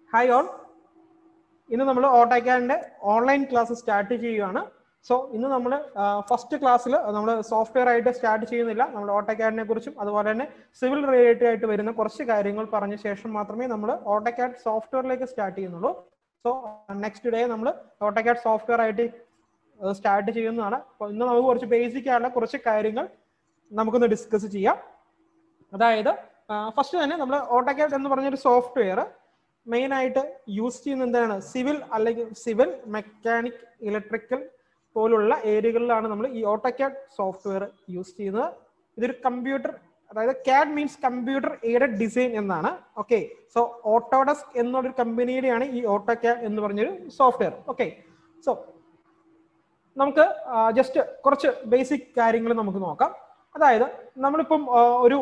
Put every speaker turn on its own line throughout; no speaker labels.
Hi all ഇന്ന് നമ്മൾ ഓട്ടോക്കാഡിന്റെ ഓൺലൈൻ ക്ലാസ് സ്റ്റാർട്ട് ചെയ്യുകയാണ് സോ ഇന്ന് നമ്മൾ ഫസ്റ്റ് ക്ലാസ്സിൽ നമ്മൾ സോഫ്റ്റ്വെയർ ആയിട്ട് സ്റ്റാർട്ട് ചെയ്യുന്നില്ല നമ്മൾ ഓട്ടോക്കാഡിനെ കുറിച്ചും അതുപോലെ തന്നെ സിവിൽ റിലേറ്റഡ് ആയിട്ട് വരുന്ന കുറച്ച് കാര്യങ്ങൾ പറഞ്ഞ ശേഷം മാത്രമേ നമ്മൾ ഓട്ടോക്കാഡ് സോഫ്റ്റ്വെയറിലേക്ക് സ്റ്റാർട്ട് ചെയ്യുന്നുള്ളൂ സോ നെക്സ്റ്റ് ഡേ നമ്മൾ ഓട്ടോക്കാഡ് സോഫ്റ്റ്വെയർ ആയിട്ട് സ്റ്റാർട്ട് ചെയ്യുന്നതാണ് അപ്പോൾ ഇന്ന് നമുക്ക് കുറച്ച് ബേസിക് ആയിട്ടുള്ള കുറച്ച് കാര്യങ്ങൾ നമുക്കൊന്ന് ഡിസ്കസ് ചെയ്യാം അതായത് ഫസ്റ്റ് തന്നെ നമ്മൾ ഓട്ടോക്കാഡ് എന്ന് പറഞ്ഞൊരു സോഫ്റ്റ്വെയർ മെയിൻ ആയിട്ട് യൂസ് ചെയ്യുന്ന എന്താണ് സിവിൽ അല്ലെങ്കിൽ സിവിൽ മെക്കാനിക് ഇലക്ട്രിക്കൽ പോലുള്ള ഏരിയകളിലാണ് നമ്മൾ ഈ ഓട്ടോക്യാഡ് സോഫ്റ്റ്വെയർ യൂസ് ചെയ്യുന്നത് ഇതൊരു കമ്പ്യൂട്ടർ അതായത് CAD means computer aided design എന്നാണ് ഓക്കെ സോ ഓട്ടോഡസ്ക് എന്നുള്ളൊരു കമ്പനിയുടെയാണ് ഈ ഓട്ടോക്യാഡ് എന്ന് പറഞ്ഞൊരു സോഫ്റ്റ്വെയർ ഓക്കെ സോ നമുക്ക് ജസ്റ്റ് കുറച്ച് ബേസിക് കാര്യങ്ങൾ നമുക്ക് നോക്കാം അതായത് നമ്മളിപ്പം ഒരു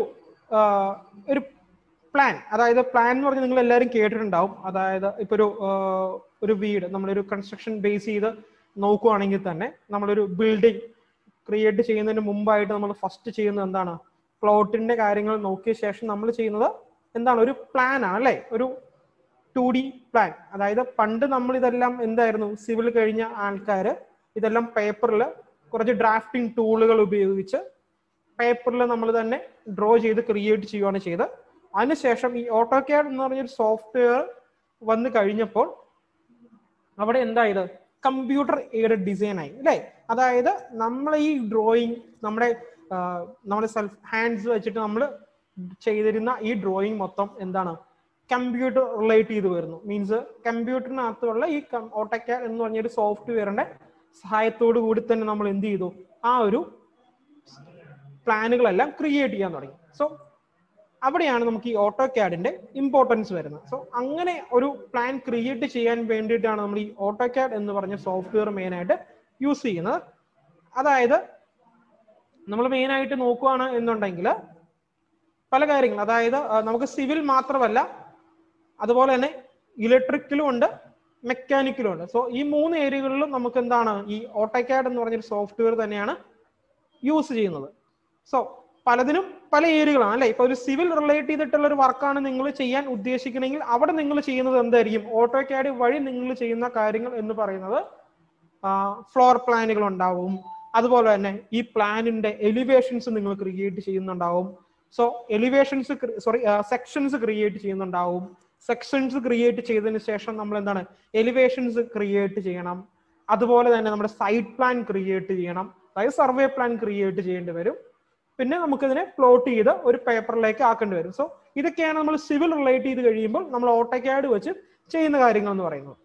ഒരു പ്ലാൻ അതായത് പ്ലാൻ എന്ന് പറഞ്ഞാൽ നിങ്ങൾ എല്ലാവരും കേട്ടിട്ടുണ്ടാവും അതായത് ഇപ്പൊ ഒരു ഒരു വീട് നമ്മളൊരു കൺസ്ട്രക്ഷൻ ബേസ് ചെയ്ത് നോക്കുവാണെങ്കിൽ തന്നെ നമ്മളൊരു ബിൽഡിംഗ് ക്രിയേറ്റ് ചെയ്യുന്നതിന് മുമ്പായിട്ട് നമ്മൾ ഫസ്റ്റ് ചെയ്യുന്നത് എന്താണ് പ്ലോട്ടിന്റെ കാര്യങ്ങൾ നോക്കിയ ശേഷം നമ്മൾ ചെയ്യുന്നത് എന്താണ് ഒരു പ്ലാൻ ആണ് അല്ലേ ഒരു ടു ഡി പ്ലാൻ അതായത് പണ്ട് നമ്മൾ ഇതെല്ലാം എന്തായിരുന്നു സിവിൽ കഴിഞ്ഞ ആൾക്കാർ ഇതെല്ലാം പേപ്പറിൽ കുറച്ച് ഡ്രാഫ്റ്റിംഗ് ടൂളുകൾ ഉപയോഗിച്ച് പേപ്പറിൽ നമ്മൾ തന്നെ ഡ്രോ ചെയ്ത് ക്രിയേറ്റ് ചെയ്യുകയാണ് ചെയ്തത് അതിനുശേഷം ഈ ഓട്ടോ ക്യാഡ് എന്ന് പറഞ്ഞൊരു സോഫ്റ്റ്വെയർ വന്നു കഴിഞ്ഞപ്പോൾ അവിടെ എന്തായത് കമ്പ്യൂട്ടർ എയ്ഡഡ് ഡിസൈൻ ആയി അല്ലേ അതായത് നമ്മൾ ഈ ഡ്രോയിങ് നമ്മുടെ നമ്മുടെ സെൽഫ് ഹാൻഡ്സ് വെച്ചിട്ട് നമ്മൾ ചെയ്തിരുന്ന ഈ ഡ്രോയിങ് മൊത്തം എന്താണ് കമ്പ്യൂട്ടർ റിലേറ്റ് ചെയ്ത് വരുന്നു മീൻസ് കമ്പ്യൂട്ടറിനകത്തുള്ള ഈ ഓട്ടോക്യാഡ് എന്ന് പറഞ്ഞൊരു സോഫ്റ്റ്വെയറിന്റെ സഹായത്തോടു കൂടി തന്നെ നമ്മൾ എന്ത് ചെയ്തു ആ ഒരു പ്ലാനുകളെല്ലാം ക്രിയേറ്റ് ചെയ്യാൻ തുടങ്ങി സോ അവിടെയാണ് നമുക്ക് ഈ ഓട്ടോ ക്യാഡിന്റെ ഇമ്പോർട്ടൻസ് വരുന്നത് സോ അങ്ങനെ ഒരു പ്ലാൻ ക്രിയേറ്റ് ചെയ്യാൻ വേണ്ടിയിട്ടാണ് നമ്മൾ ഈ ഓട്ടോ ക്യാഡ് എന്ന് പറഞ്ഞ സോഫ്റ്റ്വെയർ മെയിൻ ആയിട്ട് യൂസ് ചെയ്യുന്നത് അതായത് നമ്മൾ മെയിൻ ആയിട്ട് നോക്കുകയാണ് എന്നുണ്ടെങ്കിൽ പല കാര്യങ്ങൾ അതായത് നമുക്ക് സിവിൽ മാത്രമല്ല അതുപോലെ തന്നെ ഇലക്ട്രിക്കലും ഉണ്ട് മെക്കാനിക്കലും ഉണ്ട് സോ ഈ മൂന്ന് ഏരിയകളിലും നമുക്ക് എന്താണ് ഈ ഓട്ടോക്യാഡ് എന്ന് പറഞ്ഞൊരു സോഫ്റ്റ്വെയർ തന്നെയാണ് യൂസ് ചെയ്യുന്നത് സോ പലതിനും പല ഏരിയകളാണ് അല്ലെ ഇപ്പൊ ഒരു സിവിൽ റിലേറ്റ് ചെയ്തിട്ടുള്ള ഒരു വർക്കാണ് നിങ്ങൾ ചെയ്യാൻ ഉദ്ദേശിക്കണമെങ്കിൽ അവിടെ നിങ്ങൾ ചെയ്യുന്നത് എന്തായിരിക്കും ഓട്ടോ ക്യാഡ് വഴി നിങ്ങൾ ചെയ്യുന്ന കാര്യങ്ങൾ എന്ന് പറയുന്നത് ഫ്ലോർ പ്ലാനുകൾ ഉണ്ടാവും അതുപോലെ തന്നെ ഈ പ്ലാനിന്റെ എലിവേഷൻസ് നിങ്ങൾ ക്രിയേറ്റ് ചെയ്യുന്നുണ്ടാവും so elevations sorry sections create ചെയ്യുന്നുണ്ടാവും സെക്ഷൻസ് ക്രിയേറ്റ് ചെയ്തതിന് ശേഷം നമ്മൾ എന്താണ് എലിവേഷൻസ് ക്രിയേറ്റ് ചെയ്യണം അതുപോലെ തന്നെ നമ്മുടെ സൈറ്റ് പ്ലാൻ ക്രിയേറ്റ് ചെയ്യണം അതായത് സർവേ പ്ലാൻ ക്രിയേറ്റ് ചെയ്യേണ്ടി വരും പിന്നെ നമുക്കിതിനെ പ്ലോട്ട് ചെയ്ത് ഒരു പേപ്പറിലേക്ക് ആക്കേണ്ടി വരും സോ ഇതൊക്കെയാണ് നമ്മൾ സിവിൽ റിലേറ്റ് ചെയ്ത് കഴിയുമ്പോൾ നമ്മൾ ഓട്ടോക്യാഡ് വെച്ച് ചെയ്യുന്ന കാര്യങ്ങൾ എന്ന് പറയുന്നത്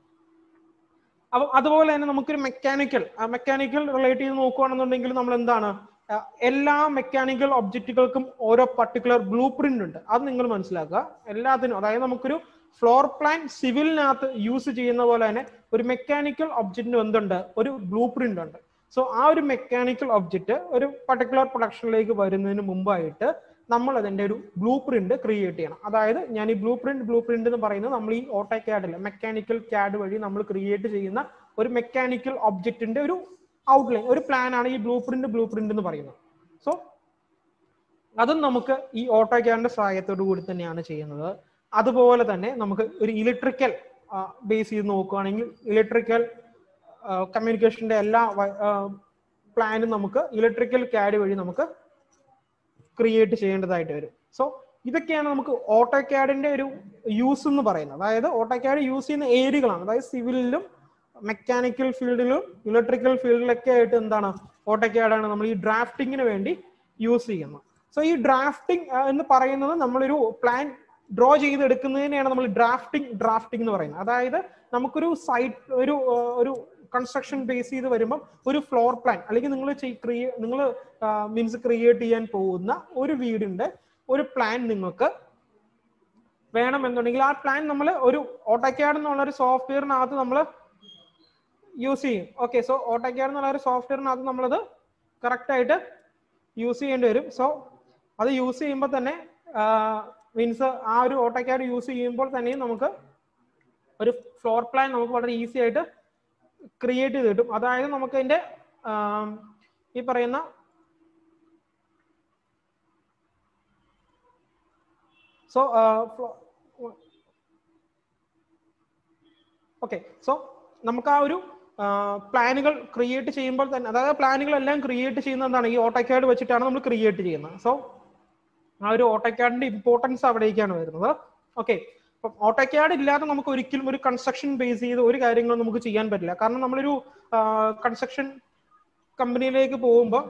അപ്പം അതുപോലെ തന്നെ നമുക്കൊരു മെക്കാനിക്കൽ മെക്കാനിക്കൽ റിലേറ്റ് ചെയ്ത് നോക്കുകയാണെന്നുണ്ടെങ്കിൽ നമ്മൾ എന്താണ് എല്ലാ മെക്കാനിക്കൽ ഒബ്ജക്റ്റുകൾക്കും ഓരോ പർട്ടിക്കുലർ ബ്ലൂ പ്രിന്റ് ഉണ്ട് അത് നിങ്ങൾ മനസ്സിലാക്കുക എല്ലാത്തിനും അതായത് നമുക്കൊരു ഫ്ലോർ പ്ലാൻ സിവിലിനകത്ത് യൂസ് ചെയ്യുന്ന പോലെ തന്നെ ഒരു മെക്കാനിക്കൽ ഒബ്ജക്റ്റിന് എന്തുണ്ട് ഒരു ബ്ലൂ പ്രിന്റ് ഉണ്ട് സോ ആ ഒരു മെക്കാനിക്കൽ ഒബ്ജക്റ്റ് ഒരു പർട്ടിക്കുലർ പ്രൊഡക്ഷനിലേക്ക് വരുന്നതിന് മുമ്പായിട്ട് നമ്മൾ അതിന്റെ ഒരു ബ്ലൂ പ്രിന്റ് ക്രിയേറ്റ് ചെയ്യണം അതായത് ഞാൻ ഈ ബ്ലൂ പ്രിന്റ് ബ്ലൂ പ്രിന്റ് എന്ന് പറയുന്നത് നമ്മൾ ഈ ഓട്ടോ ക്യാഡിൽ മെക്കാനിക്കൽ ക്യാഡ് വഴി നമ്മൾ ക്രിയേറ്റ് ചെയ്യുന്ന ഒരു മെക്കാനിക്കൽ ഒബ്ജക്റ്റിന്റെ ഒരു ഔട്ട്ലൈൻ ഒരു പ്ലാൻ ആണ് ഈ ബ്ലൂ പ്രിന്റ് ബ്ലൂ പ്രിന്റ് എന്ന് പറയുന്നത് സോ അതും നമുക്ക് ഈ ഓട്ടോ ക്യാഡിന്റെ സഹായത്തോടു കൂടി തന്നെയാണ് ചെയ്യുന്നത് അതുപോലെ തന്നെ നമുക്ക് ഒരു ഇലക്ട്രിക്കൽ ബേസ് ചെയ്ത് നോക്കുകയാണെങ്കിൽ ഇലക്ട്രിക്കൽ കമ്മ്യൂണിക്കേഷന്റെ എല്ലാ പ്ലാനും നമുക്ക് ഇലക്ട്രിക്കൽ ക്യാഡ് വഴി നമുക്ക് ക്രിയേറ്റ് ചെയ്യേണ്ടതായിട്ട് വരും സോ ഇതൊക്കെയാണ് നമുക്ക് ഓട്ടോ ക്യാഡിന്റെ ഒരു യൂസ് എന്ന് പറയുന്നത് അതായത് ഓട്ടോ ക്യാഡ് യൂസ് ചെയ്യുന്ന ഏരിയകളാണ് അതായത് സിവിലിലും മെക്കാനിക്കൽ ഫീൽഡിലും ഇലക്ട്രിക്കൽ ഫീൽഡിലൊക്കെ ആയിട്ട് എന്താണ് ഓട്ടോ ക്യാഡാണ് നമ്മൾ ഈ ഡ്രാഫ്റ്റിങ്ങിന് വേണ്ടി യൂസ് ചെയ്യുന്നത് സോ ഈ ഡ്രാഫ്റ്റിംഗ് എന്ന് പറയുന്നത് നമ്മളൊരു പ്ലാൻ ഡ്രോ ചെയ്തെടുക്കുന്നതിനെയാണ് നമ്മൾ ഡ്രാഫ്റ്റിംഗ് ഡ്രാഫ്റ്റിംഗ് എന്ന് പറയുന്നത് അതായത് നമുക്കൊരു സൈറ്റ് ഒരു ഒരു കൺസ്ട്രക്ഷൻ ബേസ് ചെയ്ത് വരുമ്പോൾ ഒരു ഫ്ലോർ പ്ലാൻ അല്ലെങ്കിൽ നിങ്ങൾ നിങ്ങൾ മീൻസ് ക്രിയേറ്റ് ചെയ്യാൻ പോകുന്ന ഒരു വീടിന്റെ ഒരു പ്ലാൻ നിങ്ങൾക്ക് വേണമെന്നുണ്ടെങ്കിൽ ആ പ്ലാൻ നമ്മൾ ഒരു ഓട്ടോക്യാഡ് എന്നുള്ള ഒരു സോഫ്റ്റ്വെയറിനകത്ത് നമ്മൾ യൂസ് ചെയ്യും ഓക്കെ സോ ഓട്ടോക്യാഡ് എന്നുള്ള ഒരു സോഫ്റ്റ്വെയറിനകത്ത് നമ്മളത് കറക്റ്റ് ആയിട്ട് യൂസ് ചെയ്യേണ്ടി വരും സോ അത് യൂസ് ചെയ്യുമ്പോൾ തന്നെ മീൻസ് ആ ഒരു ഓട്ടോക്യാഡ് യൂസ് ചെയ്യുമ്പോൾ തന്നെയും നമുക്ക് ഒരു ഫ്ലോർ പ്ലാൻ നമുക്ക് വളരെ ഈസി ആയിട്ട് ക്രിയേറ്റ് ചെയ്ത് കിട്ടും അതായത് നമുക്ക് അതിന്റെ ഈ പറയുന്ന സോ ഓക്കെ സോ നമുക്ക് ആ ഒരു പ്ലാനുകൾ ക്രിയേറ്റ് ചെയ്യുമ്പോൾ തന്നെ അതായത് പ്ലാനുകളെല്ലാം ക്രിയേറ്റ് ചെയ്യുന്നത് എന്താണ് ഈ ഓട്ടോക്യാഡ് വെച്ചിട്ടാണ് നമ്മൾ ക്രിയേറ്റ് ചെയ്യുന്നത് സോ ആ ഒരു ഓട്ടോക്യാഡിന്റെ ഇമ്പോർട്ടൻസ് അവിടേക്കാണ് വരുന്നത് ഓക്കെ അപ്പം ഓട്ടോക്യാഡ് ഇല്ലാതെ നമുക്ക് ഒരിക്കലും ഒരു കൺസ്ട്രക്ഷൻ ബേസ് ചെയ്ത് ഒരു കാര്യങ്ങളും നമുക്ക് ചെയ്യാൻ പറ്റില്ല കാരണം നമ്മളൊരു കൺസ്ട്രക്ഷൻ കമ്പനിയിലേക്ക് പോകുമ്പോൾ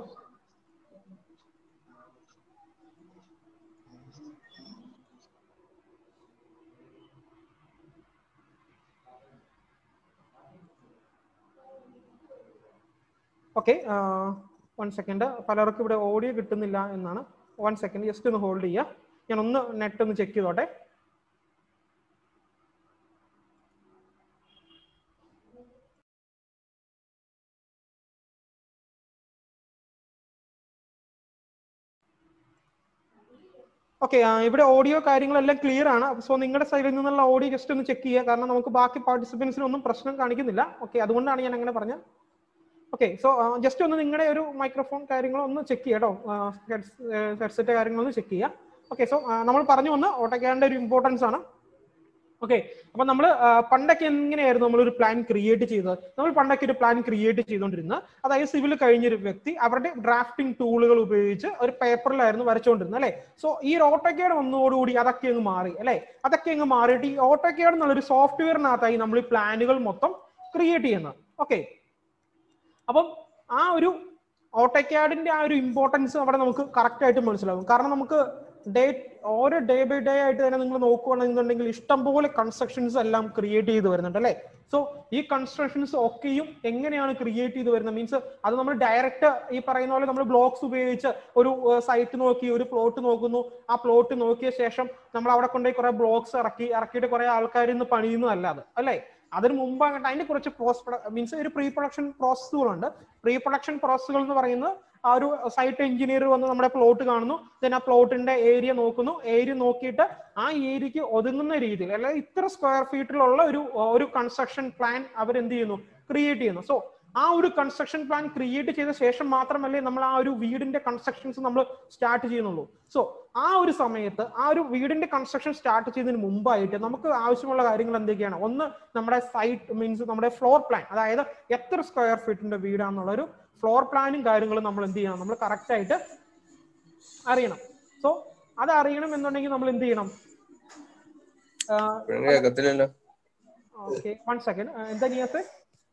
ഓക്കെ വൺ സെക്കൻഡ് പലർക്കും ഇവിടെ ഓഡിയോ കിട്ടുന്നില്ല എന്നാണ് വൺ സെക്കൻഡ് ജസ്റ്റ് ഒന്ന് ഹോൾഡ് ചെയ്യുക ഞാൻ ഒന്ന് നെറ്റ് ഒന്ന് ചെക്ക് ചെയ്തോട്ടെ ഓക്കെ ഇവിടെ ഓഡിയോ കാര്യങ്ങളെല്ലാം ക്ലിയർ ആണ് സോ നിങ്ങളുടെ സൈഡിൽ നിന്നുള്ള ഓഡിയോ ജസ്റ്റ് ഒന്ന് ചെക്ക് ചെയ്യുക കാരണം നമുക്ക് ബാക്കി പാർട്ടിസിപ്പൻസിനൊന്നും പ്രശ്നം കാണിക്കുന്നില്ല ഓക്കെ അതുകൊണ്ടാണ് ഞാൻ അങ്ങനെ പറഞ്ഞത് ഓക്കെ സോ ജസ്റ്റ് ഒന്ന് നിങ്ങളുടെ ഒരു മൈക്രോഫോൺ കാര്യങ്ങൾ ഒന്ന് ചെക്ക് ചെയ്യാം കേട്ടോ ഹെഡ്സെറ്റ് കാര്യങ്ങളൊന്ന് ചെക്ക് ചെയ്യുക ഓക്കെ സോ നമ്മൾ പറഞ്ഞു വന്ന ഓട്ടോക്യാഡിന്റെ ഒരു ഇമ്പോർട്ടൻസ് ആണ് ഓക്കെ അപ്പൊ നമ്മൾ പണ്ടൊക്കെ എങ്ങനെയായിരുന്നു നമ്മൾ ഒരു പ്ലാൻ ക്രിയേറ്റ് ചെയ്തത് നമ്മൾ പണ്ടൊക്കെ ഒരു പ്ലാൻ ക്രിയേറ്റ് ചെയ്തുകൊണ്ടിരുന്നത് അതായത് സിവിൽ കഴിഞ്ഞൊരു വ്യക്തി അവരുടെ ഡ്രാഫ്റ്റിംഗ് ടൂളുകൾ ഉപയോഗിച്ച് ഒരു പേപ്പറിലായിരുന്നു വരച്ചുകൊണ്ടിരുന്നത് അല്ലെ സോ ഈ ഒരു ഓട്ടോക്കേഡ് വന്നതോടുകൂടി അതൊക്കെ അങ്ങ് മാറി അല്ലെ അതൊക്കെ അങ്ങ് മാറിയിട്ട് ഈ ഓട്ടോക്കേഡ് എന്നുള്ളൊരു സോഫ്റ്റ്വെയറിനകത്തായി നമ്മൾ ഈ പ്ലാനുകൾ മൊത്തം ക്രിയേറ്റ് ചെയ്യുന്നത് ഓക്കെ അപ്പം ആ ഒരു ഓട്ടോക്യാഡിന്റെ ആ ഒരു ഇമ്പോർട്ടൻസ് അവിടെ നമുക്ക് കറക്റ്റ് ആയിട്ട് മനസ്സിലാവും കാരണം നമുക്ക് ഡേ ഓരോ ഡേ ബൈ ഡേ ആയിട്ട് തന്നെ നിങ്ങൾ നോക്കുകയാണെന്നുണ്ടെങ്കിൽ ഇഷ്ടംപോലെ കൺസ്ട്രക്ഷൻസ് എല്ലാം ക്രിയേറ്റ് ചെയ്ത് വരുന്നുണ്ട് അല്ലേ സോ ഈ കൺസ്ട്രക്ഷൻസ് ഒക്കെയും എങ്ങനെയാണ് ക്രിയേറ്റ് ചെയ്ത് വരുന്നത് മീൻസ് അത് നമ്മൾ ഡയറക്റ്റ് ഈ പറയുന്ന പോലെ നമ്മൾ ബ്ലോക്സ് ഉപയോഗിച്ച് ഒരു സൈറ്റ് നോക്കി ഒരു പ്ലോട്ട് നോക്കുന്നു ആ പ്ലോട്ട് നോക്കിയ ശേഷം നമ്മൾ അവിടെ കൊണ്ടുപോയി കുറെ ബ്ലോക്സ് ഇറക്കി ഇറക്കിയിട്ട് കുറെ ആൾക്കാർ ഇന്ന് പണിയുന്നതല്ല അത് അല്ലേ അതിന് മുമ്പ് അങ്ങോട്ട് അതിന്റെ കുറച്ച് പോസ്റ്റ് മീൻസ് ഒരു പ്രീ പ്രൊഡക്ഷൻ പ്രോസസ്സുകളുണ്ട് പ്രീ പ്രൊഡക്ഷൻ പ്രോസസ്സുകൾ എന്ന് പറയുന്നത് ആ ഒരു സൈറ്റ് എഞ്ചിനീയർ വന്ന് നമ്മുടെ പ്ലോട്ട് കാണുന്നു ദെൻ ആ പ്ലോട്ടിന്റെ ഏരിയ നോക്കുന്നു ഏരിയ നോക്കിയിട്ട് ആ ഏരിയക്ക് ഒതുങ്ങുന്ന രീതിയിൽ അല്ലെങ്കിൽ ഇത്ര സ്ക്വയർ ഫീറ്റിലുള്ള ഒരു ഒരു കൺസ്ട്രക്ഷൻ പ്ലാൻ അവർ എന്ത് ചെയ്യുന്നു ക്രിയേറ്റ് ചെയ്യുന്നു സോ ആ ഒരു കൺസ്ട്രക്ഷൻ പ്ലാൻ ക്രിയേറ്റ് ചെയ്ത ശേഷം മാത്രമല്ലേ നമ്മൾ ആ ഒരു വീടിന്റെ കൺസ്ട്രക്ഷൻസ് നമ്മൾ സ്റ്റാർട്ട് ചെയ്യുന്നുള്ളൂ സോ ആ ഒരു സമയത്ത് ആ ഒരു വീടിന്റെ കൺസ്ട്രക്ഷൻ സ്റ്റാർട്ട് ചെയ്യുന്നതിന് മുമ്പായിട്ട് നമുക്ക് ആവശ്യമുള്ള കാര്യങ്ങൾ എന്തൊക്കെയാണ് ഒന്ന് നമ്മുടെ സൈറ്റ് മീൻസ് നമ്മുടെ ഫ്ലോർ പ്ലാൻ അതായത് എത്ര സ്ക്വയർ ഫീറ്റിന്റെ വീടാന്നുള്ള ഒരു ഫ്ലോർ പ്ലാനും കാര്യങ്ങളും നമ്മൾ എന്ത് ചെയ്യണം നമ്മൾ കറക്റ്റ് ആയിട്ട് അറിയണം സോ അത് അറിയണം എന്നുണ്ടെങ്കിൽ നമ്മൾ എന്ത് ചെയ്യണം
കേൾക്കത്തില്ലല്ലോ
ഓക്കെ വൺ സെക്കൻഡ് എന്താ നിയാസ്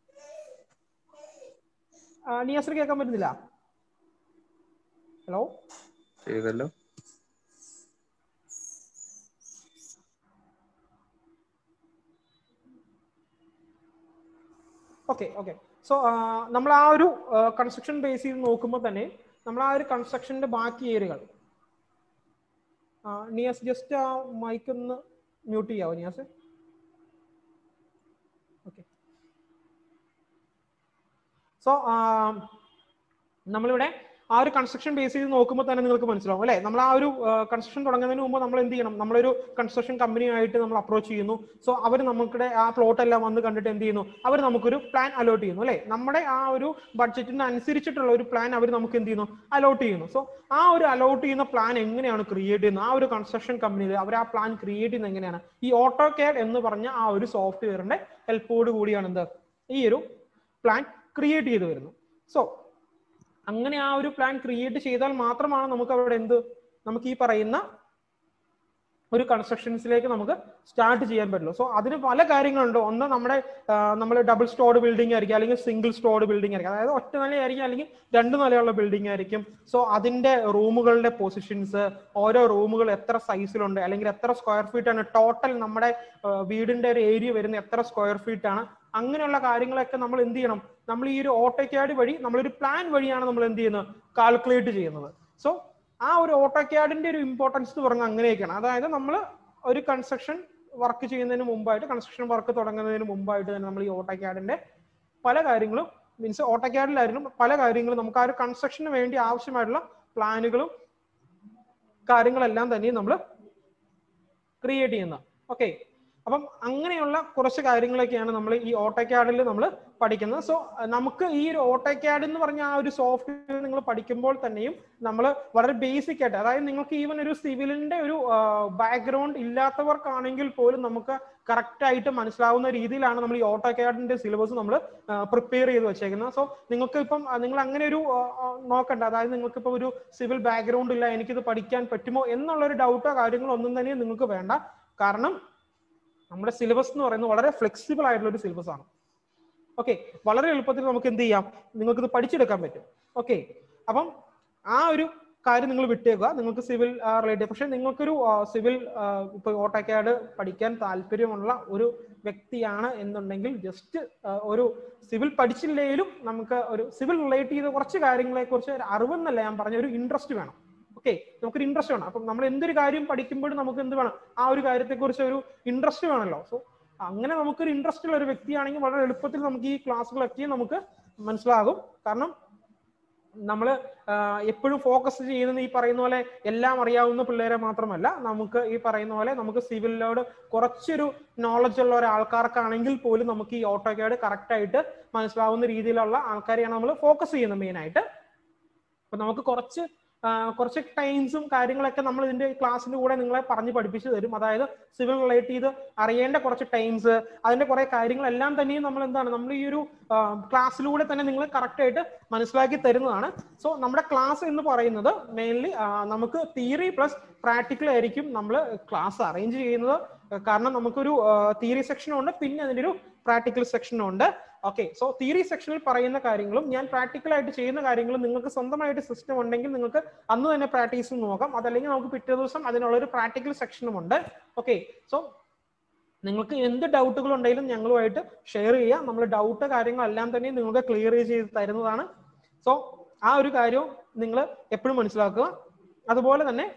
നിയാസിന് കേൾക്കാൻ പറ്റുന്നില്ല ഹലോ
ചെയ്തല്ലോ
ഓക്കെ ഓക്കെ സോ നമ്മൾ ആ ഒരു കൺസ്ട്രക്ഷൻ ബേസ് ചെയ്ത് നോക്കുമ്പോൾ തന്നെ നമ്മൾ ആ ഒരു കൺസ്ട്രക്ഷന്റെ ബാക്കി ഏരിയകൾ നിയാസ് ജസ്റ്റ് ആ മൈക്ക് ഒന്ന് മ്യൂട്ട് ചെയ്യാവോ നിയാസ് ഓക്കെ സോ നമ്മളിവിടെ ആ ഒരു കൺസ്ട്രക്ഷൻ ബേസ് ചെയ്ത് നോക്കുമ്പോൾ തന്നെ നിങ്ങൾക്ക് മനസ്സിലാവും അല്ലെ നമ്മൾ ആ ഒരു കൺസ്ട്രക്ഷൻ തുടങ്ങുന്നതിന് മുമ്പ് നമ്മൾ എന്ത് ചെയ്യണം നമ്മളൊരു കൺസ്ട്രക്ഷൻ കമ്പനിയായിട്ട് നമ്മൾ അപ്രോച്ച് ചെയ്യുന്നു സോ അവർ നമുക്കിടെ ആ പ്ലോട്ട് എല്ലാം വന്ന് കണ്ടിട്ട് എന്ത് ചെയ്യുന്നു അവർ നമുക്കൊരു പ്ലാൻ അലോട്ട് ചെയ്യുന്നു അല്ലെ നമ്മുടെ ആ ഒരു ബഡ്ജറ്റിന് അനുസരിച്ചിട്ടുള്ള ഒരു പ്ലാൻ അവർ നമുക്ക് എന്ത് ചെയ്യുന്നു അലോട്ട് ചെയ്യുന്നു സോ ആ ഒരു അലോട്ട് ചെയ്യുന്ന പ്ലാൻ എങ്ങനെയാണ് ക്രിയേറ്റ് ചെയ്യുന്നത് ആ ഒരു കൺസ്ട്രക്ഷൻ കമ്പനിയിൽ അവർ ആ പ്ലാൻ ക്രിയേറ്റ് ചെയ്യുന്നത് എങ്ങനെയാണ് ഈ ഓട്ടോ കാഡ് എന്ന് പറഞ്ഞ ആ ഒരു സോഫ്റ്റ്വെയറിന്റെ ഹെൽപ്പോട് കൂടിയാണ് എന്ത് ഈ ഒരു പ്ലാൻ ക്രിയേറ്റ് ചെയ്ത് വരുന്നത് സോ അങ്ങനെ ആ ഒരു പ്ലാൻ ക്രിയേറ്റ് ചെയ്താൽ മാത്രമാണ് നമുക്ക് അവിടെ എന്ത് നമുക്ക് ഈ പറയുന്ന ഒരു കൺസ്ട്രക്ഷൻസിലേക്ക് നമുക്ക് സ്റ്റാർട്ട് ചെയ്യാൻ പറ്റുള്ളൂ സോ അതിന് പല കാര്യങ്ങളുണ്ട് ഒന്ന് നമ്മുടെ നമ്മൾ ഡബിൾ സ്റ്റോർഡ് ബിൽഡിംഗ് ആയിരിക്കും അല്ലെങ്കിൽ സിംഗിൾ സ്റ്റോർഡ് ബിൽഡിംഗ് ആയിരിക്കും അതായത് ഒറ്റ നിലയായിരിക്കും അല്ലെങ്കിൽ രണ്ട് നിലയുള്ള ബിൽഡിംഗ് ആയിരിക്കും സോ അതിന്റെ റൂമുകളുടെ പൊസിഷൻസ് ഓരോ റൂമുകൾ എത്ര സൈസിലുണ്ട് അല്ലെങ്കിൽ എത്ര സ്ക്വയർ ഫീറ്റ് ആണ് ടോട്ടൽ നമ്മുടെ വീടിന്റെ ഒരു ഏരിയ വരുന്ന എത്ര സ്ക്വയർ ഫീറ്റ് ആണ് അങ്ങനെയുള്ള കാര്യങ്ങളൊക്കെ നമ്മൾ എന്ത് ചെയ്യണം നമ്മൾ ഈ ഒരു ഓട്ടോക്യാഡ് വഴി നമ്മളൊരു പ്ലാൻ വഴിയാണ് നമ്മൾ എന്ത് ചെയ്യുന്നത് കാൽക്കുലേറ്റ് ചെയ്യുന്നത് സോ ആ ഒരു ഓട്ടോക്യാഡിന്റെ ഒരു ഇമ്പോർട്ടൻസ് എന്ന് പറഞ്ഞാൽ അങ്ങനെയൊക്കെയാണ് അതായത് നമ്മൾ ഒരു കൺസ്ട്രക്ഷൻ വർക്ക് ചെയ്യുന്നതിന് മുമ്പായിട്ട് കൺസ്ട്രക്ഷൻ വർക്ക് തുടങ്ങുന്നതിന് മുമ്പായിട്ട് തന്നെ നമ്മൾ ഈ ഓട്ടോക്യാഡിന്റെ പല കാര്യങ്ങളും മീൻസ് ഓട്ടോക്യാഡിലായിരുന്നു പല കാര്യങ്ങളും നമുക്ക് ആ ഒരു കൺസ്ട്രക്ഷന് വേണ്ടി ആവശ്യമായിട്ടുള്ള പ്ലാനുകളും കാര്യങ്ങളെല്ലാം തന്നെ നമ്മൾ ക്രിയേറ്റ് ചെയ്യുന്നത് ഓക്കെ അപ്പം അങ്ങനെയുള്ള കുറച്ച് കാര്യങ്ങളൊക്കെയാണ് നമ്മൾ ഈ ഓട്ടോക്യാഡിൽ നമ്മൾ പഠിക്കുന്നത് സോ നമുക്ക് ഈ ഒരു ഓട്ടോക്യാഡ് എന്ന് പറഞ്ഞ ആ ഒരു സോഫ്റ്റ്വെയർ നിങ്ങൾ പഠിക്കുമ്പോൾ തന്നെയും നമ്മൾ വളരെ ബേസിക് ആയിട്ട് അതായത് നിങ്ങൾക്ക് ഈവൻ ഒരു സിവിലിന്റെ ഒരു ബാക്ക്ഗ്രൗണ്ട് ഇല്ലാത്തവർക്കാണെങ്കിൽ പോലും നമുക്ക് കറക്റ്റ് ആയിട്ട് മനസ്സിലാവുന്ന രീതിയിലാണ് നമ്മൾ ഈ ഓട്ടോ കാഡിന്റെ സിലബസ് നമ്മൾ പ്രിപ്പയർ ചെയ്ത് വെച്ചേക്കുന്നത് സോ നിങ്ങൾക്ക് ഇപ്പം ആ, നിങ്ങൾ അങ്ങനെ ഒരു ആ, ആ, നോക്കണ്ട അതായത് നിങ്ങൾക്ക് ഇപ്പം ഒരു സിവിൽ ബാക്ക്ഗ്രൗണ്ട് ഇല്ല എനിക്കിത് പഠിക്കാൻ പറ്റുമോ എന്നുള്ള ഒരു ഡൗട്ടോ കാര്യങ്ങളോ ഒന്നും തന്നെ നിങ്ങൾക്ക് വേണ്ട കാരണം നമ്മുടെ സിലബസ് എന്ന് പറയുന്നത് വളരെ ഫ്ലെക്സിബിൾ ആയിട്ടുള്ള ഒരു സിലബസ് ആണ് ഓക്കെ വളരെ എളുപ്പത്തിൽ നമുക്ക് എന്ത് ചെയ്യാം നിങ്ങൾക്ക് ഇത് പഠിച്ചെടുക്കാൻ പറ്റും ഓക്കെ അപ്പം ആ ഒരു കാര്യം നിങ്ങൾ വിട്ടേക്കുക നിങ്ങൾക്ക് സിവിൽ റിലേറ്റഡ് പക്ഷെ നിങ്ങൾക്കൊരു സിവിൽ ഇപ്പൊ ഓട്ടോക്കാഡ് പഠിക്കാൻ താല്പര്യമുള്ള ഒരു വ്യക്തിയാണ് എന്നുണ്ടെങ്കിൽ ജസ്റ്റ് ഒരു സിവിൽ പഠിച്ചില്ലെങ്കിലും നമുക്ക് ഒരു സിവിൽ റിലേറ്റ് ചെയ്ത കുറച്ച് കാര്യങ്ങളെ കുറിച്ച് ഒരു അറിവെന്നല്ല ഞാൻ പറഞ്ഞ ഒരു ഇൻട്രസ്റ്റ് വേണം ഓക്കെ നമുക്കൊരു ഇൻട്രസ്റ്റ് വേണം അപ്പം നമ്മൾ എന്തൊരു കാര്യം പഠിക്കുമ്പോഴും നമുക്ക് എന്ത് വേണം ആ ഒരു കാര്യത്തെക്കുറിച്ച് ഒരു ഇൻട്രസ്റ്റ് വേണമല്ലോ സോ അങ്ങനെ നമുക്കൊരു ഇൻട്രസ്റ്റ് ഉള്ള ഒരു വ്യക്തിയാണെങ്കിൽ വളരെ എളുപ്പത്തിൽ നമുക്ക് ഈ ക്ലാസ്സുകളൊക്കെ നമുക്ക് മനസ്സിലാകും കാരണം നമ്മൾ എപ്പോഴും ഫോക്കസ് ചെയ്യുന്നത് ഈ പറയുന്ന പോലെ എല്ലാം അറിയാവുന്ന പിള്ളേരെ മാത്രമല്ല നമുക്ക് ഈ പറയുന്ന പോലെ നമുക്ക് സിവിലിനോട് കുറച്ചൊരു നോളജ് ഉള്ള ഒരാൾക്കാർക്കാണെങ്കിൽ പോലും നമുക്ക് ഈ ഓട്ടോക്കാഡ് കറക്റ്റ് ആയിട്ട് മനസ്സിലാവുന്ന രീതിയിലുള്ള ആൾക്കാരെയാണ് നമ്മൾ ഫോക്കസ് ചെയ്യുന്നത് മെയിൻ ആയിട്ട് അപ്പൊ നമുക്ക് കുറച്ച് ആ, കുറച്ച് ടൈംസും കാര്യങ്ങളൊക്കെ നമ്മൾ ഇതിന്റെ ക്ലാസ്സിന്റെ കൂടെ നിങ്ങളെ പറഞ്ഞ് പഠിപ്പിച്ചു തരും അതായത് സിവിൽ റിലേറ്റ് ചെയ്ത് അറിയേണ്ട കുറച്ച് ടൈംസ് അതിന്റെ കുറെ കാര്യങ്ങളെല്ലാം തന്നെയും നമ്മൾ എന്താണ് നമ്മൾ ഈ ഒരു ക്ലാസ്സിലൂടെ തന്നെ നിങ്ങൾ കറക്റ്റ് ആയിട്ട് മനസ്സിലാക്കി തരുന്നതാണ് സോ നമ്മുടെ ക്ലാസ് എന്ന് പറയുന്നത് മെയിൻലി നമുക്ക് തിയറി പ്ലസ് പ്രാക്ടിക്കൽ ആയിരിക്കും നമ്മൾ ക്ലാസ് അറേഞ്ച് ചെയ്യുന്നത് കാരണം നമുക്കൊരു തിയറി സെക്ഷനും ഉണ്ട് പിന്നെ അതിന്റെ ഒരു പ്രാക്ടിക്കൽ സെക്ഷനും ഉണ്ട് ഓക്കെ സോ തിയറി സെക്ഷനിൽ പറയുന്ന കാര്യങ്ങളും ഞാൻ പ്രാക്ടിക്കൽ ആയിട്ട് ചെയ്യുന്ന കാര്യങ്ങളും നിങ്ങൾക്ക് സ്വന്തമായിട്ട് സിസ്റ്റം ഉണ്ടെങ്കിൽ നിങ്ങൾക്ക് അന്ന് തന്നെ പ്രാക്ടീസ് നോക്കാം അതല്ലെങ്കിൽ നമുക്ക് പിറ്റേ ദിവസം അതിനുള്ള ഒരു പ്രാക്ടിക്കൽ സെക്ഷനും ഉണ്ട് ഓക്കെ സോ നിങ്ങൾക്ക് എന്ത് ഡൗട്ടുകൾ ഉണ്ടെങ്കിലും ഞങ്ങളുമായിട്ട് ഷെയർ ചെയ്യാം നമ്മൾ ഡൗട്ട് കാര്യങ്ങളെല്ലാം തന്നെ നിങ്ങൾക്ക് ക്ലിയർ ചെയ്ത് തരുന്നതാണ് സോ ആ ഒരു കാര്യവും നിങ്ങൾ എപ്പോഴും മനസ്സിലാക്കുക അതുപോലെ തന്നെ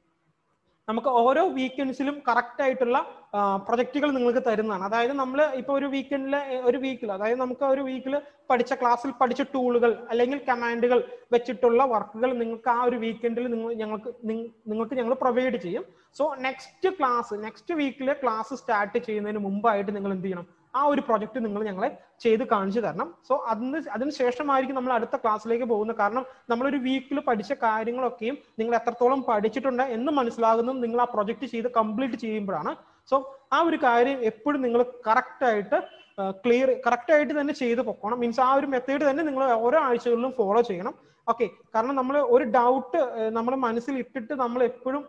നമുക്ക് ഓരോ വീക്കെൻഡ്സിലും കറക്റ്റ് ആയിട്ടുള്ള പ്രൊജക്റ്റുകൾ നിങ്ങൾക്ക് തരുന്നതാണ് അതായത് നമ്മൾ ഇപ്പോൾ ഒരു വീക്കെൻഡിലെ ഒരു വീക്കിൽ അതായത് നമുക്ക് ഒരു വീക്കിൽ പഠിച്ച ക്ലാസ്സിൽ പഠിച്ച ടൂളുകൾ അല്ലെങ്കിൽ കമാൻഡുകൾ വെച്ചിട്ടുള്ള വർക്കുകൾ നിങ്ങൾക്ക് ആ ഒരു വീക്കെൻഡിൽ നിങ്ങൾ ഞങ്ങൾക്ക് നിങ്ങ- നിങ്ങൾക്ക് ഞങ്ങൾ പ്രൊവൈഡ് ചെയ്യും സോ നെക്സ്റ്റ് ക്ലാസ് നെക്സ്റ്റ് വീക്കിലെ ക്ലാസ് സ്റ്റാർട്ട് ചെയ്യുന്നതിന് മുമ്പായിട്ട് നിങ്ങൾ എന്ത് ചെയ്യണം ആ ഒരു പ്രൊജക്ട് നിങ്ങൾ ഞങ്ങളെ ചെയ്ത് കാണിച്ചു തരണം സോ അതിന് അതിന് ശേഷമായിരിക്കും നമ്മൾ അടുത്ത ക്ലാസ്സിലേക്ക് പോകുന്നത് കാരണം നമ്മളൊരു വീക്കിൽ പഠിച്ച കാര്യങ്ങളൊക്കെയും നിങ്ങൾ എത്രത്തോളം പഠിച്ചിട്ടുണ്ട് എന്ന് മനസ്സിലാകുന്നതും നിങ്ങൾ ആ പ്രൊജക്ട് ചെയ്ത് കംപ്ലീറ്റ് ചെയ്യുമ്പോഴാണ് സോ ആ ഒരു കാര്യം എപ്പോഴും നിങ്ങൾ കറക്റ്റ് ആയിട്ട് ക്ലിയർ കറക്റ്റ് ആയിട്ട് തന്നെ ചെയ്ത് പൊക്കണം മീൻസ് ആ ഒരു മെത്തേഡ് തന്നെ നിങ്ങൾ ഓരോ ആഴ്ചകളിലും ഫോളോ ചെയ്യണം ഓക്കെ കാരണം നമ്മൾ ഒരു ഡൗട്ട് നമ്മുടെ മനസ്സിൽ ഇട്ടിട്ട് നമ്മൾ എപ്പോഴും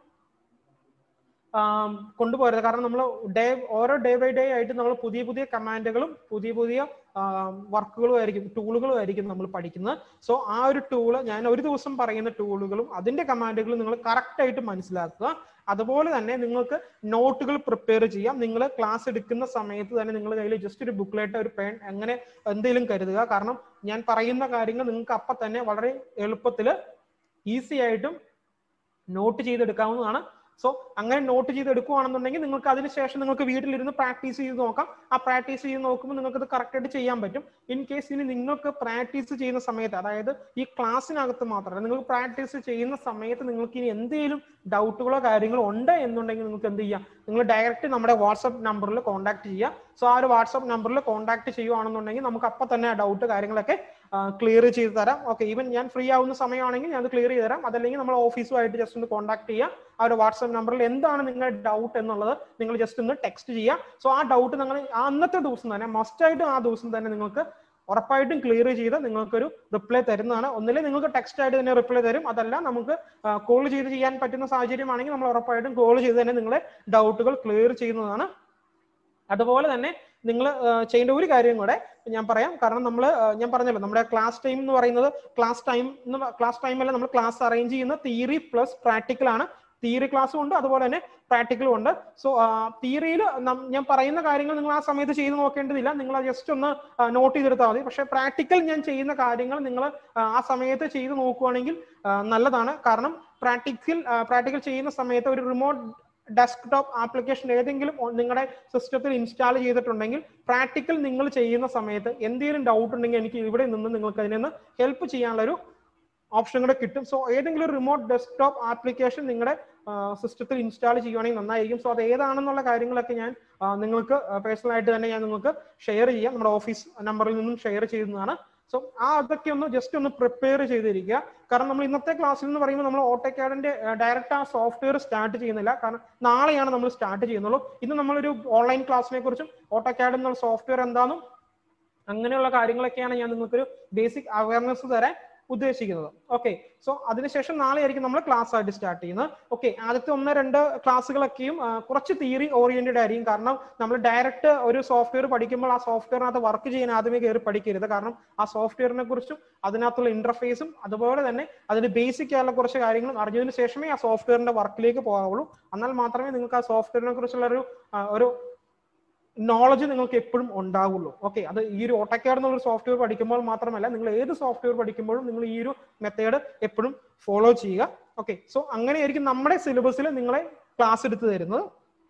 കൊണ്ടുപോകരുത് കാരണം നമ്മൾ ഡേ ഓരോ ഡേ ബൈ ഡേ ആയിട്ട് നമ്മൾ പുതിയ പുതിയ കമാൻഡുകളും പുതിയ പുതിയ വർക്കുകളും ആയിരിക്കും ടൂളുകളും ആയിരിക്കും നമ്മൾ പഠിക്കുന്നത് സോ ആ ഒരു ടൂള് ഞാൻ ഒരു ദിവസം പറയുന്ന ടൂളുകളും അതിന്റെ കമാൻഡുകളും നിങ്ങൾ കറക്റ്റ് ആയിട്ട് മനസ്സിലാക്കുക അതുപോലെ തന്നെ നിങ്ങൾക്ക് നോട്ടുകൾ പ്രിപ്പയർ ചെയ്യാം നിങ്ങൾ ക്ലാസ് എടുക്കുന്ന സമയത്ത് തന്നെ നിങ്ങളുടെ കയ്യിൽ ജസ്റ്റ് ഒരു ബുക്ക്ലെറ്റ് ഒരു പെൻ അങ്ങനെ എന്തെങ്കിലും കരുതുക കാരണം ഞാൻ പറയുന്ന കാര്യങ്ങൾ നിങ്ങൾക്ക് അപ്പം തന്നെ വളരെ എളുപ്പത്തിൽ ഈസി ആയിട്ടും നോട്ട് ചെയ്തെടുക്കാവുന്നതാണ് സോ അങ്ങനെ നോട്ട് ചെയ്ത് എടുക്കുകയാണെന്നുണ്ടെങ്കിൽ നിങ്ങൾക്ക് അതിനുശേഷം നിങ്ങൾക്ക് വീട്ടിലിരുന്ന് പ്രാക്ടീസ് ചെയ്ത് നോക്കാം ആ പ്രാക്ടീസ് ചെയ്ത് നോക്കുമ്പോൾ നിങ്ങൾക്ക് ഇത് കറക്റ്റ് ആയിട്ട് ചെയ്യാൻ പറ്റും ഇൻ കേസ് ഇനി നിങ്ങൾക്ക് പ്രാക്ടീസ് ചെയ്യുന്ന സമയത്ത് അതായത് ഈ ക്ലാസ്സിനകത്ത് മാത്രമല്ല നിങ്ങൾക്ക് പ്രാക്ടീസ് ചെയ്യുന്ന സമയത്ത് നിങ്ങൾക്ക് ഇനി എന്തെങ്കിലും ഡൗട്ടുകളോ കാര്യങ്ങളോ ഉണ്ട് എന്നുണ്ടെങ്കിൽ നിങ്ങൾക്ക് എന്ത് ചെയ്യാം നിങ്ങൾ ഡയറക്റ്റ് നമ്മുടെ വാട്സപ്പ് നമ്പറിൽ കോൺടാക്ട് ചെയ്യുക സോ ആ ഒരു വാട്സപ്പ് നമ്പറിൽ കോൺടാക്ട് ചെയ്യുവാണെന്നുണ്ടെങ്കിൽ നമുക്ക് അപ്പം തന്നെ ആ ഡൗട്ട് കാര്യങ്ങളൊക്കെ ക്ലിയർ ചെയ്ത് തരാം ഓക്കെ ഈവൻ ഞാൻ ഫ്രീ ആവുന്ന സമയമാണെങ്കിൽ ഞാൻ അത് ക്ലിയർ ചെയ്ത് തരാം അതല്ലെങ്കിൽ നമ്മൾ ഓഫീസുമായിട്ട് ജസ്റ്റ് ഒന്ന് കോൺടാക്ട് ചെയ്യുക ആ ഒരു വാട്സ്ആപ്പ് നമ്പറിൽ എന്താണ് നിങ്ങളുടെ ഡൗട്ട് എന്നുള്ളത് നിങ്ങൾ ജസ്റ്റ് ഒന്ന് ടെക്സ്റ്റ് ചെയ്യുക സോ ആ ഡൗട്ട് നിങ്ങൾ ആ അന്നത്തെ ദിവസം തന്നെ മസ്റ്റ് ആയിട്ടും ആ ദിവസം തന്നെ നിങ്ങൾക്ക് ഉറപ്പായിട്ടും ക്ലിയർ ചെയ്ത് നിങ്ങൾക്കൊരു റിപ്ലൈ തരുന്നതാണ് ഒന്നിലെ നിങ്ങൾക്ക് ടെക്സ്റ്റ് ആയിട്ട് തന്നെ റിപ്ലൈ തരും അതല്ല നമുക്ക് കോൾ ചെയ്ത് ചെയ്യാൻ പറ്റുന്ന സാഹചര്യമാണെങ്കിൽ നമ്മൾ ഉറപ്പായിട്ടും കോൾ ചെയ്ത് തന്നെ നിങ്ങളെ ഡൗട്ടുകൾ ക്ലിയർ ചെയ്യുന്നതാണ് അതുപോലെ തന്നെ നിങ്ങൾ ചെയ്യേണ്ട ഒരു കാര്യം കൂടെ ഞാൻ പറയാം കാരണം നമ്മൾ ഞാൻ പറഞ്ഞല്ലോ നമ്മുടെ ക്ലാസ് ടൈം എന്ന് പറയുന്നത് ക്ലാസ് ടൈം ക്ലാസ് ടൈമല്ല നമ്മൾ ക്ലാസ് അറേഞ്ച് ചെയ്യുന്ന തിയറി പ്ലസ് പ്രാക്ടിക്കൽ ആണ് തിയറി ക്ലാസ്സും ഉണ്ട് അതുപോലെ തന്നെ പ്രാക്ടിക്കലും ഉണ്ട് സോ തിയറിയിൽ ഞാൻ പറയുന്ന കാര്യങ്ങൾ നിങ്ങൾ ആ സമയത്ത് ചെയ്ത് നോക്കേണ്ടതില്ല നിങ്ങൾ ജസ്റ്റ് ഒന്ന് നോട്ട് ചെയ്തെടുത്താൽ മതി പക്ഷേ പ്രാക്ടിക്കൽ ഞാൻ ചെയ്യുന്ന കാര്യങ്ങൾ നിങ്ങൾ ആ സമയത്ത് ചെയ്ത് നോക്കുവാണെങ്കിൽ നല്ലതാണ് കാരണം പ്രാക്ടിക്കൽ പ്രാക്ടിക്കൽ ചെയ്യുന്ന സമയത്ത് ഒരു റിമോട്ട് ഡെസ്ക്ടോപ്പ് ആപ്ലിക്കേഷൻ ഏതെങ്കിലും നിങ്ങളുടെ സിസ്റ്റത്തിൽ ഇൻസ്റ്റാൾ ചെയ്തിട്ടുണ്ടെങ്കിൽ പ്രാക്ടിക്കൽ നിങ്ങൾ ചെയ്യുന്ന സമയത്ത് എന്തെങ്കിലും ഡൗട്ട് ഉണ്ടെങ്കിൽ എനിക്ക് ഇവിടെ നിന്ന് നിങ്ങൾക്ക് അതിൽ നിന്ന് ഹെൽപ്പ് ചെയ്യാനുള്ള ഒരു ഓപ്ഷൻ കൂടെ കിട്ടും സോ ഏതെങ്കിലും ഒരു റിമോട്ട് ഡെസ്ക്ടോപ്പ് ആപ്ലിക്കേഷൻ നിങ്ങളുടെ സിസ്റ്റത്തിൽ ഇൻസ്റ്റാൾ ചെയ്യുവാണെങ്കിൽ നന്നായിരിക്കും സോ അത് ഏതാണെന്നുള്ള കാര്യങ്ങളൊക്കെ ഞാൻ നിങ്ങൾക്ക് പേഴ്സണൽ ആയിട്ട് തന്നെ ഞാൻ നിങ്ങൾക്ക് ഷെയർ ചെയ്യാം നമ്മുടെ ഓഫീസ് നമ്പറിൽ നിന്നും ഷെയർ ചെയ്യുന്നതാണ് സോ ആ അതൊക്കെ ഒന്ന് ജസ്റ്റ് ഒന്ന് പ്രിപ്പയർ ചെയ്തിരിക്കുക കാരണം നമ്മൾ ഇന്നത്തെ ക്ലാസ്സിൽ എന്ന് പറയുമ്പോൾ നമ്മൾ ഓട്ടോക്കാഡിന്റെ ഡയറക്റ്റ് ആ സോഫ്റ്റ്വെയർ സ്റ്റാർട്ട് ചെയ്യുന്നില്ല കാരണം നാളെയാണ് നമ്മൾ സ്റ്റാർട്ട് ചെയ്യുന്നുള്ളൂ ഇന്ന് നമ്മളൊരു ഓൺലൈൻ ക്ലാസ്സിനെ കുറിച്ചും ഓട്ടോക്കാഡ് എന്നുള്ള സോഫ്റ്റ്വെയർ എന്താണെന്നും അങ്ങനെയുള്ള കാര്യങ്ങളൊക്കെയാണ് ഞാൻ നിങ്ങൾക്കൊരു ബേസിക് അവയർനെസ് തരാൻ ഉദ്ദേശിക്കുന്നത് ഓക്കെ സോ അതിനുശേഷം നാളെ ആയിരിക്കും നമ്മൾ ക്ലാസ് ആയിട്ട് സ്റ്റാർട്ട് ചെയ്യുന്നത് ഓക്കെ ആദ്യത്തെ ഒന്ന് രണ്ട് ക്ലാസ്സുകളൊക്കെയും ആ, കുറച്ച് തിയറി ഓറിയന്റഡ് ആയിരിക്കും കാരണം നമ്മൾ ഡയറക്റ്റ് ഒരു സോഫ്റ്റ്വെയർ പഠിക്കുമ്പോൾ ആ സോഫ്റ്റ്വെയറിനകത്ത് വർക്ക് ചെയ്യാൻ ആദ്യമേ കയറി പഠിക്കരുത് കാരണം ആ സോഫ്റ്റ്വെയറിനെ കുറിച്ചും അതിനകത്തുള്ള ഇന്റർഫേസും അതുപോലെ തന്നെ അതിന്റെ ബേസിക് ആയുള്ള കുറച്ച് കാര്യങ്ങളും അറിഞ്ഞതിന് ശേഷമേ ആ സോഫ്റ്റ്വെയറിന്റെ വർക്കിലേക്ക് പോകാവുള്ളൂ എന്നാൽ മാത്രമേ നിങ്ങൾക്ക് ആ സോഫ്റ്റ്വെയറിനെ കുറിച്ചുള്ള ഒരു ആ, ഒരു നോളജ് നിങ്ങൾക്ക് എപ്പോഴും ഉണ്ടാവുള്ളൂ ഓക്കെ അത് ഈ ഒരു ഓട്ടോക്കാഡ് എന്നുള്ള സോഫ്റ്റ്വെയർ പഠിക്കുമ്പോൾ മാത്രമല്ല നിങ്ങൾ ഏത് സോഫ്റ്റ്വെയർ പഠിക്കുമ്പോഴും നിങ്ങൾ ഈ ഒരു മെത്തേഡ് എപ്പോഴും ഫോളോ ചെയ്യുക ഓക്കെ സോ അങ്ങനെയായിരിക്കും നമ്മുടെ സിലബസിൽ നിങ്ങളെ ക്ലാസ് എടുത്തു തരുന്നത്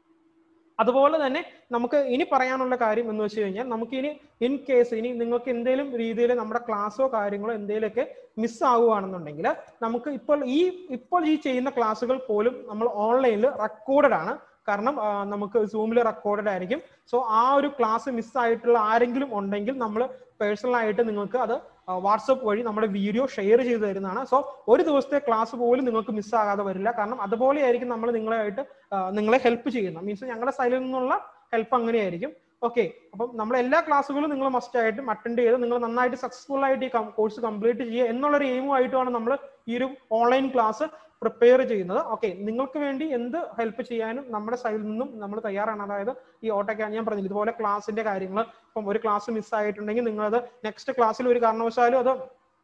അതുപോലെ തന്നെ നമുക്ക് ഇനി പറയാനുള്ള കാര്യം എന്ന് വെച്ച് കഴിഞ്ഞാൽ നമുക്ക് ഇനി ഇൻ കേസ് ഇനി നിങ്ങൾക്ക് എന്തെങ്കിലും രീതിയിൽ നമ്മുടെ ക്ലാസ്സോ കാര്യങ്ങളോ എന്തെങ്കിലുമൊക്കെ മിസ് ആവുകയാണെന്നുണ്ടെങ്കിൽ നമുക്ക് ഇപ്പോൾ ഈ ഇപ്പോൾ ഈ ചെയ്യുന്ന ക്ലാസ്സുകൾ പോലും നമ്മൾ ഓൺലൈനിൽ റെക്കോർഡഡ് ആണ് കാരണം ആ, നമുക്ക് സൂമിൽ റെക്കോർഡഡ് ആയിരിക്കും സോ ആ ഒരു ക്ലാസ് മിസ് ആയിട്ടുള്ള ആരെങ്കിലും ഉണ്ടെങ്കിൽ നമ്മൾ പേഴ്സണൽ ആയിട്ട് നിങ്ങൾക്ക് അത് വാട്സപ്പ് വഴി നമ്മുടെ വീഡിയോ ഷെയർ ചെയ്ത് തരുന്നതാണ് സോ ഒരു ദിവസത്തെ ക്ലാസ് പോലും നിങ്ങൾക്ക് മിസ് ആകാതെ വരില്ല കാരണം അതുപോലെ ആയിരിക്കും നമ്മൾ നിങ്ങളായിട്ട് ആ, നിങ്ങളെ ഹെൽപ്പ് ചെയ്യുന്നത് മീൻസ് ഞങ്ങളുടെ സൈഡിൽ നിന്നുള്ള ഹെൽപ്പ് അങ്ങനെയായിരിക്കും ഓക്കെ അപ്പം നമ്മൾ എല്ലാ ക്ലാസ്സുകളും നിങ്ങൾ മസ്റ്റ് ആയിട്ടും അറ്റൻഡ് ചെയ്ത് നിങ്ങൾ നന്നായിട്ട് സക്സസ്ഫുൾ ആയിട്ട് ഈ കോഴ്സ് കംപ്ലീറ്റ് ചെയ്യുക എന്നുള്ളൊരു എയിമുമായിട്ടുമാണ് നമ്മൾ ഈ ഒരു ഓൺലൈൻ ക്ലാസ് പ്രിപ്പയർ ചെയ്യുന്നത് ഓക്കെ നിങ്ങൾക്ക് വേണ്ടി എന്ത് ഹെൽപ്പ് ചെയ്യാനും നമ്മുടെ സൈഡിൽ നിന്നും നമ്മൾ തയ്യാറാണ് അതായത് ഈ ഓട്ടോക്കാ ഞാൻ പറഞ്ഞില്ല ഇതുപോലെ ക്ലാസിന്റെ കാര്യങ്ങൾ ഇപ്പം ഒരു ക്ലാസ് മിസ് ആയിട്ടുണ്ടെങ്കിൽ നിങ്ങളത് നെക്സ്റ്റ് ക്ലാസ്സിൽ ഒരു കാരണവശാലും അത്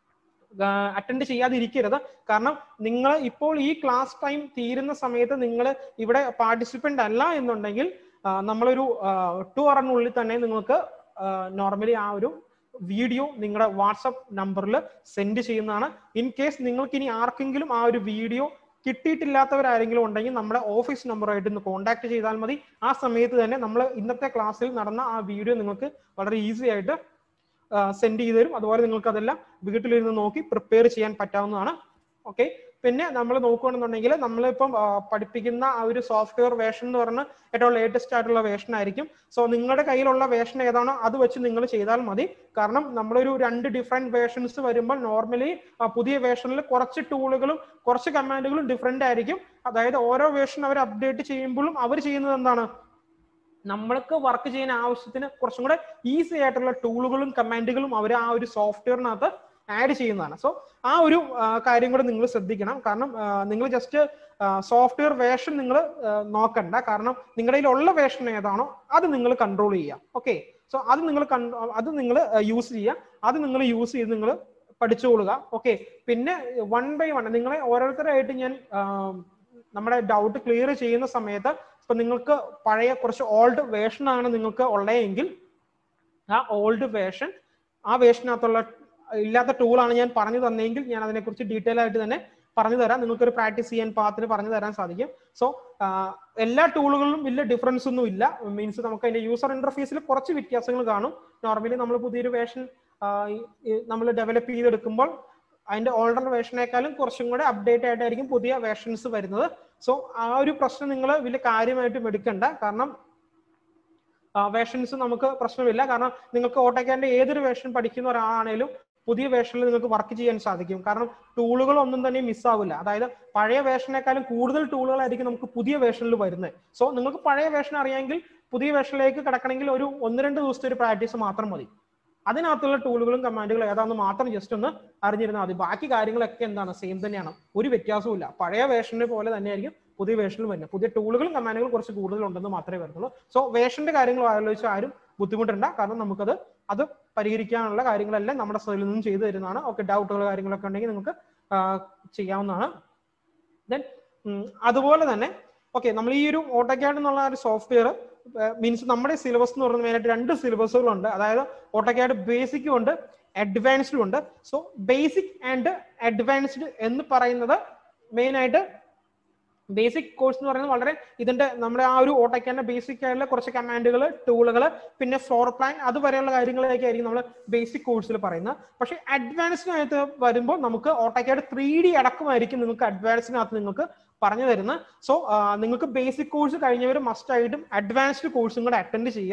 അറ്റൻഡ് ചെയ്യാതിരിക്കരുത് കാരണം നിങ്ങൾ ഇപ്പോൾ ഈ ക്ലാസ് ടൈം തീരുന്ന സമയത്ത് നിങ്ങൾ ഇവിടെ പാർട്ടിസിപ്പന്റ് അല്ല എന്നുണ്ടെങ്കിൽ ആ, നമ്മളൊരു ടു അവറിനുള്ളിൽ തന്നെ നിങ്ങൾക്ക് നോർമലി ആ ഒരു വീഡിയോ നിങ്ങളുടെ വാട്സപ്പ് നമ്പറിൽ സെൻഡ് ചെയ്യുന്നതാണ് ഇൻ കേസ് നിങ്ങൾക്ക് ഇനി ആർക്കെങ്കിലും ആ ഒരു വീഡിയോ കിട്ടിയിട്ടില്ലാത്തവരാരെങ്കിലും ഉണ്ടെങ്കിൽ നമ്മുടെ ഓഫീസ് നമ്പറായിട്ട് ഒന്ന് കോൺടാക്ട് ചെയ്താൽ മതി ആ സമയത്ത് തന്നെ നമ്മൾ ഇന്നത്തെ ക്ലാസ്സിൽ നടന്ന ആ വീഡിയോ നിങ്ങൾക്ക് വളരെ ഈസി ആയിട്ട് സെൻഡ് ചെയ്ത് തരും അതുപോലെ നിങ്ങൾക്ക് അതെല്ലാം വീട്ടിലിരുന്ന് നോക്കി പ്രിപ്പയർ ചെയ്യാൻ പറ്റാവുന്നതാണ് ഓക്കെ പിന്നെ നമ്മൾ നോക്കുകയാണെന്നുണ്ടെങ്കിൽ നമ്മളിപ്പം ആ, പഠിപ്പിക്കുന്ന ആ ഒരു സോഫ്റ്റ്വെയർ വേഷൻ എന്ന് പറഞ്ഞാൽ ഏറ്റവും ലേറ്റസ്റ്റ് ആയിട്ടുള്ള വേഷൻ ആയിരിക്കും സോ നിങ്ങളുടെ കയ്യിലുള്ള വേഷൻ ഏതാണോ അത് വെച്ച് നിങ്ങൾ ചെയ്താൽ മതി കാരണം നമ്മളൊരു രണ്ട് ഡിഫറെന്റ് വേഷൻസ് വരുമ്പോൾ നോർമലി പുതിയ വേഷനിൽ കുറച്ച് ടൂളുകളും കുറച്ച് കമാൻഡുകളും ഡിഫറെന്റ് ആയിരിക്കും അതായത് ഓരോ വേഷൻ അവർ അപ്ഡേറ്റ് ചെയ്യുമ്പോഴും അവർ ചെയ്യുന്നത് എന്താണ് നമ്മൾക്ക് വർക്ക് ചെയ്യാൻ ആവശ്യത്തിന് കുറച്ചും കൂടെ ഈസി ആയിട്ടുള്ള ടൂളുകളും കമാൻഡുകളും അവർ ആ ഒരു സോഫ്റ്റ്വെയറിനകത്ത് ആഡ് ചെയ്യുന്നതാണ് സോ ആ ഒരു ആ, കാര്യം കൂടെ നിങ്ങൾ ശ്രദ്ധിക്കണം കാരണം നിങ്ങൾ ജസ്റ്റ് സോഫ്റ്റ്വെയർ വേഷൻ നിങ്ങൾ നോക്കണ്ട കാരണം നിങ്ങളുടെ കയ്യിലുള്ള വേഷൻ ഏതാണോ അത് നിങ്ങൾ കൺട്രോൾ ചെയ്യുക ഓക്കെ സോ അത് നിങ്ങൾ അത് നിങ്ങൾ യൂസ് ചെയ്യുക അത് നിങ്ങൾ യൂസ് ചെയ്ത് നിങ്ങൾ പഠിച്ചുകൊള്ളുക ഓക്കെ പിന്നെ വൺ ബൈ വൺ നിങ്ങളെ ഓരോരുത്തരായിട്ട് ഞാൻ ആ, നമ്മുടെ ഡൗട്ട് ക്ലിയർ ചെയ്യുന്ന സമയത്ത് ഇപ്പൊ നിങ്ങൾക്ക് പഴയ കുറച്ച് ഓൾഡ് വേഷൻ ആണ് നിങ്ങൾക്ക് ഉള്ളതെങ്കിൽ ആ ഓൾഡ് വേഷൻ ആ വേഷനകത്തുള്ള ഇല്ലാത്ത ടൂളാണ് ഞാൻ പറഞ്ഞു തന്നെങ്കിൽ ഞാൻ അതിനെക്കുറിച്ച് ഡീറ്റെയിൽ ആയിട്ട് തന്നെ പറഞ്ഞു തരാം നിങ്ങൾക്കൊരു പ്രാക്ടീസ് ചെയ്യാൻ പാത്തിന് പറഞ്ഞു തരാൻ സാധിക്കും സോ എല്ലാ ടൂളുകളിലും വലിയ ഡിഫറൻസ് ഒന്നും ഇല്ല മീൻസ് നമുക്ക് അതിന്റെ യൂസർ ഇന്റർഫേസിൽ കുറച്ച് വ്യത്യാസങ്ങൾ കാണും നോർമലി നമ്മൾ പുതിയൊരു വേഷൻ നമ്മൾ ഡെവലപ്പ് ചെയ്തെടുക്കുമ്പോൾ അതിന്റെ ഓൾഡർ വേഷനേക്കാളും കുറച്ചും കൂടെ അപ്ഡേറ്റ് ആയിട്ടായിരിക്കും പുതിയ വേഷൻസ് വരുന്നത് സോ ആ ഒരു പ്രശ്നം നിങ്ങൾ വലിയ കാര്യമായിട്ടും എടുക്കണ്ട കാരണം വേഷൻസ് നമുക്ക് പ്രശ്നമില്ല കാരണം നിങ്ങൾക്ക് ഓട്ടോക്കാന്റെ ഏതൊരു വേഷൻ പഠിക്കുന്ന ഒരാളാണേലും പുതിയ വേഷനിൽ നിങ്ങൾക്ക് വർക്ക് ചെയ്യാൻ സാധിക്കും കാരണം ടൂളുകൾ ഒന്നും തന്നെ മിസ്സാവില്ല അതായത് പഴയ വേഷനേക്കാളും കൂടുതൽ ടൂളുകളായിരിക്കും നമുക്ക് പുതിയ വേഷനിൽ വരുന്നത് സോ നിങ്ങൾക്ക് പഴയ വേഷൻ അറിയാമെങ്കിൽ പുതിയ വേഷനിലേക്ക് കിടക്കണമെങ്കിൽ ഒരു ഒന്ന് രണ്ട് ദിവസത്തെ ഒരു പ്രാക്ടീസ് മാത്രം മതി അതിനകത്തുള്ള ടൂളുകളും കമാൻഡുകളും ഏതാണെന്ന് മാത്രം ജസ്റ്റ് ഒന്ന് അറിഞ്ഞിരുന്നാൽ മതി ബാക്കി കാര്യങ്ങളൊക്കെ എന്താണ് സെയിം തന്നെയാണ് ഒരു വ്യത്യാസവും ഇല്ല പഴയ വേഷനെ പോലെ തന്നെയായിരിക്കും പുതിയ വേഷനിൽ വരുന്നത് പുതിയ ടൂളുകളും കമാൻഡുകളും കുറച്ച് കൂടുതലുണ്ടെന്ന് മാത്രമേ വരുന്നുള്ളൂ സോ വേഷന്റെ കാര്യങ്ങൾ ആലോചിച്ച് ആരും ബുദ്ധിമുട്ടണ്ട കാരണം നമുക്കത് അത് പരിഹരിക്കാനുള്ള കാര്യങ്ങളെല്ലാം നമ്മുടെ സൈഡിൽ നിന്നും ചെയ്തു തരുന്നതാണ് ഓക്കെ ഡൗട്ടുകൾ കാര്യങ്ങളൊക്കെ ഉണ്ടെങ്കിൽ നിങ്ങൾക്ക് ആ, ചെയ്യാവുന്നതാണ് ദെൻ അതുപോലെ തന്നെ ഓക്കെ നമ്മൾ ഈ ഒരു ഓട്ടോക്യാഡ് എന്നുള്ള ഒരു സോഫ്റ്റ്വെയർ മീൻസ് നമ്മുടെ സിലബസ് എന്ന് പറയുന്നത് മെയിനായിട്ട് രണ്ട് സിലബസുകളുണ്ട് അതായത് ഓട്ടോക്യാഡ് ബേസിക്കും ഉണ്ട് അഡ്വാൻസ്ഡും ഉണ്ട് സോ ബേസിക് ആൻഡ് അഡ്വാൻസ്ഡ് എന്ന് പറയുന്നത് മെയിൻ ആയിട്ട് ബേസിക് കോഴ്സ് എന്ന് പറയുന്നത് വളരെ ഇതിന്റെ നമ്മുടെ ആ ഒരു ഓട്ടോക്കാന്റെ ബേസിക് ആയിട്ടുള്ള കുറച്ച് കമാൻഡുകൾ ടൂളുകൾ പിന്നെ ഫ്ലോർ പ്ലാൻ അതുവരെയുള്ള കാര്യങ്ങളൊക്കെ ആയിരിക്കും നമ്മൾ ബേസിക് കോഴ്സിൽ പറയുന്നത് പക്ഷെ അഡ്വാൻസ്ഡ് ആയിട്ട് വരുമ്പോൾ നമുക്ക് ഓട്ടോക്കാഡ് ത്രീ ഡി അടക്കമായിരിക്കും നിങ്ങൾക്ക് അഡ്വാൻസിനകത്ത് നിങ്ങൾക്ക് പറഞ്ഞു തരുന്നത് സോ നിങ്ങൾക്ക് ബേസിക് കോഴ്സ് കഴിഞ്ഞവർ മസ്റ്റ് ആയിട്ടും അഡ്വാൻസ്ഡ് കോഴ്സും കൂടെ അറ്റൻഡ് ചെയ്യുക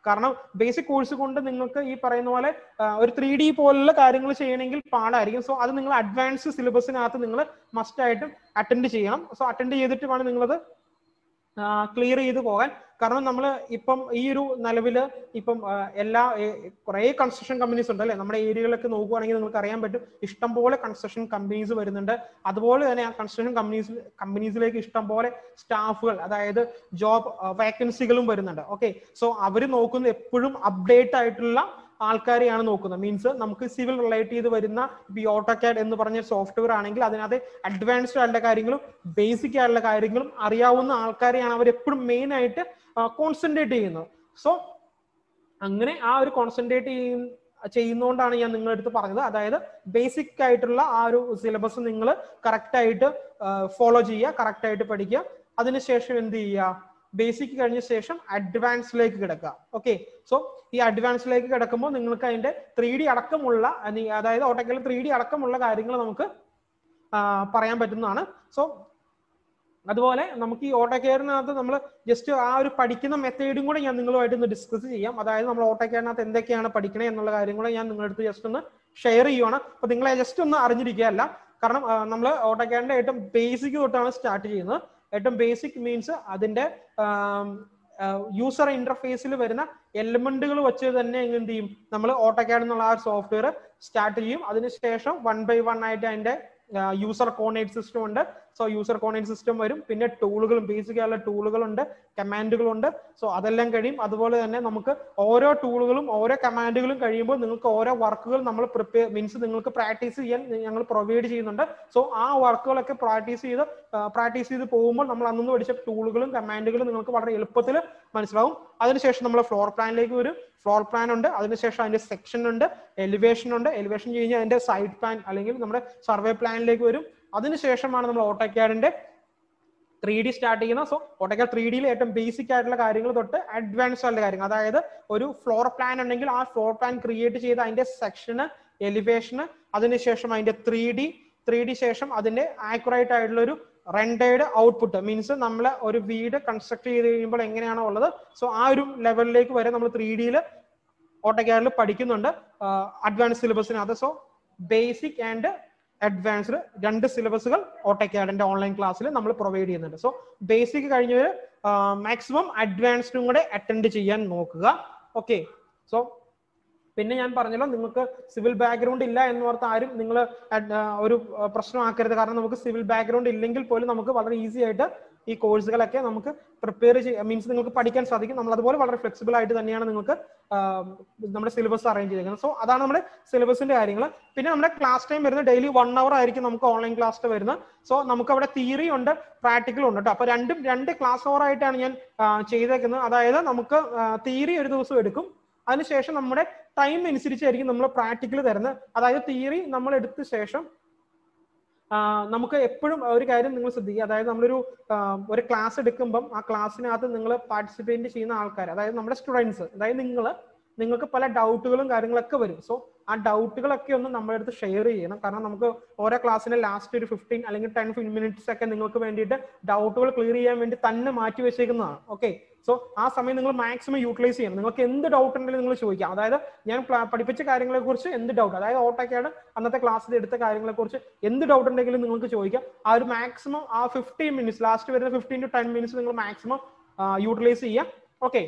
കാരണം ബേസിക് കോഴ്സ് കൊണ്ട് നിങ്ങൾക്ക് ഈ പറയുന്ന പോലെ ആ, ഒരു ത്രീ ഡി പോലുള്ള കാര്യങ്ങൾ ചെയ്യണമെങ്കിൽ പാടായിരിക്കും സോ അത് നിങ്ങൾ അഡ്വാൻസ് സിലബസിനകത്ത് നിങ്ങൾ മസ്റ്റ് ആയിട്ടും അറ്റൻഡ് ചെയ്യണം സോ അറ്റൻഡ് ചെയ്തിട്ട് വേണം നിങ്ങളത് ക്ലിയർ ചെയ്ത് പോകാൻ കാരണം നമ്മൾ ഇപ്പം ഈ ഒരു നിലവിൽ ഇപ്പം ആ, എല്ലാ കുറെ കൺസ്ട്രക്ഷൻ കമ്പനീസ് ഉണ്ട് അല്ലെ നമ്മുടെ ഏരിയകളൊക്കെ നോക്കുവാണെങ്കിൽ നിങ്ങൾക്ക് അറിയാൻ പറ്റും ഇഷ്ടംപോലെ കൺസ്ട്രക്ഷൻ കമ്പനീസ് വരുന്നുണ്ട് അതുപോലെ തന്നെ ആ കൺസ്ട്രക്ഷൻ കമ്പനീസ് കമ്പനീസിലേക്ക് ഇഷ്ടംപോലെ സ്റ്റാഫുകൾ അതായത് ജോബ് വേക്കൻസികളും വരുന്നുണ്ട് ഓക്കെ സോ അവർ നോക്കുന്നത് എപ്പോഴും അപ്ഡേറ്റ് ആയിട്ടുള്ള ആൾക്കാരെയാണ് നോക്കുന്നത് മീൻസ് നമുക്ക് സിവിൽ റിലേറ്റ് ചെയ്ത് വരുന്ന ഈ ഓട്ടോകാഡ് എന്ന് പറഞ്ഞ സോഫ്റ്റ്വെയർ ആണെങ്കിൽ അതിനകത്ത് അഡ്വാൻസ്ഡ് ആയിട്ടുള്ള കാര്യങ്ങളും ബേസിക് ആയിട്ടുള്ള കാര്യങ്ങളും അറിയാവുന്ന ആൾക്കാരെയാണ് അവർ എപ്പോഴും മെയിൻ ആയിട്ട് കോൺസെൻട്രേറ്റ് ചെയ്യുന്നത് സോ അങ്ങനെ ആ ഒരു കോൺസെൻട്രേറ്റ് ചെയ്യുന്ന ചെയ്യുന്നതുകൊണ്ടാണ് ഞാൻ നിങ്ങളുടെ അടുത്ത് പറഞ്ഞത് അതായത് ബേസിക് ആയിട്ടുള്ള ആ ഒരു സിലബസ് നിങ്ങൾ കറക്റ്റ് ആയിട്ട് ഫോളോ ചെയ്യുക കറക്റ്റ് ആയിട്ട് പഠിക്കുക അതിനുശേഷം എന്ത് ചെയ്യുക ബേസിക് കഴിഞ്ഞ ശേഷം അഡ്വാൻസിലേക്ക് കിടക്കുക ഓക്കെ സോ ഈ അഡ്വാൻസിലേക്ക് കിടക്കുമ്പോൾ നിങ്ങൾക്ക് അതിന്റെ ത്രീ ഡി അടക്കമുള്ള അനി- അതായത് ഓട്ടോക്കൽ ത്രീ ഡി അടക്കമുള്ള കാര്യങ്ങൾ നമുക്ക് ആ, പറയാൻ പറ്റുന്നതാണ് സോ അതുപോലെ നമുക്ക് ഈ ഓട്ടോ കെയറിനകത്ത് നമ്മൾ ജസ്റ്റ് ആ ഒരു പഠിക്കുന്ന മെത്തേഡും കൂടെ ഞാൻ നിങ്ങളുമായിട്ട് ഒന്ന് ഡിസ്കസ് ചെയ്യാം അതായത് നമ്മൾ ഓട്ടോ കെയറിനകത്ത് എന്തൊക്കെയാണ് പഠിക്കണേ എന്നുള്ള കാര്യം കൂടെ ഞാൻ നിങ്ങളുടെ അടുത്ത് ജസ്റ്റ് ഒന്ന് ഷെയർ ചെയ്യുവാണ് അപ്പൊ നിങ്ങളെ ജസ്റ്റ് ഒന്ന് അറിഞ്ഞിരിക്കുക അല്ല കാരണം നമ്മൾ ഓട്ടോ കെയറിന്റെ ഏറ്റവും ബേസിക് തൊട്ടാണ് സ്റ്റാർട്ട് ചെയ്യുന്നത് ഏറ്റവും ബേസിക് മീൻസ് അതിന്റെ യൂസർ ഇന്റർഫേസിൽ വരുന്ന എലമെന്റുകൾ വെച്ച് തന്നെ എന്ത് ചെയ്യും നമ്മൾ ഓട്ടോകാഡ് എന്നുള്ള ആ സോഫ്റ്റ്വെയർ സ്റ്റാർട്ട് ചെയ്യും അതിനുശേഷം വൺ ബൈ വൺ ആയിട്ട് അതിന്റെ യൂസർ കോർഡിനേറ്റ് സിസ്റ്റം ഉണ്ട് സോ യൂസർ കോർഡിനേറ്റ് സിസ്റ്റം വരും പിന്നെ ടൂളുകളും ബേസിക് ആയിട്ടുള്ള ടൂളുകളുണ്ട് കമാൻഡുകളുണ്ട് സോ അതെല്ലാം കഴിയും അതുപോലെ തന്നെ നമുക്ക് ഓരോ ടൂളുകളും ഓരോ കമാൻഡുകളും കഴിയുമ്പോൾ നിങ്ങൾക്ക് ഓരോ വർക്കുകൾ നമ്മൾ പ്രിപ്പയർ മീൻസ് നിങ്ങൾക്ക് പ്രാക്ടീസ് ചെയ്യാൻ ഞങ്ങൾ പ്രൊവൈഡ് ചെയ്യുന്നുണ്ട് സോ ആ വർക്കുകളൊക്കെ പ്രാക്ടീസ് ചെയ്ത് പ്രാക്ടീസ് ചെയ്ത് പോകുമ്പോൾ നമ്മൾ അന്നു പഠിച്ച ടൂളുകളും കമാൻഡുകളും നിങ്ങൾക്ക് വളരെ എളുപ്പത്തിൽ മനസ്സിലാവും അതിനുശേഷം നമ്മൾ ഫ്ലോർ പ്ലാനിലേക്ക് വരും ഫ്ലോർ പ്ലാൻ ഉണ്ട് അതിനുശേഷം അതിന്റെ സെക്ഷൻ ഉണ്ട് എലിവേഷൻ ഉണ്ട് എലിവേഷൻ കഴിഞ്ഞാൽ അതിന്റെ സൈഡ് പ്ലാൻ അല്ലെങ്കിൽ നമ്മുടെ സർവേ പ്ലാനിലേക്ക് വരും അതിനുശേഷമാണ് നമ്മൾ ഓട്ടോക്യാഡിന്റെ ത്രീ ഡി സ്റ്റാർട്ട് ചെയ്യുന്നത് സോ ഓട്ടോക്യാഡ് ത്രീ ഡിയിൽ ഏറ്റവും ബേസിക് ആയിട്ടുള്ള കാര്യങ്ങൾ തൊട്ട് അഡ്വാൻസ് ആയിട്ടുള്ള കാര്യങ്ങൾ അതായത് ഒരു ഫ്ലോർ പ്ലാൻ ഉണ്ടെങ്കിൽ ആ ഫ്ലോർ പ്ലാൻ ക്രിയേറ്റ് ചെയ്ത് അതിന്റെ സെക്ഷന് എലിവേഷന് അതിനുശേഷം അതിന്റെ ത്രീ ഡി ത്രീ ഡി ശേഷം അതിന്റെ ആക്യുറേറ്റ് ആയിട്ടുള്ള ഒരു റെൻഡേഡ് ഔട്ട്പുട്ട് മീൻസ് നമ്മൾ ഒരു വീട് കൺസ്ട്രക്ട് ചെയ്ത് കഴിയുമ്പോൾ എങ്ങനെയാണോ ഉള്ളത് സോ ആ ഒരു ലെവലിലേക്ക് വരെ നമ്മൾ ത്രീ ഡിയിൽ ഓട്ടോക്യാഡിൽ പഠിക്കുന്നുണ്ട് അഡ്വാൻസ് സിലബസിനകത്ത് സോ ബേസിക് ആൻഡ് അഡ്വാൻസ്ഡ് രണ്ട് സിലബസുകൾ ഓട്ടോക്യാഡിന്റെ ഓൺലൈൻ ക്ലാസ്സിൽ നമ്മൾ പ്രൊവൈഡ് ചെയ്യുന്നുണ്ട് സോ ബേസിക് കഴിഞ്ഞവർ മാക്സിമം അഡ്വാൻസ്ഡും കൂടെ അറ്റൻഡ് ചെയ്യാൻ നോക്കുക ഓക്കെ സോ പിന്നെ ഞാൻ പറഞ്ഞല്ലോ നിങ്ങൾക്ക് സിവിൽ ബാക്ക്ഗ്രൗണ്ട് ഇല്ല എന്ന് ഓർത്ത് ആരും നിങ്ങൾ ഒരു ആ, പ്രശ്നമാക്കരുത് കാരണം നമുക്ക് സിവിൽ ബാക്ക്ഗ്രൗണ്ട് ഇല്ലെങ്കിൽ പോലും നമുക്ക് വളരെ ഈസി ആയിട്ട് ഈ കോഴ്സുകളൊക്കെ നമുക്ക് പ്രിപ്പയർ ചെയ്യാൻ മീൻസ് നിങ്ങൾക്ക് പഠിക്കാൻ സാധിക്കും നമ്മൾ അതുപോലെ വളരെ ഫ്ലെക്സിബിൾ ആയിട്ട് തന്നെയാണ് നിങ്ങൾക്ക് ആ, നമ്മുടെ സിലബസ് അറേഞ്ച് ചെയ്തിരിക്കുന്നത് സോ അതാണ് നമ്മുടെ സിലബസിന്റെ കാര്യങ്ങൾ പിന്നെ നമ്മുടെ ക്ലാസ് ടൈം വരുന്നത് ഡെയിലി വൺ അവർ ആയിരിക്കും നമുക്ക് ഓൺലൈൻ ക്ലാസ് വരുന്നത് സോ നമുക്ക് അവിടെ തിയറി ഉണ്ട് പ്രാക്ടിക്കൽ ഉണ്ട് കേട്ടോ അപ്പൊ രണ്ടും രണ്ട് ക്ലാസ് അവർ ആയിട്ടാണ് ഞാൻ ആ, ചെയ്തേക്കുന്നത് അതായത് നമുക്ക് തിയറി ഒരു ദിവസം എടുക്കും അതിനുശേഷം നമ്മുടെ ടൈം അനുസരിച്ചായിരിക്കും നമ്മൾ പ്രാക്ടിക്കൽ തരുന്നത് അതായത് തിയറി നമ്മൾ എടുത്ത ശേഷം ആ, നമുക്ക് എപ്പോഴും ഒരു കാര്യം നിങ്ങൾ ശ്രദ്ധിക്കുക അതായത് നമ്മളൊരു ആ, ഒരു ക്ലാസ് എടുക്കുമ്പം ആ ക്ലാസ്സിനകത്ത് നിങ്ങൾ പാർട്ടിസിപ്പേറ്റ് ചെയ്യുന്ന ആൾക്കാർ അതായത് നമ്മുടെ സ്റ്റുഡൻസ് അതായത് നിങ്ങൾ നിങ്ങൾക്ക് പല ഡൗട്ടുകളും കാര്യങ്ങളൊക്കെ വരും സോ ആ ഡൗട്ടുകളൊക്കെ ഒന്ന് നമ്മുടെ അടുത്ത് ഷെയർ ചെയ്യണം കാരണം നമുക്ക് ഓരോ ക്ലാസ്സിന്റെ ലാസ്റ്റ് ഒരു ഫിഫ്റ്റീൻ അല്ലെങ്കിൽ ടെൻ മിനിറ്റ്സ് ഒക്കെ നിങ്ങൾക്ക് വേണ്ടിയിട്ട് ഡൗട്ടുകൾ ക്ലിയർ ചെയ്യാൻ വേണ്ടി തന്നെ മാറ്റി വെച്ചേക്കുന്നതാണ് ഓക്കെ സോ ആ സമയം നിങ്ങൾ മാക്സിമം യൂട്ടിലൈസ് ചെയ്യണം നിങ്ങൾക്ക് എന്ത് ഡൗട്ട് ഉണ്ടെങ്കിലും നിങ്ങൾ ചോദിക്കാം അതായത് ഞാൻ പ്ല- പഠിപ്പിച്ച കാര്യങ്ങളെ കുറിച്ച് എന്ത് ഡൗട്ട് അതായത് ഓട്ടോക്കാണ് അന്നത്തെ ക്ലാസ്സിൽ എടുത്ത കാര്യങ്ങളെ കുറിച്ച് എന്ത് ഡൗട്ട് ഉണ്ടെങ്കിലും നിങ്ങൾക്ക് ചോദിക്കാം ആ ഒരു മാക്സിമം ആ ഫിഫ്റ്റീൻ മിനിറ്റ്സ് ലാസ്റ്റ് വരുന്ന ഫിഫ്റ്റീൻ ടു ടെൻ മിനിറ്റ്സ് നിങ്ങൾ മാക്സിമം യൂട്ടിലൈസ് ചെയ്യാം ഓക്കെ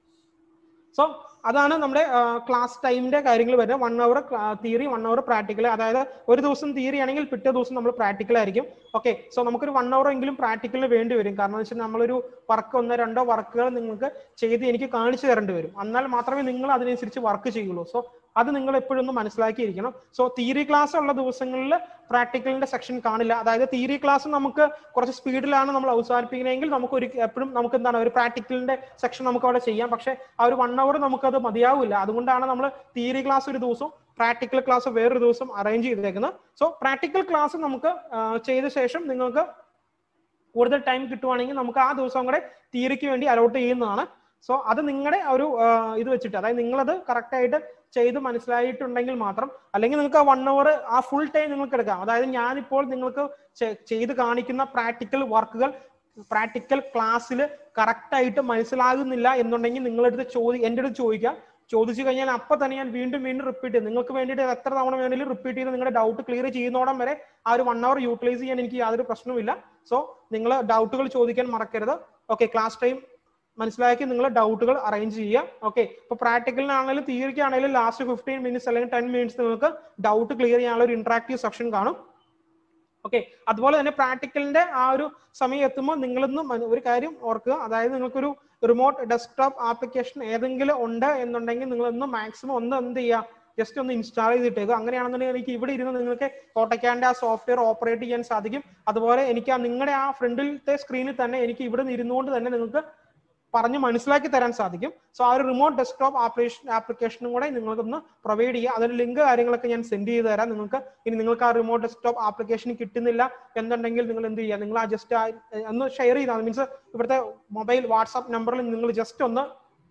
സോ അതാണ് നമ്മുടെ ക്ലാസ് ടൈമിന്റെ കാര്യങ്ങൾ വരുന്നത് one hour theory one hour practical അതായത് ഒരു ദിവസം തിയറി ആണെങ്കിൽ പിറ്റേ ദിവസം നമ്മൾ പ്രാക്ടിക്കൽ ആയിരിക്കും ഓക്കെ സോ നമുക്കൊരു വൺ അവർ എങ്കിലും പ്രാക്ടിക്കലിന് വേണ്ടി വരും കാരണം വെച്ചാൽ നമ്മളൊരു വർക്ക് ഒന്നോ രണ്ടോ വർക്കുകൾ നിങ്ങൾക്ക് ചെയ്ത് എനിക്ക് കാണിച്ചു തരേണ്ടി വരും എന്നാൽ മാത്രമേ നിങ്ങൾ അതിനനുസരിച്ച് വർക്ക് ചെയ്യുള്ളൂ സോ അത് നിങ്ങൾ എപ്പോഴും ഒന്ന് മനസ്സിലാക്കിയിരിക്കണം സോ തിയറി ക്ലാസ് ഉള്ള ദിവസങ്ങളിൽ പ്രാക്ടിക്കലിന്റെ സെക്ഷൻ കാണില്ല അതായത് തിയറി ക്ലാസ് നമുക്ക് കുറച്ച് സ്പീഡിലാണ് നമ്മൾ അവസാനിപ്പിക്കുന്നതെങ്കിൽ നമുക്ക് ഒരു എപ്പോഴും നമുക്ക് എന്താണ് ഒരു പ്രാക്ടിക്കലിന്റെ സെക്ഷൻ നമുക്ക് അവിടെ ചെയ്യാം പക്ഷെ ആ ഒരു വൺ അവർ നമുക്കത് മതിയാവില്ല അതുകൊണ്ടാണ് നമ്മൾ തിയറി ക്ലാസ് ഒരു ദിവസം പ്രാക്ടിക്കൽ ക്ലാസ് വേറൊരു ദിവസം അറേഞ്ച് ചെയ്തേക്കുന്നത് സോ പ്രാക്ടിക്കൽ ക്ലാസ് നമുക്ക് ആ, ചെയ്ത ശേഷം നിങ്ങൾക്ക് കൂടുതൽ ടൈം കിട്ടുവാണെങ്കിൽ നമുക്ക് ആ ദിവസം കൂടെ തിയറിക്ക് വേണ്ടി അലോട്ട് ചെയ്യുന്നതാണ് സോ അത് നിങ്ങളുടെ ഒരു ആ, ഇത് വെച്ചിട്ട് അതായത് നിങ്ങളത് കറക്റ്റ് ആയിട്ട് ചെയ്ത് മനസ്സിലായിട്ടുണ്ടെങ്കിൽ മാത്രം അല്ലെങ്കിൽ നിങ്ങൾക്ക് ആ വൺ അവർ ആ ഫുൾ ടൈം നിങ്ങൾക്ക് എടുക്കാം അതായത് ഞാനിപ്പോൾ നിങ്ങൾക്ക് ചെ- ചെയ്ത് കാണിക്കുന്ന പ്രാക്ടിക്കൽ വർക്കുകൾ പ്രാക്ടിക്കൽ ക്ലാസ്സിൽ കറക്റ്റ് ആയിട്ട് മനസ്സിലാകുന്നില്ല എന്നുണ്ടെങ്കിൽ നിങ്ങളെടുത്ത് ചോദി എൻ്റെ അടുത്ത് ചോദിക്കാം ചോദിച്ചു കഴിഞ്ഞാൽ അപ്പൊ തന്നെ ഞാൻ വീണ്ടും വീണ്ടും റിപ്പീറ്റ് ചെയ്യും നിങ്ങൾക്ക് വേണ്ടിയിട്ട് എത്ര തവണ വേണമെങ്കിലും റിപ്പീറ്റ് ചെയ്ത് നിങ്ങളുടെ ഡൗട്ട് ക്ലിയർ ചെയ്യുന്നോടം വരെ ആ ഒരു വൺ അവർ യൂട്ടിലൈസ് ചെയ്യാൻ എനിക്ക് യാതൊരു പ്രശ്നവുമില്ല സോ നിങ്ങൾ ഡൗട്ടുകൾ ചോദിക്കാൻ മറക്കരുത് ഓക്കെ ക്ലാസ് ടൈം മനസ്സിലാക്കി നിങ്ങൾ ഡൗട്ടുകൾ അറേഞ്ച് ചെയ്യുക ഓക്കെ ഇപ്പൊ പ്രാക്ടിക്കലിനാണെങ്കിലും തിയറിക്കാണെങ്കിലും ലാസ്റ്റ് ഫിഫ്റ്റീൻ മിനിറ്റ്സ് അല്ലെങ്കിൽ ടെൻ മിനിറ്റ്സ് നിങ്ങൾക്ക് ഡൗട്ട് ക്ലിയർ ചെയ്യാനുള്ള ഒരു ഇന്ററാക്റ്റീവ് സെക്ഷൻ കാണും ഓക്കെ അതുപോലെ തന്നെ പ്രാക്ടിക്കലിന്റെ ആ ഒരു സമയം എത്തുമ്പോൾ നിങ്ങളൊന്ന് മന- ഒരു കാര്യം ഓർക്കുക അതായത് നിങ്ങൾക്കൊരു റിമോട്ട് ഡെസ്ക്ടോപ്പ് ആപ്ലിക്കേഷൻ ഏതെങ്കിലും ഉണ്ട് എന്നുണ്ടെങ്കിൽ നിങ്ങൾ ഒന്ന് മാക്സിമം ഒന്ന് എന്ത് ചെയ്യുക ജസ്റ്റ് ഒന്ന് ഇൻസ്റ്റാൾ ചെയ്തിട്ടേക്കുക അങ്ങനെയാണെന്നുണ്ടെങ്കിൽ എനിക്ക് ഇവിടെ ഇരുന്ന് നിങ്ങൾക്ക് കോട്ടയ്ക്കാൻ്റെ ആ സോഫ്റ്റ്വെയർ ഓപ്പറേറ്റ് ചെയ്യാൻ സാധിക്കും അതുപോലെ എനിക്ക് ആ നിങ്ങളുടെ ആ ഫ്രണ്ടിലത്തെ സ്ക്രീനിൽ തന്നെ എനിക്ക് ഇവിടെ നിന്ന് ഇരുന്നുകൊണ്ട് തന്നെ നിങ്ങൾക്ക് പറഞ്ഞ് മനസ്സിലാക്കി തരാൻ സാധിക്കും സോ ആ ഒരു റിമോട്ട് ഡെസ്ക്ടോപ്പ് ആപ്ലിക്കേഷൻ ആപ്ലിക്കേഷനും കൂടെ നിങ്ങൾക്കൊന്ന് പ്രൊവൈഡ് ചെയ്യുക അതിന് ലിങ്ക് കാര്യങ്ങളൊക്കെ ഞാൻ സെൻഡ് ചെയ്ത് തരാം നിങ്ങൾക്ക് ഇനി നിങ്ങൾക്ക് ആ റിമോട്ട് ഡെസ്ക്ടോപ്പ് ആപ്ലിക്കേഷൻ കിട്ടുന്നില്ല എന്നുണ്ടെങ്കിൽ നിങ്ങൾ എന്ത് ചെയ്യുക നിങ്ങൾ ആ ജസ്റ്റ് ഒന്ന് ഷെയർ ചെയ്താൽ മീൻസ് ഇവിടുത്തെ മൊബൈൽ വാട്സാപ്പ് നമ്പറിൽ നിങ്ങൾ ജസ്റ്റ് ഒന്ന്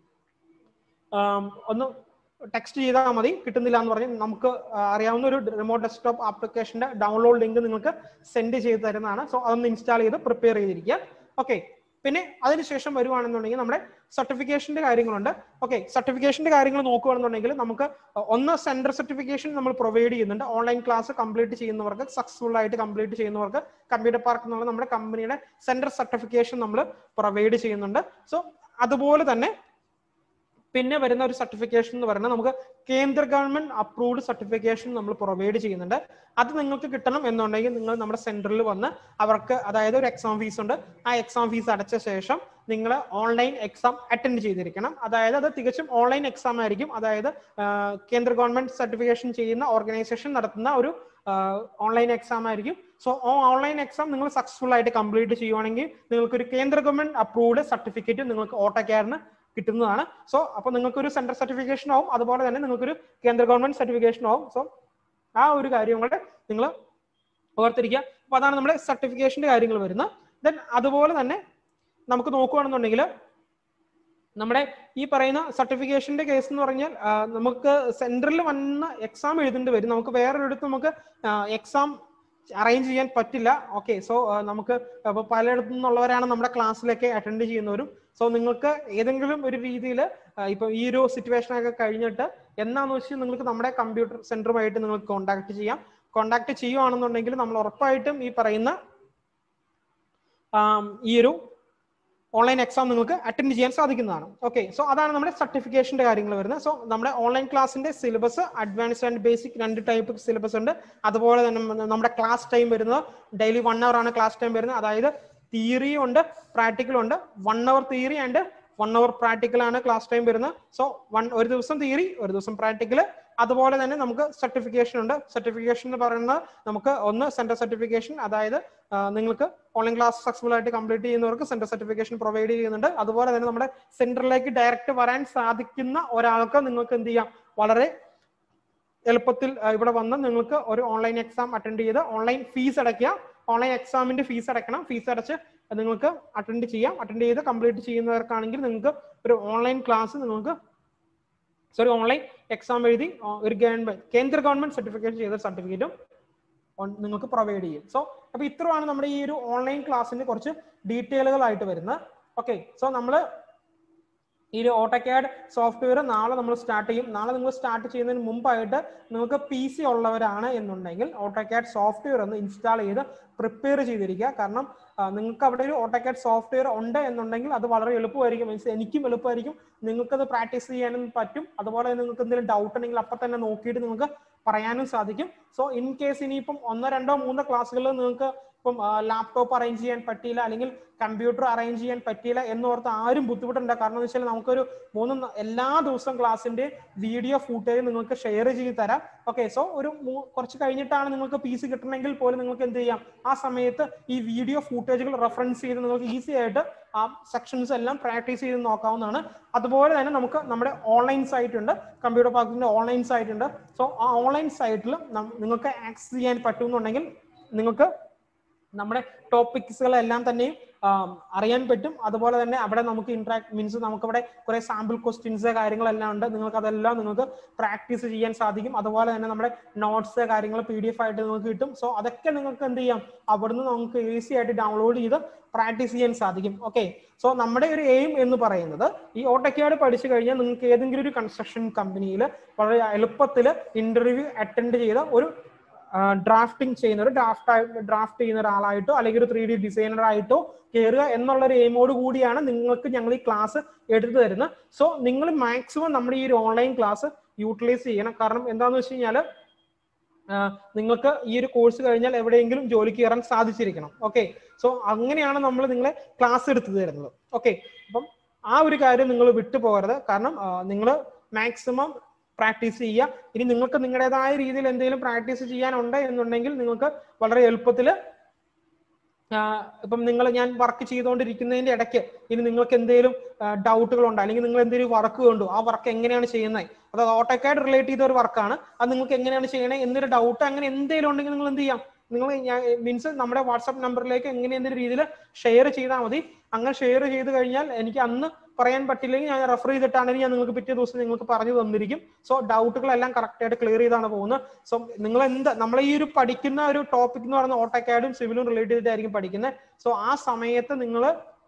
ആം, ഒന്ന് ടെക്സ്റ്റ് ചെയ്താൽ മതി കിട്ടുന്നില്ല എന്ന് പറഞ്ഞ് നമുക്ക് ആ, അറിയാവുന്ന ഒരു റിമോട്ട് ഡെസ്ക്ടോപ്പ് ആപ്ലിക്കേഷന്റെ ഡൗൺലോഡ് ലിങ്ക് നിങ്ങൾക്ക് സെൻഡ് ചെയ്ത് തരുന്നതാണ് സോ അതൊന്ന് ഇൻസ്റ്റാൾ ചെയ്ത് പ്രിപ്പയർ ചെയ്തിരിക്കുക ഓക്കെ പിന്നെ അതിനുശേഷം വരുവാണെന്നുണ്ടെങ്കിൽ നമ്മുടെ സർട്ടിഫിക്കേഷന്റെ കാര്യങ്ങളുണ്ട് ഓക്കെ സർട്ടിഫിക്കേഷന്റെ കാര്യങ്ങൾ നോക്കുകയാണെന്നുണ്ടെങ്കിൽ നമുക്ക് ഒന്ന് സെന്റർ സർട്ടിഫിക്കേഷൻ നമ്മൾ പ്രൊവൈഡ് ചെയ്യുന്നുണ്ട് ഓൺലൈൻ ക്ലാസ് കംപ്ലീറ്റ് ചെയ്യുന്നവർക്ക് സക്സസ്ഫുൾ ആയിട്ട് കംപ്ലീറ്റ് ചെയ്യുന്നവർക്ക് കമ്പ്യൂട്ടർ പാർക്ക് എന്നുള്ള നമ്മുടെ കമ്പനിയുടെ സെന്റർ സർട്ടിഫിക്കേഷൻ നമ്മൾ പ്രൊവൈഡ് ചെയ്യുന്നുണ്ട് സോ അതുപോലെ തന്നെ പിന്നെ വരുന്ന ഒരു സർട്ടിഫിക്കേഷൻ എന്ന് പറയുന്നത് നമുക്ക് കേന്ദ്ര ഗവൺമെന്റ് അപ്രൂവ്ഡ് സർട്ടിഫിക്കേഷൻ നമ്മൾ പ്രൊവൈഡ് ചെയ്യുന്നുണ്ട് അത് നിങ്ങൾക്ക് കിട്ടണം എന്നുണ്ടെങ്കിൽ നിങ്ങൾ നമ്മുടെ സെന്ററിൽ വന്ന് അവർക്ക് അതായത് ഒരു എക്സാം ഫീസ് ഉണ്ട് ആ എക്സാം ഫീസ് അടച്ച ശേഷം നിങ്ങൾ ഓൺലൈൻ എക്സാം അറ്റൻഡ് ചെയ്തിരിക്കണം അതായത് അത് തികച്ചും ഓൺലൈൻ എക്സാം ആയിരിക്കും അതായത് ആ, കേന്ദ്ര ഗവൺമെന്റ് സർട്ടിഫിക്കേഷൻ ചെയ്യുന്ന ഓർഗനൈസേഷൻ നടത്തുന്ന ഒരു ഓൺലൈൻ എക്സാം ആയിരിക്കും സോ ഓൺലൈൻ എക്സാം നിങ്ങൾ സക്സസ്ഫുൾ ആയിട്ട് കംപ്ലീറ്റ് ചെയ്യുവാണെങ്കിൽ നിങ്ങൾക്ക് ഒരു കേന്ദ്ര ഗവൺമെന്റ് അപ്രൂവ്ഡ് സർട്ടിഫിക്കറ്റ് നിങ്ങൾക്ക് ഓട്ടോക്കാരന് കിട്ടുന്നതാണ് സോ അപ്പൊ നിങ്ങൾക്ക് ഒരു സെൻട്രൽ സർട്ടിഫിക്കേഷൻ ആവും അതുപോലെ തന്നെ നിങ്ങൾക്ക് ഒരു കേന്ദ്ര ഗവൺമെന്റ് സർട്ടിഫിക്കേഷൻ ആവും സോ ആ ഒരു കാര്യം കൂടെ നിങ്ങൾ ഓർത്തിരിക്കുക അപ്പൊ അതാണ് നമ്മുടെ സർട്ടിഫിക്കേഷന്റെ കാര്യങ്ങൾ വരുന്നത് ദെൻ അതുപോലെ തന്നെ നമുക്ക് നോക്കുകയാണെന്നുണ്ടെങ്കിൽ നമ്മുടെ ഈ പറയുന്ന സർട്ടിഫിക്കേഷന്റെ കേസ് എന്ന് പറഞ്ഞാൽ ആ, നമുക്ക് സെന്ററിൽ വന്ന എക്സാം എഴുതേണ്ടി വരും നമുക്ക് വേറൊരിടത്ത് നമുക്ക് എക്സാം അറേഞ്ച് ചെയ്യാൻ പറ്റില്ല ഓക്കെ സോ നമുക്ക് ഇപ്പൊ പലയിടത്തു നിന്നുള്ളവരാണ് നമ്മുടെ ക്ലാസ്സിലൊക്കെ അറ്റൻഡ് ചെയ്യുന്നവരും സോ നിങ്ങൾക്ക് ഏതെങ്കിലും ഒരു രീതിയിൽ ഇപ്പൊ ഈ ഒരു സിറ്റുവേഷൻ ഒക്കെ കഴിഞ്ഞിട്ട് എന്നാന്ന് വെച്ചാൽ നിങ്ങൾക്ക് നമ്മുടെ കമ്പ്യൂട്ടർ സെന്ററുമായിട്ട് നിങ്ങൾക്ക് കോൺടാക്ട് ചെയ്യാം കോൺടാക്ട് ചെയ്യുവാണെന്നുണ്ടെങ്കിൽ നമ്മൾ ഉറപ്പായിട്ടും ഈ പറയുന്ന ആം, ഈ ഒരു ഓൺലൈൻ എക്സാം നിങ്ങൾക്ക് അറ്റൻഡ് ചെയ്യാൻ സാധിക്കുന്നതാണ് ഓക്കെ സോ അതാണ് നമ്മുടെ സർട്ടിഫിക്കേഷന്റെ കാര്യങ്ങൾ വരുന്നത് സോ നമ്മുടെ ഓൺലൈൻ ക്ലാസ്സിന്റെ സിലബസ് അഡ്വാൻസ്ഡ് ആൻഡ് ബേസിക് രണ്ട് ടൈപ്പ് സിലബസ് ഉണ്ട് അതുപോലെ തന്നെ നമ്മ- നമ്മുടെ ക്ലാസ് ടൈം വരുന്നത് ഡെയിലി വൺ അവർ ആണ് ക്ലാസ് ടൈം വരുന്നത് അതായത് തിയറിയും ഉണ്ട് പ്രാക്ടിക്കലും ഉണ്ട് one hour theory and one hour practical ആണ് ക്ലാസ് ടൈം വരുന്നത് സോ വൺ ഒരു ദിവസം തിയറി ഒരു ദിവസം പ്രാക്ടിക്കൽ അതുപോലെ തന്നെ നമുക്ക് സർട്ടിഫിക്കേഷൻ ഉണ്ട് സർട്ടിഫിക്കേഷൻ എന്ന് പറയുന്നത് നമുക്ക് ഒന്ന് സെന്റർ സർട്ടിഫിക്കേഷൻ അതായത് ആ, നിങ്ങൾക്ക് ഓൺലൈൻ ക്ലാസ് സക്സസ്ഫുൾ ആയിട്ട് കംപ്ലീറ്റ് ചെയ്യുന്നവർക്ക് സെന്റർ സർട്ടിഫിക്കേഷൻ പ്രൊവൈഡ് ചെയ്യുന്നുണ്ട് അതുപോലെ തന്നെ നമ്മുടെ സെന്ററിലേക്ക് ഡയറക്റ്റ് വരാൻ സാധിക്കുന്ന ഒരാൾക്ക് നിങ്ങൾക്ക് എന്ത് ചെയ്യാം വളരെ എളുപ്പത്തിൽ ആ, ഇവിടെ വന്ന് നിങ്ങൾക്ക് ഒരു ഓൺലൈൻ എക്സാം അറ്റൻഡ് ചെയ്ത് ഓൺലൈൻ ഫീസ് അടയ്ക്കുക ഓൺലൈൻ എക്സാമിന്റെ ഫീസ് അടയ്ക്കണം ഫീസ് അടച്ച് നിങ്ങൾക്ക് അറ്റൻഡ് ചെയ്യാം അറ്റൻഡ് ചെയ്ത് കംപ്ലീറ്റ് ചെയ്യുന്നവർക്കാണെങ്കിൽ നിങ്ങൾക്ക് ഒരു ഓൺലൈൻ ക്ലാസ് നിങ്ങൾക്ക് സോറി ഓൺലൈൻ എക്സാം എഴുതി ആ, ഒരു ഗവൺമെന്റ് കേന്ദ്ര ഗവൺമെന്റ് സർട്ടിഫിക്കറ്റ് ചെയ്ത സർട്ടിഫിക്കറ്റും നിങ്ങൾക്ക് പ്രൊവൈഡ് ചെയ്യും സോ അപ്പൊ ഇത്രയാണ് നമ്മുടെ ഈ ഒരു ഓൺലൈൻ ക്ലാസ്സിന്റെ കുറച്ച് ഡീറ്റെയിലുകളായിട്ട് വരുന്നത് ഓക്കെ സോ നമ്മൾ ഈ ഒരു ഓട്ടോക്യാഡ് സോഫ്റ്റ്വെയർ നാളെ നമ്മൾ സ്റ്റാർട്ട് ചെയ്യും നാളെ നിങ്ങൾ സ്റ്റാർട്ട് ചെയ്യുന്നതിന് മുമ്പായിട്ട് നിങ്ങൾക്ക് പി സി ഉള്ളവരാണ് എന്നുണ്ടെങ്കിൽ ഓട്ടോക്യാഡ് സോഫ്റ്റ്വെയർ ഒന്ന് ഇൻസ്റ്റാൾ ചെയ്ത് പ്രിപ്പയർ ചെയ്തിരിക്കുക കാരണം ആ, നിങ്ങൾക്ക് അവിടെ ഒരു ഓട്ടോക്യാഡ് സോഫ്റ്റ്വെയർ ഉണ്ട് എന്നുണ്ടെങ്കിൽ അത് വളരെ എളുപ്പമായിരിക്കും മീൻസ് എനിക്കും എളുപ്പമായിരിക്കും നിങ്ങൾക്കത് പ്രാക്ടീസ് ചെയ്യാനും പറ്റും അതുപോലെ തന്നെ നിങ്ങൾക്ക് എന്തെങ്കിലും ഡൗട്ട് ഉണ്ടെങ്കിൽ അപ്പം തന്നെ നോക്കിയിട്ട് നിങ്ങൾക്ക് പറയാനും സാധിക്കും സോ ഇൻ കേസ് ഇനിയിപ്പം ഒന്നോ രണ്ടോ മൂന്നോ ക്ലാസ്സുകളിൽ നിങ്ങൾക്ക് ഇപ്പം ലാപ്ടോപ്പ് അറേഞ്ച് ചെയ്യാൻ പറ്റിയില്ല അല്ലെങ്കിൽ കമ്പ്യൂട്ടർ അറേഞ്ച് ചെയ്യാൻ പറ്റിയില്ല എന്നോർത്ത് ആരും ബുദ്ധിമുട്ടുണ്ട് കാരണം എന്ന് വെച്ചാൽ നമുക്കൊരു മൂന്ന് ന- എല്ലാ ദിവസവും ക്ലാസ്സിന്റെ വീഡിയോ ഫൂട്ടേജ് നിങ്ങൾക്ക് ഷെയർ ചെയ്ത് തരാം ഓക്കെ സോ ഒരു മൂ- കുറച്ച് കഴിഞ്ഞിട്ടാണ് നിങ്ങൾക്ക് പി സി കിട്ടണമെങ്കിൽ പോലും നിങ്ങൾക്ക് എന്ത് ചെയ്യാം ആ സമയത്ത് ഈ വീഡിയോ ഫൂട്ടേജുകൾ റെഫറൻസ് ചെയ്ത് നിങ്ങൾക്ക് ഈസി ആയിട്ട് ആ സെക്ഷൻസ് എല്ലാം പ്രാക്ടീസ് ചെയ്ത് നോക്കാവുന്നതാണ് അതുപോലെ തന്നെ നമുക്ക് നമ്മുടെ ഓൺലൈൻ സൈറ്റ് ഉണ്ട് കമ്പ്യൂട്ടർ പാർക്കിന്റെ ഓൺലൈൻ സൈറ്റ് ഉണ്ട് സോ ആ ഓൺലൈൻ സൈറ്റിൽ നിങ്ങൾക്ക് ആക്സസ് ചെയ്യാൻ പറ്റുമെന്നുണ്ടെങ്കിൽ നിങ്ങൾക്ക് നമ്മുടെ ടോപ്പിക്സുകളെല്ലാം തന്നെയും അറിയാൻ പറ്റും അതുപോലെ തന്നെ അവിടെ നമുക്ക് ഇന്ററാക്ട് മീൻസ് നമുക്ക് അവിടെ കുറെ സാമ്പിൾ ക്വസ്റ്റ്യൻസ് കാര്യങ്ങളെല്ലാം ഉണ്ട് നിങ്ങൾക്ക് അതെല്ലാം നിങ്ങൾക്ക് പ്രാക്ടീസ് ചെയ്യാൻ സാധിക്കും അതുപോലെ തന്നെ നമ്മുടെ നോട്ട്സ് കാര്യങ്ങൾ പി ഡി എഫ് ആയിട്ട് നിങ്ങൾക്ക് കിട്ടും സോ അതൊക്കെ നിങ്ങൾക്ക് എന്ത് ചെയ്യാം അവിടുന്ന് നമുക്ക് ഈസി ആയിട്ട് ഡൗൺലോഡ് ചെയ്ത് പ്രാക്ടീസ് ചെയ്യാൻ സാധിക്കും ഓക്കെ സോ നമ്മുടെ ഒരു എയിം എന്ന് പറയുന്നത് ഈ ഓട്ടോക്യാഡ് പഠിച്ചു കഴിഞ്ഞാൽ നിങ്ങൾക്ക് ഏതെങ്കിലും ഒരു കൺസ്ട്രക്ഷൻ കമ്പനിയിൽ വളരെ എളുപ്പത്തിൽ ഇന്റർവ്യൂ അറ്റൻഡ് ചെയ്ത ഒരു ഡ്രാഫ്റ്റിംഗ് ചെയ്യുന്ന ഒരു ഡ്രാഫ്റ്റ് ഡ്രാഫ്റ്റ് ചെയ്യുന്ന ഒരാളായിട്ടോ അല്ലെങ്കിൽ ഒരു ത്രീ ഡി ഡിസൈനർ ആയിട്ടോ കയറുക എന്നുള്ള ഒരു എയിമോട് കൂടിയാണ് നിങ്ങൾക്ക് ഞങ്ങൾ ഈ ക്ലാസ് എടുത്തു തരുന്നത് സോ നിങ്ങൾ മാക്സിമം നമ്മുടെ ഈ ഒരു ഓൺലൈൻ ക്ലാസ് യൂട്ടിലൈസ് ചെയ്യണം കാരണം എന്താണെന്ന് വെച്ച് കഴിഞ്ഞാൽ നിങ്ങൾക്ക് ഈ ഒരു കോഴ്സ് കഴിഞ്ഞാൽ എവിടെയെങ്കിലും ജോലിക്ക് കയറാൻ സാധിച്ചിരിക്കണം ഓക്കെ സോ അങ്ങനെയാണ് നമ്മൾ നിങ്ങളെ ക്ലാസ് എടുത്തു തരുന്നത് ഓക്കെ അപ്പം ആ ഒരു കാര്യം നിങ്ങൾ വിട്ടു പോകരുത് കാരണം നിങ്ങൾ മാക്സിമം പ്രാക്ടീസ് ചെയ്യുക ഇനി നിങ്ങൾക്ക് നിങ്ങളുടേതായ രീതിയിൽ എന്തെങ്കിലും പ്രാക്ടീസ് ചെയ്യാനുണ്ട് എന്നുണ്ടെങ്കിൽ നിങ്ങൾക്ക് വളരെ എളുപ്പത്തിൽ ഇപ്പം നിങ്ങൾ ഞാൻ വർക്ക് ചെയ്തുകൊണ്ടിരിക്കുന്നതിന്റെ ഇടയ്ക്ക് ഇനി നിങ്ങൾക്ക് എന്തെങ്കിലും ഡൗട്ടുകൾ ഉണ്ടോ അല്ലെങ്കിൽ നിങ്ങൾ എന്തെങ്കിലും വർക്ക് കണ്ടു ആ വർക്ക് എങ്ങനെയാണ് ചെയ്യുന്നത് അതായത് ഓട്ടോക്കായിട്ട് റിലേറ്റ് ചെയ്ത ഒരു വർക്കാണ് അത് നിങ്ങൾക്ക് എങ്ങനെയാണ് ചെയ്യണേ എന്നൊരു ഡൗട്ട് അങ്ങനെ എന്തെങ്കിലും ഉണ്ടെങ്കിൽ നിങ്ങൾ എന്ത് ചെയ്യാം നിങ്ങൾ മീൻസ് നമ്മുടെ വാട്സാപ്പ് നമ്പറിലേക്ക് എങ്ങനെ എന്തെങ്കിലും രീതിയിൽ ഷെയർ ചെയ്താൽ മതി അങ്ങനെ ഷെയർ ചെയ്ത് കഴിഞ്ഞാൽ എനിക്ക് അന്ന് പറയാൻ പറ്റില്ലെങ്കിൽ ഞാൻ റെഫർ ചെയ്തിട്ടാണെങ്കിൽ ഞാൻ നിങ്ങൾക്ക് പിറ്റേ ദിവസം നിങ്ങൾക്ക് പറഞ്ഞു തന്നിരിക്കും സോ ഡൗട്ടുകളെല്ലാം കറക്റ്റ് ആയിട്ട് ക്ലിയർ ചെയ്താണ് പോകുന്നത് സോ നിങ്ങൾ എന്ത് നമ്മൾ ഈ ഒരു പഠിക്കുന്ന ഒരു ടോപ്പിക് എന്ന് പറയുന്നത് ഓട്ടോക്കാഡും സിവിലും റിലേറ്റ് ചെയ്തിട്ടായിരിക്കും പഠിക്കുന്നത് സോ ആ സമയത്ത് നിങ്ങൾ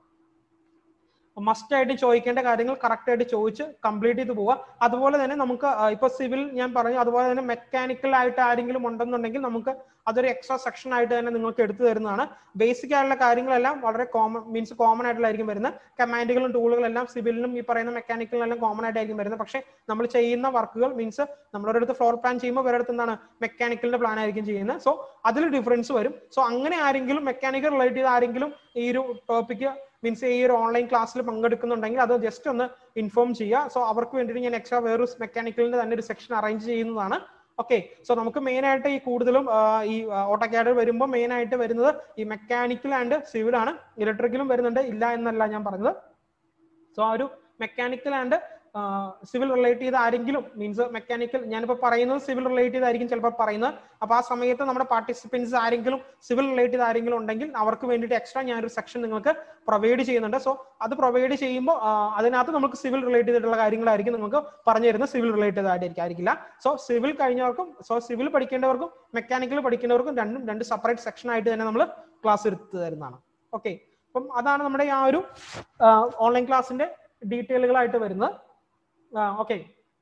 മസ്റ്റ് ആയിട്ട് ചോദിക്കേണ്ട കാര്യങ്ങൾ കറക്റ്റ് ആയിട്ട് ചോദിച്ച് കംപ്ലീറ്റ് ചെയ്ത് പോവുക അതുപോലെ തന്നെ നമുക്ക് ഇപ്പൊ സിവിൽ ഞാൻ പറഞ്ഞു അതുപോലെ തന്നെ മെക്കാനിക്കൽ ആയിട്ട് ആരെങ്കിലും ഉണ്ടെന്നുണ്ടെങ്കിൽ നമുക്ക് അതൊരു എക്സ്ട്രാ സെക്ഷൻ ആയിട്ട് തന്നെ നിങ്ങൾക്ക് എടുത്തു തരുന്നതാണ് ബേസിക് ആയിട്ടുള്ള കാര്യങ്ങളെല്ലാം വളരെ കോമൺ മീൻസ് കോമൺ ആയിട്ടുള്ളതായിരിക്കും വരുന്നത് കമാൻഡുകളും ടൂളുകളും എല്ലാം സിവിലിനും ഈ പറയുന്ന മെക്കാനിക്കലിനും എല്ലാം കോമൺ ആയിട്ടായിരിക്കും വരുന്നത് പക്ഷേ നമ്മൾ ചെയ്യുന്ന വർക്കുകൾ മീൻസ് നമ്മളൊരിടത്ത് ഫ്ലോർ പ്ലാൻ ചെയ്യുമ്പോൾ വേറെ എന്താണ് മെക്കാനിക്കലിന്റെ പ്ലാൻ ആയിരിക്കും ചെയ്യുന്നത് സോ അതിൽ ഡിഫറൻസ് വരും സോ അങ്ങനെ ആരെങ്കിലും മെക്കാനിക്കൽ റിലേറ്റ് ചെയ്ത് ആരെങ്കിലും ഈ ഒരു ടോപ്പിക്ക് മീൻസ് ഈ ഒരു ഓൺലൈൻ ക്ലാസ്സിൽ പങ്കെടുക്കുന്നുണ്ടെങ്കിൽ അത് ജസ്റ്റ് ഒന്ന് ഇൻഫോം ചെയ്യുക സോ അവർക്ക് വേണ്ടിയിട്ട് ഞാൻ എക്സ്ട്രാ വേറൊരു മെക്കാനിക്കലിന്റെ തന്നെ ഒരു സെക്ഷൻ അറേഞ്ച് ചെയ്യുന്നതാണ് ഓക്കെ സോ നമുക്ക് മെയിൻ ആയിട്ട് ഈ കൂടുതലും ഈ ഓട്ടോക്യാഡ് വരുമ്പോൾ മെയിൻ ആയിട്ട് വരുന്നത് ഈ മെക്കാനിക്കൽ ആൻഡ് സിവിൽ ആണ് ഇലക്ട്രിക്കലും വരുന്നുണ്ട് ഇല്ല എന്നല്ല ഞാൻ പറഞ്ഞത് സോ ആ ഒരു മെക്കാനിക്കൽ ആൻഡ് സിവിൽ റിലേറ്റ് ചെയ്ത് ആരെങ്കിലും മീൻസ് മെക്കാനിക്കൽ ഞാനിപ്പോൾ പറയുന്നത് സിവിൽ റിലേറ്റ് ചെയ്തായിരിക്കും ചിലപ്പോൾ പറയുന്നത് അപ്പൊ ആ സമയത്ത് നമ്മുടെ പാർട്ടിസിപ്പൻസ് ആരെങ്കിലും സിവിൽ റിലേറ്റ് ചെയ്ത് ആരെങ്കിലും ഉണ്ടെങ്കിൽ അവർക്ക് വേണ്ടിയിട്ട് എക്സ്ട്രാ ഞാനൊരു സെക്ഷൻ നിങ്ങൾക്ക് പ്രൊവൈഡ് ചെയ്യുന്നുണ്ട് സോ അത് പ്രൊവൈഡ് ചെയ്യുമ്പോൾ അതിനകത്ത് നമുക്ക് സിവിൽ റിലേറ്റ് ചെയ്തിട്ടുള്ള കാര്യങ്ങളായിരിക്കും നിങ്ങൾക്ക് പറഞ്ഞു തരുന്നത് സിവിൽ റിലേറ്റഡ് ആയിട്ടായിരിക്കും ആയിരിക്കില്ല സോ സിവിൽ കഴിഞ്ഞവർക്കും സോ സിവിൽ പഠിക്കേണ്ടവർക്കും മെക്കാനിക്കൽ പഠിക്കേണ്ടവർക്കും രണ്ടും രണ്ട് സെപ്പറേറ്റ് സെക്ഷൻ ആയിട്ട് തന്നെ നമ്മൾ ക്ലാസ് എടുത്തു തരുന്നതാണ് ഓക്കെ അപ്പം അതാണ് നമ്മുടെ ആ ഒരു ഓൺലൈൻ ക്ലാസ്സിന്റെ ഡീറ്റെയിലുകളായിട്ട് വരുന്നത് ഓക്കെ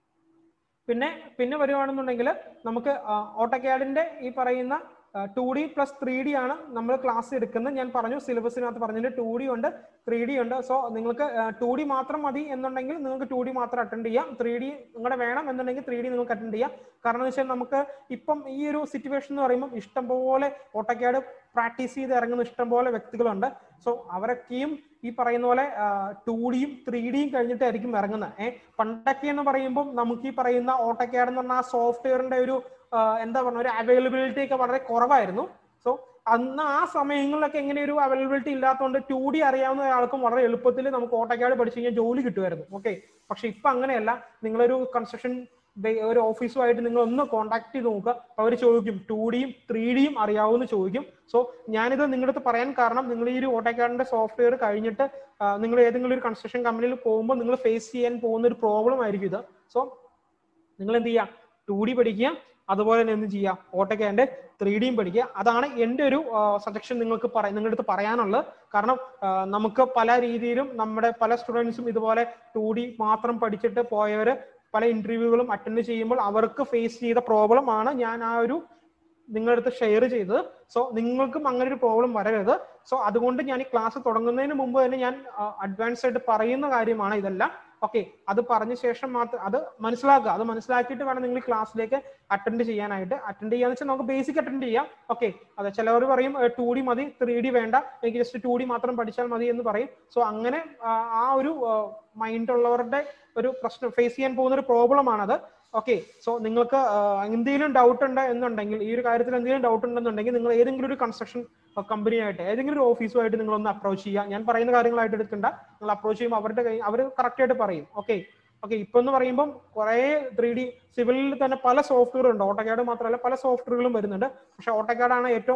പിന്നെ പിന്നെ വരുവാണെന്നുണ്ടെങ്കിൽ നമുക്ക് ഓട്ടോക്യാഡിന്റെ ഈ പറയുന്ന two D plus three D ആണ് നമ്മൾ ക്ലാസ് എടുക്കുന്നത് ഞാൻ പറഞ്ഞു സിലബസിനകത്ത് പറഞ്ഞിട്ട് ടു ഡി ഉണ്ട് ത്രീ ഡി ഉണ്ട് സോ നിങ്ങൾക്ക് ടു ഡി മാത്രം മതി എന്നുണ്ടെങ്കിൽ നിങ്ങൾക്ക് ടു ഡി മാത്രം അറ്റൻഡ് ചെയ്യാം ത്രീ ഡി നിങ്ങളുടെ വേണം എന്നുണ്ടെങ്കിൽ ത്രീ ഡി നിങ്ങൾക്ക് അറ്റൻഡ് ചെയ്യാം കാരണം എന്ന് വെച്ചാൽ നമുക്ക് ഇപ്പം ഈ ഒരു സിറ്റുവേഷൻ എന്ന് പറയുമ്പോൾ ഇഷ്ടംപോലെ ഓട്ടോക്യാഡ് പ്രാക്ടീസ് ചെയ്ത് ഇറങ്ങുന്ന ഇഷ്ടംപോലെ വ്യക്തികളുണ്ട് സോ അവരൊക്കെയും ഈ പറയുന്ന പോലെ ടു ഡിയും ത്രീ ഡിയും കഴിഞ്ഞിട്ടായിരിക്കും ഇറങ്ങുന്നത് ഏഹ് പണ്ടൊക്കെ എന്ന് പറയുമ്പോൾ നമുക്ക് ഈ പറയുന്ന ഓട്ടോക്യാഡ് എന്ന് പറഞ്ഞ ആ സോഫ്റ്റ്വെയറിന്റെ ഒരു എന്താ പറയുക ഒരു അവൈലബിലിറ്റി ഒക്കെ വളരെ കുറവായിരുന്നു സോ അന്ന് ആ സമയങ്ങളിലൊക്കെ എങ്ങനെ ഒരു അവൈലബിലിറ്റി ഇല്ലാത്തതുകൊണ്ട് ടു ഡി അറിയാവുന്ന ഒരാൾക്കും വളരെ എളുപ്പത്തിൽ നമുക്ക് ഓട്ടോക്യാഡ് പഠിച്ചു കഴിഞ്ഞാൽ ജോലി കിട്ടുമായിരുന്നു ഓക്കെ പക്ഷെ ഇപ്പൊ അങ്ങനെയല്ല നിങ്ങളൊരു കൺസ്ട്രക്ഷൻ ഒരു ഓഫീസുമായിട്ട് നിങ്ങൾ ഒന്ന് കോൺടാക്ട് ചെയ്ത് നോക്കുക അവർ ചോദിക്കും ടു ഡിയും ത്രീ ഡിയും അറിയാവുന്ന ചോദിക്കും സോ ഞാനിത് നിങ്ങളുടെ അടുത്ത് പറയാൻ കാരണം നിങ്ങൾ ഈ ഒരു ഓട്ടോക്യാഡിന്റെ സോഫ്റ്റ്വെയർ കഴിഞ്ഞിട്ട് നിങ്ങൾ ഏതെങ്കിലും ഒരു കൺസ്ട്രക്ഷൻ കമ്പനിയിൽ പോകുമ്പോൾ നിങ്ങൾ ഫേസ് ചെയ്യാൻ പോകുന്ന ഒരു പ്രോബ്ലം ആയിരിക്കും ഇത് സോ നിങ്ങൾ എന്ത് ചെയ്യുക ടു ഡി പഠിക്കുക അതുപോലെ തന്നെ എന്ത് ചെയ്യുക ഓട്ടോക്യാഡിന്റെ ത്രീ ഡിയും പഠിക്കുക അതാണ് എൻ്റെ ഒരു സജഷൻ നിങ്ങൾക്ക് പറ നിങ്ങളുടെ അടുത്ത് പറയാനുള്ളത് കാരണം നമുക്ക് പല രീതിയിലും നമ്മുടെ പല സ്റ്റുഡൻസും ഇതുപോലെ ടു ഡി മാത്രം പഠിച്ചിട്ട് പോയവര് പല ഇന്റർവ്യൂകളും അറ്റൻഡ് ചെയ്യുമ്പോൾ അവർക്ക് ഫേസ് ചെയ്ത പ്രോബ്ലം ആണ് ഞാൻ ആ ഒരു നിങ്ങളുടെ അടുത്ത് ഷെയർ ചെയ്തത് സോ നിങ്ങൾക്കും അങ്ങനെ ഒരു പ്രോബ്ലം വരരുത് സോ അതുകൊണ്ട് ഞാൻ ഈ ക്ലാസ് തുടങ്ങുന്നതിന് മുമ്പ് തന്നെ ഞാൻ അഡ്വാൻസ് ആയിട്ട് പറയുന്ന കാര്യമാണ് ഇതെല്ലാം ഓക്കെ അത് പറഞ്ഞ ശേഷം മാത്രം അത് മനസ്സിലാക്കുക അത് മനസ്സിലാക്കിയിട്ട് വേണം നിങ്ങൾ ക്ലാസ്സിലേക്ക് അറ്റൻഡ് ചെയ്യാനായിട്ട് അറ്റൻഡ് ചെയ്യാന്ന് വെച്ചാൽ നമുക്ക് ബേസിക് അറ്റൻഡ് ചെയ്യാം ഓക്കെ അതെ ചിലവർ പറയും ടു ഡി മതി ത്രീ ഡി വേണ്ട എനിക്ക് ജസ്റ്റ് ടു ഡി മാത്രം പഠിച്ചാൽ മതി എന്ന് പറയും സോ അങ്ങനെ ആ ഒരു മൈൻഡ് ഉള്ളവരുടെ ഒരു പ്രശ്നം ഫേസ് ചെയ്യാൻ പോകുന്ന ഒരു പ്രോബ്ലം ആണത് ഓക്കെ സോ നിങ്ങൾക്ക് എന്തെങ്കിലും ഡൗട്ട് ഉണ്ട് എന്നുണ്ടെങ്കിൽ ഈ ഒരു കാര്യത്തിൽ എന്തെങ്കിലും ഡൗട്ട് ഉണ്ടെന്നുണ്ടെങ്കിൽ നിങ്ങൾ ഏതെങ്കിലും ഒരു കൺസ്ട്രക്ഷൻ കമ്പനിയായിട്ട് ഏതെങ്കിലും ഒരു ഓഫീസുമായിട്ട് നിങ്ങൾ ഒന്ന് അപ്രോച്ച് ചെയ്യുക ഞാൻ പറയുന്ന കാര്യങ്ങളായിട്ട് എടുക്കണ്ട നിങ്ങൾ അപ്രോച്ച് ചെയ്യുമ്പോൾ അവരുടെ കൈ അവർ കറക്റ്റ് ആയിട്ട് പറയും ഓക്കെ ഓക്കെ ഇപ്പൊ എന്ന് പറയുമ്പോൾ കുറെ ത്രീ ഡി സിവിലിൽ തന്നെ പല സോഫ്റ്റ്വെയർ ഉണ്ട് ഓട്ടോകാഡ് മാത്രമല്ല പല സോഫ്റ്റ്വെയറുകളും വരുന്നുണ്ട് പക്ഷെ ഓട്ടോകാഡ് ആണ് ഏറ്റവും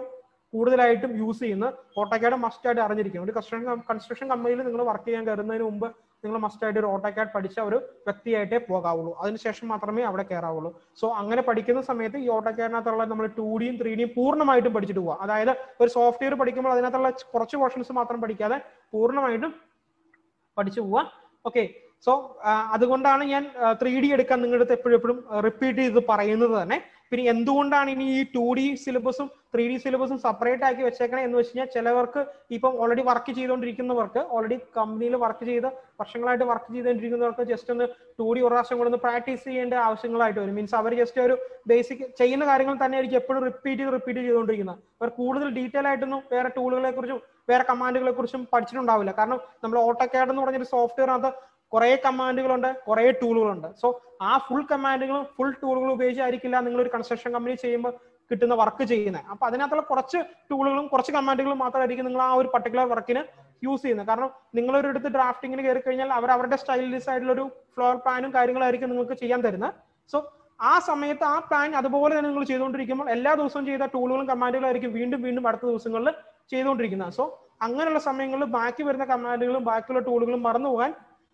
കൂടുതലായിട്ടും യൂസ് ചെയ്യുന്ന ഓട്ടോക്കാഡ് മസ്റ്റ് ആയിട്ട് അറിഞ്ഞിരിക്കും ഒരു കൺസ്ട്രക്ഷൻ കൺസ്ട്രക്ഷൻ കമ്പനിയിൽ നിങ്ങൾ വർക്ക് ചെയ്യാൻ കയറുന്നതിന് മുമ്പ് നിങ്ങൾ മസ്റ്റ് ആയിട്ട് ഒരു ഓട്ടോക്കാഡ് പഠിച്ച ഒരു വ്യക്തിയായിട്ടേ പോകാവുള്ളൂ അതിനുശേഷം മാത്രമേ അവിടെ കയറാവുള്ളൂ സോ അങ്ങനെ പഠിക്കുന്ന സമയത്ത് ഈ ഓട്ടോക്കാഡിനകത്തുള്ള നമ്മൾ ടു ഡിയും ത്രീ ഡിയും പൂർണ്ണമായിട്ടും പഠിച്ചിട്ട് പോവുക അതായത് ഒരു സോഫ്റ്റ്വെയർ പഠിക്കുമ്പോൾ അതിനകത്തുള്ള കുറച്ച് പോർഷൻസ് മാത്രം പഠിക്കാതെ പൂർണ്ണമായിട്ടും പഠിച്ചു പോവുക ഓക്കെ സോ അതുകൊണ്ടാണ് ഞാൻ ത്രീ ഡി എടുക്കാൻ നിങ്ങളുടെ അടുത്ത് എപ്പോഴും എപ്പോഴും റിപ്പീറ്റ് ചെയ്ത് പറയുന്നത് തന്നെ പിന്നെ എന്തുകൊണ്ടാണ് ഇനി ഈ ടു ഡി സിലബസും ത്രീ ഡി സിലബസും സെപ്പറേറ്റ് ആക്കി വെച്ചേക്കണേ എന്ന് വെച്ച് കഴിഞ്ഞാൽ ചിലവർക്ക് ഇപ്പം ഓൾറെഡി വർക്ക് ചെയ്തുകൊണ്ടിരിക്കുന്നവർക്ക് ഓൾറെഡി കമ്പനിയിൽ വർക്ക് ചെയ്ത് വർഷങ്ങളായിട്ട് വർക്ക് ചെയ്തുകൊണ്ടിരിക്കുന്നവർക്ക് ജസ്റ്റ് ഒന്ന് ടു ഡി ഒരു പ്രാവശ്യം കൂടെ ഒന്ന് പ്രാക്ടീസ് ചെയ്യേണ്ട ആവശ്യങ്ങളായിട്ട് വരും മീൻസ് അവർ ജസ്റ്റ് ഒരു ബേസിക് ചെയ്യുന്ന കാര്യങ്ങൾ തന്നെ ആയിരിക്കും എപ്പോഴും റിപ്പീറ്റ് ചെയ്ത് റിപ്പീറ്റ് ചെയ്തുകൊണ്ടിരിക്കുന്നത് അവർ കൂടുതൽ ഡീറ്റെയിൽ ആയിട്ടൊന്നും വേറെ ടൂളുകളെ കുറിച്ചും വേറെ കമാൻഡുകളെ കുറിച്ചും പഠിച്ചിട്ടുണ്ടാവില്ല കാരണം നമ്മൾ ഓട്ടോക്കാഡ് എന്ന് പറഞ്ഞൊരു സോഫ്റ്റ്വെയറിനകത്ത് കുറെ കമാൻഡുകളുണ്ട് കുറെ ടൂളുകളുണ്ട് സോ ആ ഫുൾ കമാൻഡുകളും ഫുൾ ടൂളുകളും ഉപയോഗിച്ചായിരിക്കില്ല നിങ്ങൾ ഒരു കൺസ്ട്രക്ഷൻ കമ്പനി ചെയ്യുമ്പോൾ കിട്ടുന്ന വർക്ക് ചെയ്യുന്നത് അപ്പൊ അതിനകത്തുള്ള കുറച്ച് ടൂളുകളും കുറച്ച് കമാൻഡുകളും മാത്രമായിരിക്കും നിങ്ങൾ ആ ഒരു പർട്ടിക്കുലർ വർക്കിന് യൂസ് ചെയ്യുന്നത് കാരണം നിങ്ങൾ ഒരു അടുത്ത് ഡ്രാഫ്റ്റിങ്ങിന് കയറി കഴിഞ്ഞാൽ അവർ അവരുടെ സ്റ്റൈലിസ് ആയിട്ടുള്ള ഒരു ഫ്ലോർ പ്ലാനും കാര്യങ്ങളായിരിക്കും നിങ്ങൾക്ക് ചെയ്യാൻ തരുന്നത് സോ ആ സമയത്ത് ആ പ്ലാൻ അതുപോലെ തന്നെ നിങ്ങൾ ചെയ്തുകൊണ്ടിരിക്കുമ്പോൾ എല്ലാ ദിവസവും ചെയ്ത ടൂളുകളും കമാൻഡുകളും ആയിരിക്കും വീണ്ടും വീണ്ടും അടുത്ത ദിവസങ്ങളിൽ ചെയ്തുകൊണ്ടിരിക്കുന്നത് സോ അങ്ങനെയുള്ള സമയങ്ങളിൽ ബാക്കി വരുന്ന കമാൻഡുകളും ബാക്കിയുള്ള ടൂളുകളും മറന്നു പോകാൻ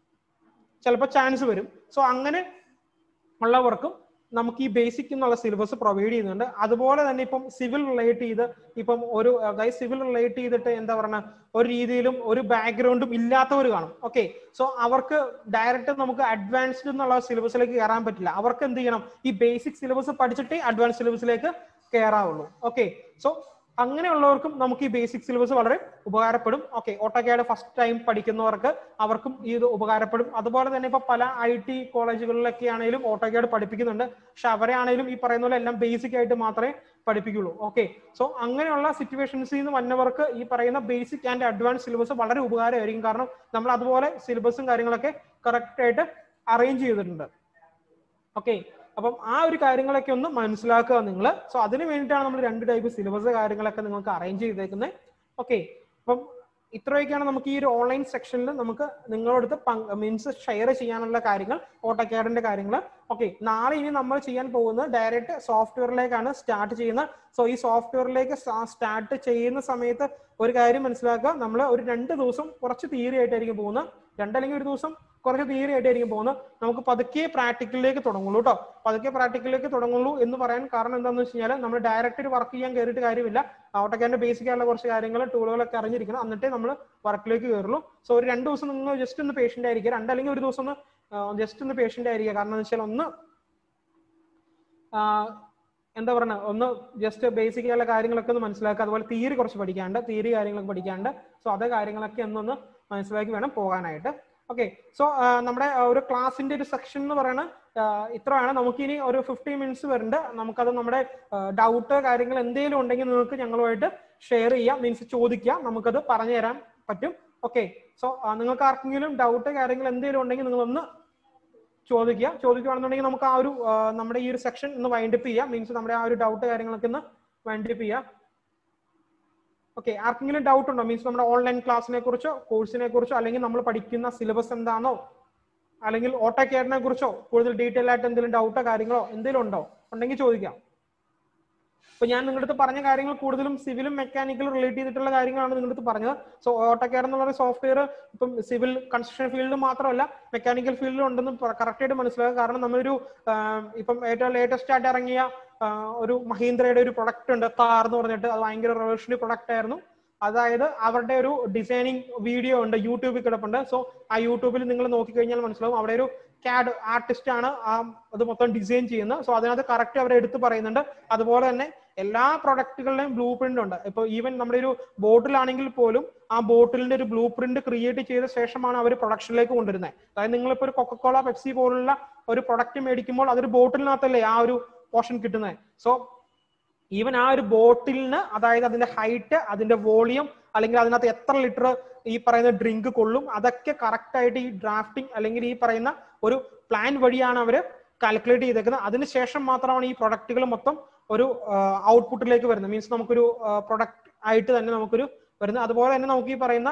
ചിലപ്പോൾ ചാൻസ് വരും സോ അങ്ങനെ ഉള്ളവർക്കും നമുക്ക് ഈ ബേസിക് എന്നുള്ള സിലബസ് പ്രൊവൈഡ് ചെയ്യുന്നുണ്ട് അതുപോലെ തന്നെ ഇപ്പം സിവിൽ റിലേറ്റ് ചെയ്ത് ഇപ്പം ഒരു അതായത് സിവിൽ റിലേറ്റ് ചെയ്തിട്ട് എന്താ പറയുക ഒരു രീതിയിലും ഒരു ബാക്ക്ഗ്രൗണ്ടും ഇല്ലാത്തവർ കാണും ഓക്കെ സോ അവർക്ക് ഡയറക്റ്റ് നമുക്ക് അഡ്വാൻസ്ഡ് എന്നുള്ള സിലബസിലേക്ക് കയറാൻ പറ്റില്ല അവർക്ക് എന്ത് ചെയ്യണം ഈ ബേസിക് സിലബസ് പഠിച്ചിട്ടേ അഡ്വാൻസ് സിലബസിലേക്ക് കയറാവുള്ളൂ ഓക്കെ സോ അങ്ങനെയുള്ളവർക്കും നമുക്ക് ഈ ബേസിക് സിലബസ് വളരെ ഉപകാരപ്പെടും ഓക്കെ ഓട്ടോക്കാഡ് ഫസ്റ്റ് ടൈം പഠിക്കുന്നവർക്ക് അവർക്കും ഇത് ഉപകാരപ്പെടും അതുപോലെ തന്നെ ഇപ്പൊ പല ഐ ടി കോളേജുകളിലൊക്കെ ആണെങ്കിലും ഓട്ടോക്കാഡ് പഠിപ്പിക്കുന്നുണ്ട് പക്ഷെ അവരെ ആണെങ്കിലും ഈ പറയുന്ന പോലെ എല്ലാം ബേസിക് ആയിട്ട് മാത്രമേ പഠിപ്പിക്കുള്ളൂ ഓക്കെ സോ അങ്ങനെയുള്ള സിറ്റുവേഷൻസിൽ നിന്ന് വന്നവർക്ക് ഈ പറയുന്ന ബേസിക് ആൻഡ് അഡ്വാൻസ് സിലബസ് വളരെ ഉപകാരമായിരിക്കും കാരണം നമ്മൾ അതുപോലെ സിലബസും കാര്യങ്ങളൊക്കെ കറക്റ്റ് ആയിട്ട് അറേഞ്ച് ചെയ്തിട്ടുണ്ട് ഓക്കെ അപ്പം ആ ഒരു കാര്യങ്ങളൊക്കെ ഒന്ന് മനസ്സിലാക്കുക നിങ്ങൾ സോ അതിന് വേണ്ടിയിട്ടാണ് നമ്മൾ രണ്ട് ടൈപ്പ് സിലബസ് കാര്യങ്ങളൊക്കെ നിങ്ങൾക്ക് അറേഞ്ച് ചെയ്തേക്കുന്നത് ഓക്കെ അപ്പം ഇത്രയൊക്കെയാണ് നമുക്ക് ഈ ഒരു ഓൺലൈൻ സെക്ഷനിൽ നമുക്ക് നിങ്ങളടുത്ത് മീൻസ് ഷെയർ ചെയ്യാനുള്ള കാര്യങ്ങൾ ഓട്ടോക്കാഡിന്റെ കാര്യങ്ങൾ ഓക്കെ നാളെ ഇനി നമ്മൾ ചെയ്യാൻ പോകുന്നത് ഡയറക്റ്റ് സോഫ്റ്റ്വെയറിലേക്കാണ് സ്റ്റാർട്ട് ചെയ്യുന്നത് സോ ഈ സോഫ്റ്റ്വെയറിലേക്ക് സ്റ്റാർട്ട് ചെയ്യുന്ന സമയത്ത് ഒരു കാര്യം മനസ്സിലാക്കുക നമ്മൾ ഒരു രണ്ട് ദിവസം കുറച്ച് തിയറി ആയിട്ടായിരിക്കും പോകുന്നത് രണ്ടല്ലെങ്കിൽ ഒരു ദിവസം കുറച്ച് തിയറി ആയിട്ടായിരിക്കും പോകുന്നത് നമുക്ക് പതുക്കെ പ്രാക്ടിക്കലിലേക്ക് തുടങ്ങുള്ളൂ കേട്ടോ പതുക്കെ പ്രാക്ടിക്കലിലേക്ക് തുടങ്ങുള്ളൂ എന്ന് പറയാൻ കാരണം എന്താണെന്ന് വെച്ച് കഴിഞ്ഞാൽ നമ്മൾ ഡയറക്റ്റ് ഒരു വർക്ക് ചെയ്യാൻ കയറിയിട്ട് കാര്യമില്ല ഓട്ടോക്കാരന്റെ ബേസിക് ആയിട്ടുള്ള കുറച്ച് കാര്യങ്ങൾ ടൂളുകളൊക്കെ അറിഞ്ഞിരിക്കണം എന്നിട്ടേ നമ്മൾ വർക്കിലേക്ക് കയറുള്ളൂ സോ ഒരു രണ്ട് ദിവസം നിങ്ങൾ ജസ്റ്റ് ഒന്ന് പേഷ്യന്റ് ആയിരിക്കുക രണ്ടല്ലെങ്കിൽ ഒരു ദിവസം ഒന്ന് ജസ്റ്റ് ഒന്ന് പേഷ്യന്റ് ആയിരിക്കുക കാരണം എന്ന് വെച്ചാൽ ഒന്ന് എന്താ പറയുക ഒന്ന് ജസ്റ്റ് ബേസിക് ആയിട്ടുള്ള കാര്യങ്ങളൊക്കെ ഒന്ന് മനസ്സിലാക്കുക അതുപോലെ തീയറി കുറച്ച് പഠിക്കാണ്ട് തീയറി കാര്യങ്ങളൊക്കെ പഠിക്കാണ്ട് സോ അതേ കാര്യങ്ങളൊക്കെ ഒന്നൊന്ന് മനസ്സിലാക്കി വേണം പോകാനായിട്ട് ഓക്കെ സോ നമ്മുടെ ഒരു ക്ലാസിന്റെ ഒരു സെക്ഷൻ എന്ന് പറയുന്നത് ഇത്രയാണ് നമുക്കിനി ഒരു ഫിഫ്റ്റി മിനിറ്റ്സ് വരുന്നുണ്ട് നമുക്കത് നമ്മുടെ ഡൗട്ട് കാര്യങ്ങൾ എന്തെങ്കിലും ഉണ്ടെങ്കിൽ നിങ്ങൾക്ക് ഞങ്ങളുമായിട്ട് ഷെയർ ചെയ്യാം മീൻസ് ചോദിക്കാം നമുക്കത് പറഞ്ഞു തരാൻ പറ്റും ഓക്കെ സോ നിങ്ങൾക്ക് ആർക്കെങ്കിലും ഡൗട്ട് കാര്യങ്ങൾ എന്തെങ്കിലും ഉണ്ടെങ്കിൽ നിങ്ങളൊന്ന് ചോദിക്കുക ചോദിക്കുകയാണെന്നുണ്ടെങ്കിൽ നമുക്ക് ആ ഒരു നമ്മുടെ ഈ ഒരു സെക്ഷൻ ഒന്ന് വൈൻഡപ്പ് ചെയ്യാം മീൻസ് നമ്മുടെ ആ ഒരു ഡൗട്ട് കാര്യങ്ങളൊക്കെ ഒന്ന് വൈൻഡപ്പ് ചെയ്യാം ഓക്കെ ആർക്കെങ്കിലും ഡൗട്ട് ഉണ്ടോ മീൻസ് നമ്മുടെ ഓൺലൈൻ ക്ലാസ്സിനെ കുറിച്ചോ കോഴ്സിനെ കുറിച്ചോ അല്ലെങ്കിൽ നമ്മൾ പഠിക്കുന്ന സിലബസ് എന്താണോ അല്ലെങ്കിൽ ഓട്ടോ കെയറിനെ കുറിച്ചോ കൂടുതൽ ഡീറ്റെയിൽ ആയിട്ട് എന്തെങ്കിലും ഡൗട്ടോ കാര്യങ്ങളോ എന്തെങ്കിലും ഉണ്ടോ ഉണ്ടെങ്കിൽ ചോദിക്കാം ഇപ്പൊ ഞാൻ നിങ്ങളുടെ അടുത്ത് പറഞ്ഞ കാര്യങ്ങൾ കൂടുതലും സിവിലും മെക്കാനിക്കലും റിലേറ്റ് ചെയ്തിട്ടുള്ള കാര്യങ്ങളാണ് നിങ്ങളുടെ അടുത്ത് പറഞ്ഞത് സോ ഓട്ടോ കെയർ എന്നുള്ള സോഫ്റ്റ്വെയർ ഇപ്പം സിവിൽ കൺസ്ട്രക്ഷൻ ഫീൽഡിൽ മാത്രമല്ല മെക്കാനിക്കൽ ഫീൽഡിലും ഉണ്ടെന്ന് കറക്റ്റ് ആയിട്ട് മനസ്സിലാക്കുക കാരണം നമ്മളൊരു ഇപ്പം ഏറ്റവും ലേറ്റസ്റ്റ് ആയിട്ട് ഇറങ്ങിയ ഒരു മഹീന്ദ്രയുടെ ഒരു പ്രൊഡക്റ്റ് ഉണ്ട് താർ എന്ന് പറഞ്ഞിട്ട് അത് ഭയങ്കര റെവല്യൂഷണറി പ്രൊഡക്റ്റ് ആയിരുന്നു അതായത് അവരുടെ ഒരു ഡിസൈനിങ് വീഡിയോ ഉണ്ട് യൂട്യൂബിൽ കിടപ്പുണ്ട് സോ ആ യൂട്യൂബിൽ നിങ്ങൾ നോക്കിക്കഴിഞ്ഞാൽ മനസ്സിലാവും അവിടെ ഒരു ക്യാഡ് ആർട്ടിസ്റ്റ് ആണ് ആ അത് മൊത്തം ഡിസൈൻ ചെയ്യുന്നത് സോ അതിനകത്ത് കറക്റ്റ് അവർ എടുത്ത് പറയുന്നുണ്ട് അതുപോലെ തന്നെ എല്ലാ പ്രൊഡക്റ്റുകളുടെയും ബ്ലൂ പ്രിന്റ് ഉണ്ട് ഇപ്പൊ ഈവൻ നമ്മുടെ ഒരു ബോട്ടിലാണെങ്കിൽ പോലും ആ ബോട്ടിലിന്റെ ഒരു ബ്ലൂ പ്രിന്റ് ക്രിയേറ്റ് ചെയ്ത ശേഷമാണ് അവർ പ്രൊഡക്ഷനിലേക്ക് കൊണ്ടുവരുന്നത് അതായത് നിങ്ങളിപ്പോ ഒരു കൊക്കക്കോള പെപ്സി പോലുള്ള ഒരു പ്രൊഡക്റ്റ് മേടിക്കുമ്പോൾ അതൊരു ബോട്ടിലിനകത്തല്ലേ ആ ഒരു പോർഷൻ കിട്ടുന്നത് സോ ഈവൻ ആ ഒരു ബോട്ടിലിന് അതായത് അതിന്റെ ഹൈറ്റ് അതിന്റെ വോളിയം അല്ലെങ്കിൽ അതിനകത്ത് എത്ര ലിറ്റർ ഈ പറയുന്ന ഡ്രിങ്ക് കൊള്ളും അതൊക്കെ കറക്റ്റ് ആയിട്ട് ഈ ഡ്രാഫ്റ്റിംഗ് അല്ലെങ്കിൽ ഈ പറയുന്ന ഒരു പ്ലാൻ വഴിയാണ് അവർ കാൽക്കുലേറ്റ് ചെയ്തേക്കുന്നത് അതിനുശേഷം മാത്രമാണ് ഈ പ്രൊഡക്റ്റുകൾ മൊത്തം ഒരു ഔട്ട്പുട്ടിലേക്ക് വരുന്നത് മീൻസ് നമുക്കൊരു പ്രൊഡക്റ്റ് ആയിട്ട് തന്നെ നമുക്കൊരു വരുന്നത് അതുപോലെ തന്നെ നമുക്ക് ഈ പറയുന്ന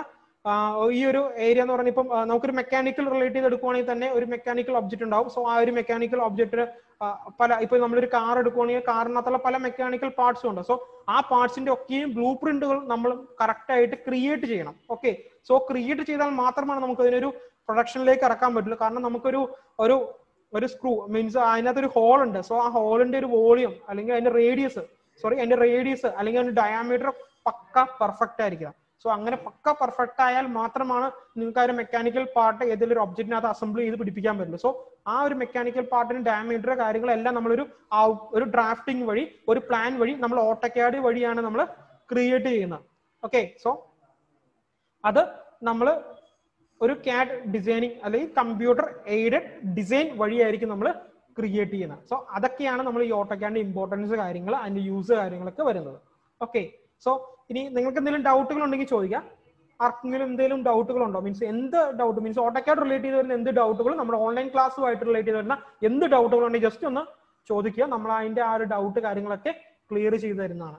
ഈ ഒരു ഏരിയ എന്ന് പറഞ്ഞാൽ ഇപ്പം ആ, നമുക്കൊരു മെക്കാനിക്കൽ റിലേറ്റ് ചെയ്ത് എടുക്കുവാണെങ്കിൽ തന്നെ ഒരു മെക്കാനിക്കൽ ഒബ്ജക്റ്റ് ഉണ്ടാവും സോ ആ ഒരു മെക്കാനിക്കൽ ഒബ്ജക്റ്റ് പല ഇപ്പൊ നമ്മളൊരു കാർ എടുക്കുവാണെങ്കിൽ കാറിനകത്തുള്ള പല മെക്കാനിക്കൽ പാർട്സും ഉണ്ട് സോ ആ പാർട്സിന്റെ ഒക്കെയും ബ്ലൂ പ്രിന്റുകൾ നമ്മൾ കറക്റ്റ് ആയിട്ട് ക്രിയേറ്റ് ചെയ്യണം ഓക്കെ സോ ക്രിയേറ്റ് ചെയ്താൽ മാത്രമാണ് നമുക്ക് അതിനൊരു പ്രൊഡക്ഷനിലേക്ക് ഇറക്കാൻ പറ്റുള്ളൂ കാരണം നമുക്കൊരു ഒരു ഒരു സ്ക്രൂ മീൻസ് അതിനകത്ത് ഒരു ഹോൾ ഉണ്ട് സോ ആ ഹോളിന്റെ ഒരു വോളിയം അല്ലെങ്കിൽ അതിന്റെ റേഡിയസ് സോറി അതിന്റെ റേഡിയസ് അല്ലെങ്കിൽ അതിന്റെ ഡയാമീറ്റർ പക്ക പെർഫെക്റ്റ് ആയിരിക്കണം സോ അങ്ങനെ പക്ക പെർഫെക്റ്റ് ആയാൽ മാത്രമാണ് നിങ്ങൾക്ക് ആ ഒരു മെക്കാനിക്കൽ പാർട്ട് ഏതെങ്കിലും ഒരു ഒബ്ജക്റ്റിനകത്ത് അസംബിൾ ചെയ്ത് പിടിപ്പിക്കാൻ പറ്റുള്ളൂ സോ ആ ഒരു മെക്കാനിക്കൽ പാർട്ടിന് ഡയമീറ്റർ കാര്യങ്ങളെല്ലാം നമ്മളൊരു ആ ഒരു ഡ്രാഫ്റ്റിംഗ് വഴി ഒരു പ്ലാൻ വഴി നമ്മൾ ഓട്ടോക്യാഡ് വഴിയാണ് നമ്മൾ ക്രിയേറ്റ് ചെയ്യുന്നത് ഓക്കെ സോ അത് നമ്മൾ ഒരു ക്യാഡ് ഡിസൈനിങ് അല്ലെങ്കിൽ കമ്പ്യൂട്ടർ എയ്ഡഡ് ഡിസൈൻ വഴിയായിരിക്കും നമ്മൾ ക്രിയേറ്റ് ചെയ്യുന്നത് സോ അതൊക്കെയാണ് നമ്മൾ ഈ ഓട്ടോക്യാഡിന്റെ ഇമ്പോർട്ടൻസ് കാര്യങ്ങൾ അതിന്റെ യൂസ് കാര്യങ്ങളൊക്കെ വരുന്നത് ഓക്കെ സോ ഇനി നിങ്ങൾക്ക് എന്തെങ്കിലും ഡൗട്ടുകൾ ഉണ്ടെങ്കിൽ ചോദിക്കാം ആർക്കെങ്കിലും എന്തെങ്കിലും ഡൗട്ടുകൾ ഉണ്ടോ മീൻസ് എന്ത് ഡൗട്ട് മീൻസ് ഓട്ടോക്യാഡ് റിലേറ്റ് ചെയ്ത് വരുന്ന എന്ത് ഡൗട്ടുകൾ നമ്മുടെ ഓൺലൈൻ ക്ലാസ്സുമായിട്ട് റിലേറ്റ് ചെയ്ത് വരുന്ന എന്ത് ഡൗട്ടുകൾ ഉണ്ടെങ്കിൽ ജസ്റ്റ് ഒന്ന് ചോദിക്കുക നമ്മൾ അതിന്റെ ആ ഒരു ഡൗട്ട് കാര്യങ്ങളൊക്കെ ക്ലിയർ ചെയ്ത് തരുന്നതാണ്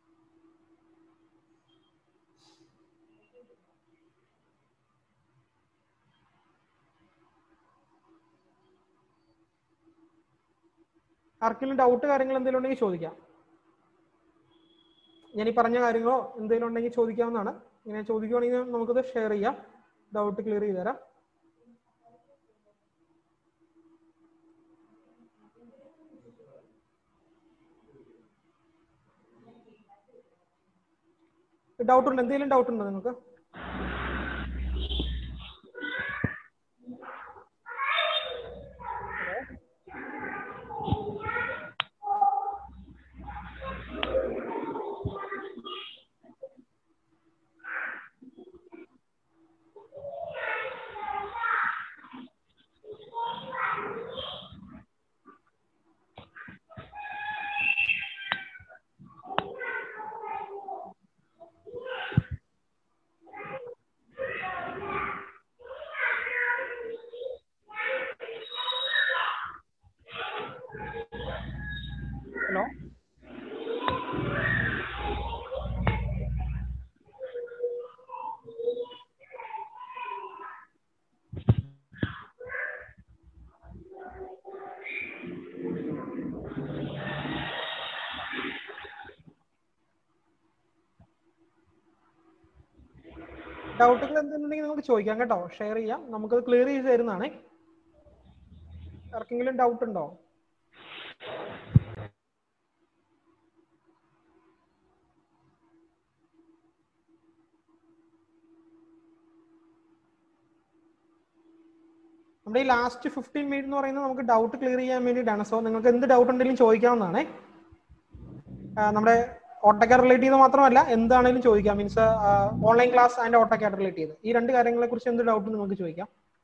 ആർക്കെങ്കിലും ഡൗട്ട് കാര്യങ്ങൾ എന്തെങ്കിലും ഉണ്ടെങ്കിൽ ചോദിക്കാം ഞാൻ ഈ പറഞ്ഞ കാര്യങ്ങളോ എന്തെങ്കിലും ഉണ്ടെങ്കിൽ ചോദിക്കാവുന്നതാണ് ഇങ്ങനെ ചോദിക്കുവാണെങ്കിൽ നമുക്കത് ഷെയർ ചെയ്യാം ഡൗട്ട് ക്ലിയർ ചെയ്ത് തരാം ഡൗട്ട് ഉണ്ട് എന്തെങ്കിലും ഡൗട്ട് ഉണ്ടോ നിങ്ങൾക്ക് ഹലോ ഡൗട്ടുകൾ എന്തെന്നുണ്ടെങ്കിൽ നമുക്ക് ചോദിക്കാം കേട്ടോ ഷെയർ ചെയ്യാം നമുക്കത് ക്ലിയർ ചെയ്ത് തരുന്നതാണേ ആർക്കെങ്കിലും ഡൗട്ട് ഉണ്ടോ നമ്മുടെ ഈ ലാസ്റ്റ് ഫിഫ്റ്റീൻ മിനിറ്റ് എന്ന് പറയുന്നത് നമുക്ക് ഡൗട്ട് ക്ലിയർ ചെയ്യാൻ വേണ്ടിയിട്ടാണ് സോ നിങ്ങൾക്ക് എന്ത് ഡൗട്ട് ഉണ്ടെങ്കിലും ചോദിക്കാവുന്നതാണേ ആ, നമ്മുടെ ഓട്ടോക്കാർ റിലേറ്റ് ചെയ്ത് മാത്രമല്ല എന്താണെങ്കിലും ചോദിക്കാം means online class and AutoCAD relate ചെയ്ത് ഈ രണ്ട് കാര്യങ്ങളെ കുറിച്ച് എന്ത് ഡൗട്ട് നിങ്ങൾക്ക് ചോദിക്കാം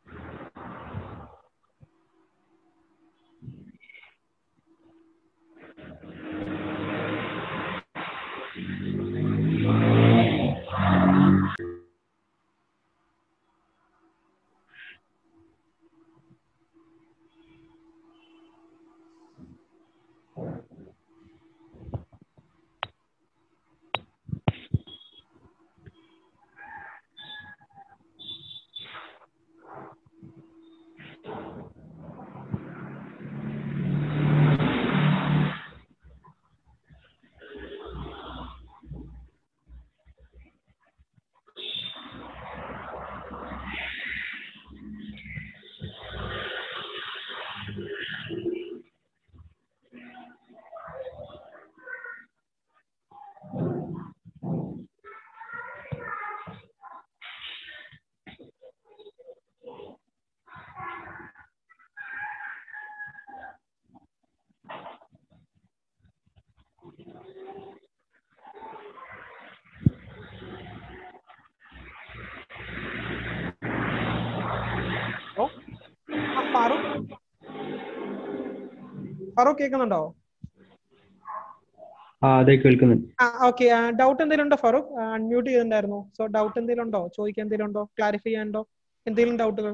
ഓ ആ, ഫാറൂഖ് ഫാറൂഖ് കേൾക്കുന്നുണ്ടോ
ആ അതെ കേൾക്കുന്നുണ്ട്
ആ ഓക്കെ ഡൗട്ട് എന്തെങ്കിലും ഉണ്ടോ ഫാറൂഖ് അൺമ്യൂട്ട് ചെയ്തിട്ടുണ്ടായിരുന്നു സോ ഡൗട്ട് എന്തെങ്കിലും ഉണ്ടോ ചോദിക്കാൻ എന്തെങ്കിലും ഉണ്ടോ ക്ലാരിഫൈ ചെയ്യാനുണ്ടോ എന്തെങ്കിലും ഡൗട്ടുകൾ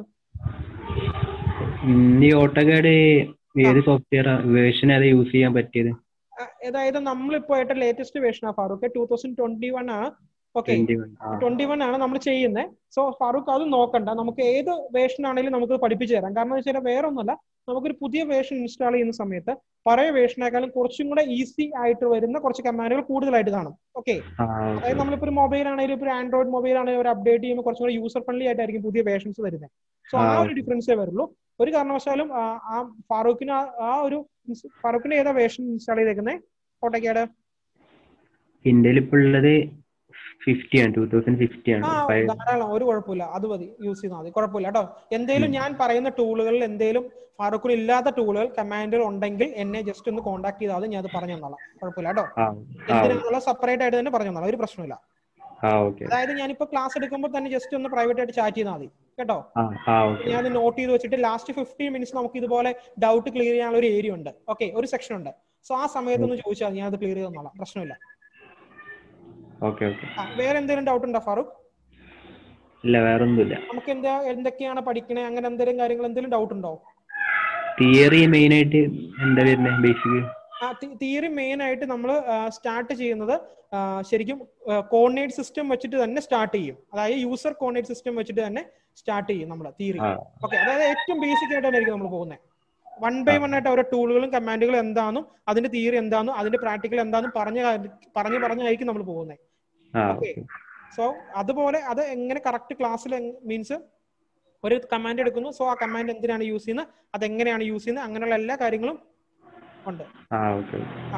ഉം, ഈ ഓട്ടോകാഡ് ഏത് സോഫ്റ്റ്വെയർ വേർഷൻ ഏതാ യൂസ് ചെയ്യാൻ പറ്റിയത്
അതായത് നമ്മളിപ്പോ ആയിട്ട് ലേറ്റസ്റ്റ് വേർഷൻ ആ Farooq two thousand twenty one ആണ് ഓക്കെ
ട്വന്റി വൺ ആ
ട്വന്റി വൺ ആണ് നമ്മൾ ചെയ്യുന്നത് സോ ഫാറൂഖ് അത് നോക്കണ്ട നമുക്ക് ഏത് വേർഷൻ ആണെങ്കിലും നമുക്ക് പഠിപ്പിച്ചു തരാം കാരണം എന്ന് വെച്ചാൽ വേറെ ഒന്നുമല്ല നമുക്കൊരു പുതിയ വേർഷൻ ഇൻസ്റ്റാൾ ചെയ്യുന്ന സമയത്ത് പഴയ വേർഷനേക്കാളും കുറച്ചും കൂടെ ഈസി ആയിട്ട് വരുന്ന കുറച്ച് കമാൻഡുകൾ കൂടുതലായിട്ട് കാണും ഓക്കെ
ആ
അതായത്
ഓക്കെ
നമ്മളിപ്പോ ഒരു മൊബൈൽ ആണെങ്കിലും ഇപ്പൊ ആൻഡ്രോയിഡ് മൊബൈൽ ആണെങ്കിലും ഒരു അപ്ഡേറ്റ് ചെയ്യുമ്പോൾ കുറച്ചും കൂടെ യൂസർ ഫ്രണ്ട്ലി ആയിട്ടായിരിക്കും പുതിയ വേർഷൻസ് വരുന്നത് സോ ആ
ആ,
ഒരു ഡിഫറൻസേ വരുള്ളൂ ഒരു കാരണവശാലും ആ ആ ഫാറൂഖിന് ആ- ആ ഒരു ഫാറൂഖിന്റെ ഏതാ വേർഷൻ ഇൻസ്റ്റാൾ ചെയ്തേക്കുന്നത് ഓട്ടോക്കാട്
ഇന്ത്യയിൽ ഇപ്പൊ ഉള്ളത് ഫിഫ്റ്റി ആണ് ടൂ തൗസൻഡ് ഫിഫ്റ്റി ആണ്
ആ
ഫൈവ്
ധാരാളം ഒരു കുഴപ്പമില്ല അത് മതി യൂസ് ചെയ്താൽ മതി കുഴപ്പമില്ല കേട്ടോ എന്തേലും ഞാൻ പറയുന്ന ടൂളുകളിൽ എന്തേലും ഫാറൂഖിന് ഇല്ലാത്ത ടൂളുകൾ കമാൻഡുകൾ ഉണ്ടെങ്കിൽ എന്നെ ജസ്റ്റ് ഒന്ന് കോൺടാക്ട് ചെയ്താൽ മതി ഞാൻ അത് പറഞ്ഞു തന്നോളാം കുഴപ്പമില്ല കേട്ടോ
ആ ആ
എന്തിനുള്ള സെപ്പറേറ്റ് ആയിട്ട് തന്നെ പറഞ്ഞു തന്നോളാം ഒരു പ്രശ്നമില്ല
ആ ഓക്കെ
അതായത് ഞാനിപ്പോ ക്ലാസ് എടുക്കുമ്പോൾ തന്നെ ജസ്റ്റ് ഒന്ന് പ്രൈവറ്റ് ആയിട്ട് ചാറ്റ് ചെയ്താൽ മതി കേട്ടോ
ആ ആ ഓക്കെ
ഞാൻ നോട്ട് ചെയ്ത് വെച്ചിട്ട് ലാസ്റ്റ് ഫിഫ്റ്റീൻ മിനിറ്റ്സ് നമുക്ക് ഇതുപോലെ ഡൗട്ട് ക്ലിയർ ചെയ്യാനുള്ള ഒരു ഏരിയ ഉണ്ട് ഓക്കെ ഒരു സെക്ഷൻ ഉണ്ട് സോ ആ സമയത്ത് ഒന്ന് ചോദിച്ചാൽ മതി, ഞാൻ അത് ക്ലിയർ ചെയ്ത് തന്നോളാം പ്രശ്നമില്ല
ഓക്കെ ഓക്കെ
ആ, വേറെ എന്തെങ്കിലും ഡൗട്ട് ഉണ്ടോ ഫാറൂഖ്
ഇല്ല വേറെ ഒന്നുമില്ല
നമുക്ക് എന്താ എന്തൊക്കെയാണ് പഠിക്കണേ അങ്ങനെ എന്തെങ്കിലും കാര്യങ്ങൾ എന്തെങ്കിലും ഡൗട്ട് ഉണ്ടോ
തിയറി മെയിൻ ആയിട്ട് എന്താ വരുന്നത് ബേസിക്
ആ തിയറി മെയിൻ ആയിട്ട് നമ്മൾ സ്റ്റാർട്ട് ചെയ്യുന്നത് ആ, ശരിക്കും കോർഡിനേറ്റ് സിസ്റ്റം വെച്ചിട്ട് തന്നെ സ്റ്റാർട്ട് ചെയ്യും അതായത് യൂസർ കോർഡിനേറ്റ് സിസ്റ്റം വെച്ചിട്ട് തന്നെ സ്റ്റാർട്ട് ചെയ്യും നമ്മൾ തിയറി
ആ
ഓക്കെ അതായത് ഏറ്റവും ബേസിക് ആയിട്ട് തന്നെ നമ്മൾ പോകുന്നത് വൺ ബൈ വൺ ആയിട്ട് ഓരോ ടൂളുകളും കമാൻഡുകളും എന്താണെന്നും അതിന്റെ തിയറി എന്താണെന്നും അതിന്റെ പ്രാക്ടിക്കൽ എന്താണെന്നും പറഞ്ഞ പറഞ്ഞു പറഞ്ഞായിരിക്കും നമ്മൾ പോകുന്നത്
ആ
ഓക്കെ
ഓക്കെ
സോ അതുപോലെ അത് എങ്ങനെ കറക്റ്റ് ക്ലാസ്സിൽ മീൻസ് ഒരു കമാൻഡ് എടുക്കുന്നു സോ ആ കമാൻഡ് എന്തിനാണ് യൂസ് ചെയ്യുന്നത് അതെങ്ങനെയാണ് യൂസ് ചെയ്യുന്നത് അങ്ങനെയുള്ള എല്ലാ കാര്യങ്ങളും ഉണ്ട്
ആ ഓക്കെ
ആ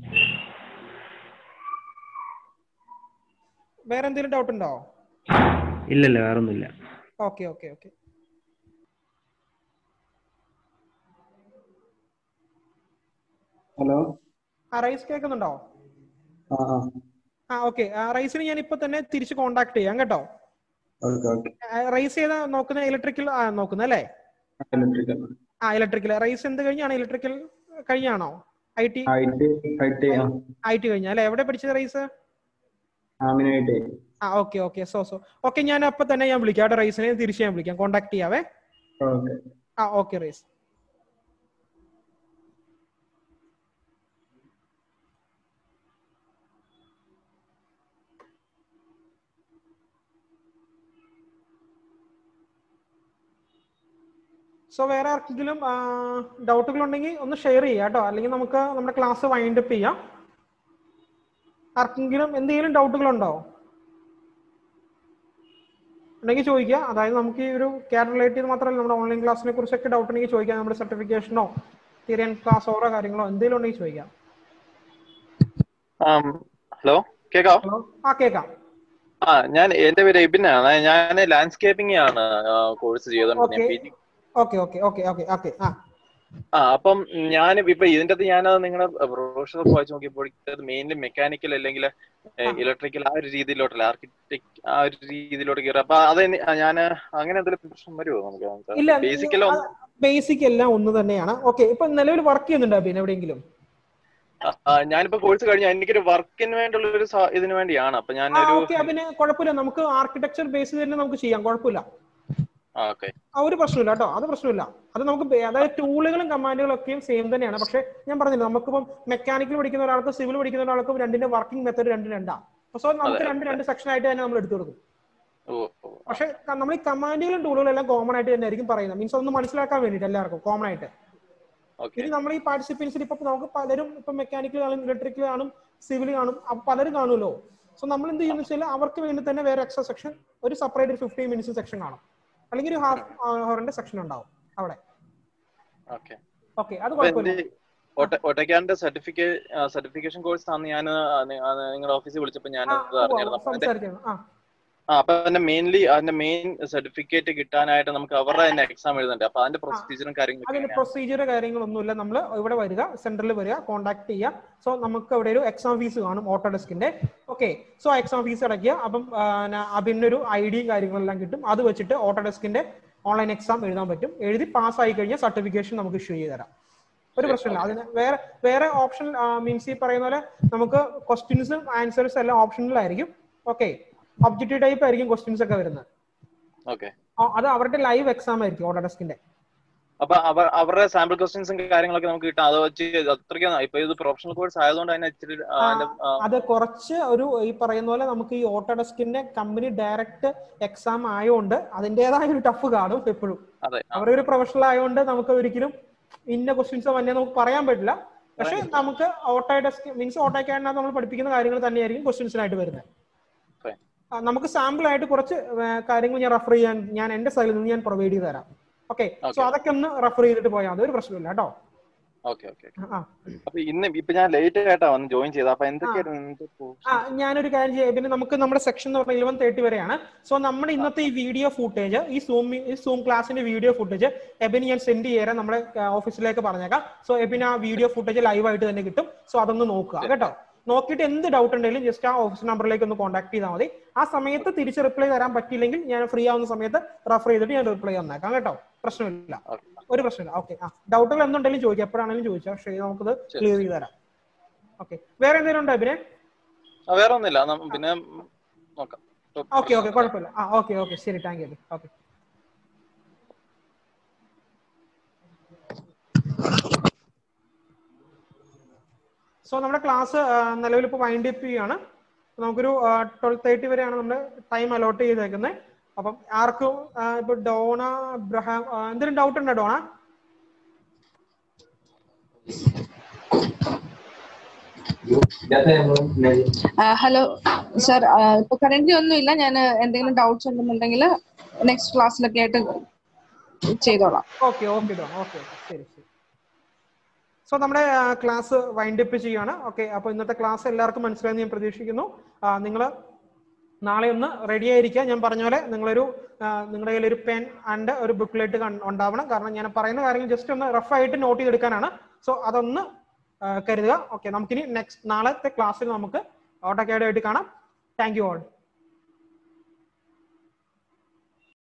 വേറെ എന്തെങ്കിലും ഡൗട്ട് ഉണ്ടോ
ഇല്ല ഇല്ല വേറെ ഒന്നുമില്ല
ഓക്കെ ഓക്കെ ഓക്കെ
ഹലോ
ആ റൈസ് കേൾക്കുന്നുണ്ടോ
ആ ആ
ആ ഓക്കെ റൈസിന് ഞാൻ ഇപ്പൊ തന്നെ തിരിച്ച് കോണ്ടാക്ട് ചെയ്യാം കേട്ടോ
ഓക്കെ ഓക്കെ
റൈസ് ചെയ്ത നോക്കുന്ന ഇലക്ട്രിക്കൽ ആ നോക്കുന്നത് അല്ലേ
ഇലക്ട്രിക്കൽ
ആ ഇലക്ട്രിക്കൽ റൈസ് എന്ത് കഴിഞ്ഞാണ് ഇലക്ട്രിക്കൽ കഴിഞ്ഞാണോ I T
I T I T ആ
ഐ ടി കഴിഞ്ഞ അല്ലെ എവിടെ പഠിച്ചത് റൈസ്
അങ്ങനെ ഐ ടി
ആ okay okay so so okay ഞാൻ അപ്പൊ തന്നെ ഞാൻ വിളിക്കാം അവിടെ റൈസിനെ തിരിച്ച് ഞാൻ വിളിക്കാം കോണ്ടാക്ട് ചെയ്യാവേ
ഓക്കെ
ആ ഓക്കെ റൈസ് സോ വേറെ ആർക്കെങ്കിലും ഡൗട്ടുകൾ ഉണ്ടെങ്കിൽ ഒന്ന് ഷെയർ ചെയ്യാം കേട്ടോ അല്ലെങ്കിൽ നമുക്ക് നമ്മുടെ ക്ലാസ് വൈൻഡ് അപ്പ് ചെയ്യാം ആർക്കെങ്കിലും എന്തെങ്കിലും ഡൗട്ടുകൾ ഉണ്ടോ ഉണ്ടെങ്കിൽ ചോദിക്കുക അതായത് നമുക്ക് ഈ ഒരു ക്യാറ്റ് റിലേറ്റ് ചെയ്ത് മാത്രമല്ല നമ്മുടെ ഓൺലൈൻ ക്ലാസ്സിനെ കുറിച്ചൊക്കെ ഡൗട്ട് ഉണ്ടെങ്കിൽ ചോദിക്കാം നമ്മുടെ സർട്ടിഫിക്കേഷനോ തിരിയൻ ക്ലാസ് ഓരോ കാര്യങ്ങളോ എന്തെങ്കിലും ഉണ്ടെങ്കിൽ ചോദിക്കാം
ഹലോ കേക്കാവോ
ഹലോ ആ കേൾക്കാം
ആ ഞാൻ എന്റെ പേര് എബിനാണ് ഞാൻ ലാൻഡ്സ്കേപ്പിംഗ് ആണ് കോഴ്സ് ചെയ്തോണ്ടിരുന്നത്
Okay.
P G
okay okay okay okay okay ആ
ആ അപ്പം ഞാൻ ഇപ്പൊ ഇതിന്റെ അകത്ത് ഞാൻ നിങ്ങളുടെ ബ്രോഷർ വായിച്ചു നോക്കിയപ്പോൾ മെയിൻലി മെക്കാനിക്കൽ അല്ലെങ്കിൽ ഇലക്ട്രിക്കൽ ആ ഒരു രീതിയിലോട്ടല്ല ആർക്കിടെക്ട് ആ ഒരു രീതിയിലോട്ട് കയറി അപ്പൊ അത് ഞാൻ അങ്ങനെ എന്തെങ്കിലും പ്രശ്നം വരുമോ നമുക്ക്
ഇല്ല
ബേസിക്കലോ
ബേസിക് എല്ലാം ഒന്ന് തന്നെയാണ് ഓക്കെ ഇപ്പൊ നിലവിൽ വർക്ക് ചെയ്യുന്നുണ്ടോ പിന്നെ എവിടെയെങ്കിലും
ഞാനിപ്പോ കോഴ്സ് കഴിഞ്ഞ എനിക്കൊരു വർക്കിന് വേണ്ടിയുള്ള ഒരു സ- ഇതിന് വേണ്ടിയാണ് അപ്പൊ
ആ
ഞാനൊരു
ഓക്കെ പിന്നെ കുഴപ്പമില്ല നമുക്ക് ആർക്കിടെക്ചർ ബേസ് തന്നെ നമുക്ക് ചെയ്യാം കുഴപ്പമില്ല
ഓക്കെ
ആ ഒരു പ്രശ്നമില്ല കേട്ടോ അത് പ്രശ്നമില്ല അത് നമുക്ക് ബേ- അതായത് ടൂളുകളും കമാൻഡുകളും ഒക്കെയും സെയിം തന്നെയാണ് പക്ഷെ ഞാൻ പറഞ്ഞില്ല നമുക്കിപ്പം മെക്കാനിക്കൽ പഠിക്കുന്ന ഒരാൾക്കും സിവിൽ പഠിക്കുന്ന ഒരാൾക്കും രണ്ടിന്റെ വർക്കിംഗ് മെത്തേഡ് രണ്ട് രണ്ടാ സോ നമുക്ക്
അതെ.
രണ്ട് രണ്ട് സെക്ഷൻ ആയിട്ട് തന്നെ നമ്മൾ എടുത്തു കൊടുക്കും
ഓ ഓ
പക്ഷെ ക- നമ്മൾ ഈ കമാൻഡുകളും ടൂളുകളും എല്ലാം കോമൺ ആയിട്ട് തന്നെ ആയിരിക്കും പറയുന്നത് മീൻസ് ഒന്ന് മനസ്സിലാക്കാൻ വേണ്ടിയിട്ട് എല്ലാവർക്കും കോമൺ ആയിട്ട്
ഓക്കെ
ഇനി നമ്മൾ ഈ പാർട്ടിസിപ്പൻസിൽ ഇപ്പൊ നമുക്ക് പലരും ഇപ്പൊ മെക്കാനിക്കൽ കാണും ഇലക്ട്രിക്കൽ കാണും സിവിൽ കാണും അപ്പൊ പലരും കാണുമല്ലോ സോ നമ്മൾ എന്ത് ചെയ്യുന്ന വെച്ചാൽ അവർക്ക് വേണ്ടി തന്നെ വേറെ എക്സ്ട്രാ സെക്ഷൻ ഒരു സെപ്പറേറ്റ് ഒരു ഫിഫ്റ്റീൻ മിനിറ്റ്സ് സെക്ഷൻ കാണും അല്ലെങ്കിൽ ഒരു ഹാഫ് ഹവറിന്റെ സെക്ഷൻ ഉണ്ടാവും അവിടെ
ഓക്കെ
ഓക്കെ അത്
അപ്പൊ
കുഴപ്പമില്ല
എന്റെ ഒട്ടക്കാരന്റെ സർട്ടിഫിക്കറ്റ് സർട്ടിഫിക്കേഷൻ കോഴ്സ് ആണ് ഞാൻ നിങ്ങളുടെ ഓഫീസിൽ വിളിച്ചപ്പോൾ ഞാൻ
ആ,
അത്
ഉവ്വ്
അറിഞ്ഞിരുന്നു അപ്പൊ അതിന്റെ
സംസാരിക്കണം ആ
ആ അപ്പൊ അതിന്റെ മെയിൻലി അതിന്റെ മെയിൻ സർട്ടിഫിക്കറ്റ് കിട്ടാനായിട്ട് നമുക്ക് അവരുടെ തന്നെ എക്സാം എഴുതണ്ടേ അപ്പൊ അതിന്റെ പ്രൊസീജിയറും കാര്യങ്ങളൊക്കെ
അതിന്
എങ്ങനെയാ?
പ്രൊസീജിയർ കാര്യങ്ങളൊന്നുമില്ല നമ്മൾ ഇവിടെ വരിക സെന്ററിൽ വരിക കോൺടാക്ട് ചെയ്യുക സോ നമുക്ക് അവിടെ ഒരു എക്സാം ഫീസ് കാണും ഓട്ടോ ഡെസ്കിന്റെ ഓക്കെ സോ എക്സാം ഫീസ് അടയ്ക്കുക അപ്പം ആ, ന- അതിനൊരു ഐ ഡി കാര്യങ്ങളെല്ലാം കിട്ടും അത് വെച്ചിട്ട് ഓട്ടോ ഡെസ്കിന്റെ ഓൺലൈൻ എക്സാം എഴുതാൻ പറ്റും എഴുതി പാസ് ആയി കഴിഞ്ഞാൽ സർട്ടിഫിക്കേഷൻ നമുക്ക് ഇഷ്യൂ ചെയ്ത് തരാം ഒരു പ്രശ്നമില്ല അതിന് വേറെ വേറെ ഓപ്ഷൻ മീൻസ് ഈ പറയുന്ന പോലെ നമുക്ക് ക്വസ്റ്റ്യൻസും ആൻസേഴ്സ് എല്ലാം ഓപ്ഷനിലായിരിക്കും ഓക്കെ ഒബ്ജക്റ്റീവ് ടൈപ്പ് ആയിരിക്കും ക്വസ്റ്റ്യൻസ് ഒക്കെ വരുന്നത്
ഓക്കെ
ആ, അത് അവരുടെ ലൈവ് എക്സാം ആയിരിക്കും ഓട്ടോ ഡെസ്കിന്റെ
അപ്പൊ അവർ അവരുടെ സാമ്പിൾ ക്വസ്റ്റ്യൻസും കാര്യങ്ങളൊക്കെ നമുക്ക് കിട്ടാം അത് വെച്ച് അത്രയ്ക്ക് ഇപ്പൊ ഇത് പ്രൊഫഷണൽ കോഴ്സ് ആയതുകൊണ്ട് തന്നെ ഇച്ചിരി ആ, അതിന്റെ, ആ,
അത് കുറച്ച് ഒരു ഈ പറയുന്ന പോലെ നമുക്ക് ഈ ഓട്ടോഡെസ്കിന്റെ കമ്പനി ഡയറക്റ്റ് എക്സാം ആയതുകൊണ്ട് അതിന്റേതായ ഒരു ടഫ് കാണും എപ്പോഴും
അതെ ആ,
അവരൊരു പ്രൊഫഷണൽ ആയതുകൊണ്ട് നമുക്ക് ഒരിക്കലും ഇന്ന ക്വസ്റ്റ്യൻസ് തന്നെ നമുക്ക് പറയാൻ പറ്റില്ല പക്ഷെ നമുക്ക് ഓട്ടോ ഡെസ്ക് മീൻസ് ഓട്ടോ ക്യാഡിനകത്ത് നമ്മൾ പഠിപ്പിക്കുന്ന കാര്യങ്ങൾ തന്നെയായിരിക്കും ക്വസ്റ്റ്യൻസിനായിട്ട് വരുന്നത്
Fine.
ആ, നമുക്ക് സാമ്പിൾ ആയിട്ട് കുറച്ച് ആ, കാര്യങ്ങൾ ഞാൻ റെഫർ ചെയ്യാൻ ഞാൻ എന്റെ സൈഡിൽ നിന്ന് ഞാൻ പ്രൊവൈഡ് ചെയ്ത് തരാം ഓക്കെ സോ
Okay.
അതൊക്കെ ഒന്ന് റെഫർ ചെയ്തിട്ട് പോയാൽ മതി ഒരു പ്രശ്നമില്ല കേട്ടോ
ഓക്കെ ഓക്കെ
ആ
അപ്പൊ ഇന്ന് ഇപ്പൊ ഞാൻ ലേറ്റ് ആയിട്ടാ വന്ന് ജോയിൻ ചെയ്തത് അപ്പൊ എന്തൊക്കെയായിരുന്നു ഇന്നത്തെ course?
ആ ഞാനൊരു കാര്യം ചെയ്യാം പിന്നെ നമുക്ക് നമ്മുടെ സെക്ഷൻ എന്ന് പറഞ്ഞാൽ ഇലവൻ തേർട്ടി വരെയാണ് സോ നമ്മുടെ ഇന്നത്തെ ഈ വീഡിയോ ഫുട്ടേജ് ഈ സൂം ഈ സൂം ക്ലാസ്സിന്റെ വീഡിയോ ഫുട്ടേജ് എബിന് ഞാൻ സെൻഡ് ചെയ്യാൻ നമ്മുടെ ഓഫീസിലേക്ക് പറഞ്ഞേക്കാം സോ എബിന് ആ വീഡിയോ ഫുട്ടേജ് ലൈവ് ആയിട്ട് തന്നെ കിട്ടും സോ അതൊന്ന് നോക്കുക കേട്ടോ നോക്കിയിട്ട് എന്ത് ഡൗട്ട് ഉണ്ടെങ്കിലും ജസ്റ്റ് ആ ഓഫീസ് നമ്പറിലേക്ക് ഒന്ന് കോൺടാക്ട് ചെയ്താൽ മതി ആ സമയത്ത് തിരിച്ച് റിപ്ലൈ തരാൻ പറ്റിയില്ലെങ്കിൽ ഞാൻ ഫ്രീ ആവുന്ന സമയത്ത് റെഫർ ചെയ്തിട്ട് ഞാൻ റിപ്ലൈ തന്നേക്കാം കേട്ടോ പ്രശ്നമില്ല
Okay.
ഒരു പ്രശ്നമില്ല ഓക്കെ ആ ഡൗട്ടുകൾ എന്തുണ്ടെങ്കിലും ചോദിക്കാം എപ്പോഴാണെങ്കിലും ചോദിച്ചാൽ പക്ഷേ നമുക്കത്
ശരി.
ക്ലിയർ ചെയ്ത് തരാം ഓക്കെ വേറെ എന്തെങ്കിലും ഉണ്ടോ എബിനെ
ആ, വേറെ ഒന്നുമില്ല നം- പിന്നെ നോക്കാം ഇപ്പൊ
ഓക്കെ ഓക്കെ കുഴപ്പമില്ല ആ ഓക്കെ ഓക്കെ ശരി താങ്ക് യു ഓക്കെ സോ നമ്മുടെ ക്ലാസ് നിലവിൽ ഇപ്പോൾ വൈൻഡ് അപ്പ് ചെയ്യുകയാണ് നമുക്കൊരു ട്വൽവ് തേർട്ടി വരെയാണ് നമ്മുടെ ടൈം അലോട്ട് ചെയ്തേക്കുന്നത് അപ്പം ആർക്കും ആ, ഇപ്പൊ ഡോണ അബ്രഹാം ആ, എന്തെങ്കിലും ഡൗട്ട് ഉണ്ടോ ഡോണ
ഹലോ സർ ഇപ്പൊ കറന്റ് ഒന്നുമില്ല ഞാൻ എന്തെങ്കിലും ഡൗട്ട്സ് ഉണ്ടെന്നുണ്ടെങ്കിൽ നെക്സ്റ്റ് ക്ലാസ്സിലൊക്കെ ആയിട്ട് ചെയ്തോളാം
ഓക്കെ ഓക്കെ ഡോൺ ഓക്കെ ശരി ശരി സോ നമ്മുടെ ക്ലാസ് വൈൻഡ് അപ്പ് ചെയ്യുകയാണ് ഓക്കെ അപ്പോൾ ഇന്നത്തെ ക്ലാസ് എല്ലാവർക്കും മനസ്സിലായെന്ന് ഞാൻ പ്രതീക്ഷിക്കുന്നു നിങ്ങൾ നാളെ ഒന്ന് റെഡി ആയിരിക്കുക ഞാൻ പറഞ്ഞ പോലെ നിങ്ങളൊരു ആ, നിങ്ങളുടെ കയ്യിൽ ഒരു പെൻ ആൻഡ് ഒരു ബുക്ക്ലെറ്റ് ഉണ്ടാവണം കാരണം ഞാൻ പറയുന്ന കാര്യങ്ങൾ ജസ്റ്റ് ഒന്ന് റഫ് ആയിട്ട് നോട്ട് ചെയ്തെടുക്കാനാണ് സോ അതൊന്ന് ആ, കരുതുക ഓക്കെ നമുക്കിനി നെക്സ്റ്റ് നാളത്തെ ക്ലാസ്സിൽ നമുക്ക് ഓട്ടോക്കാഡായിട്ട് കാണാം താങ്ക് യു ഓൾ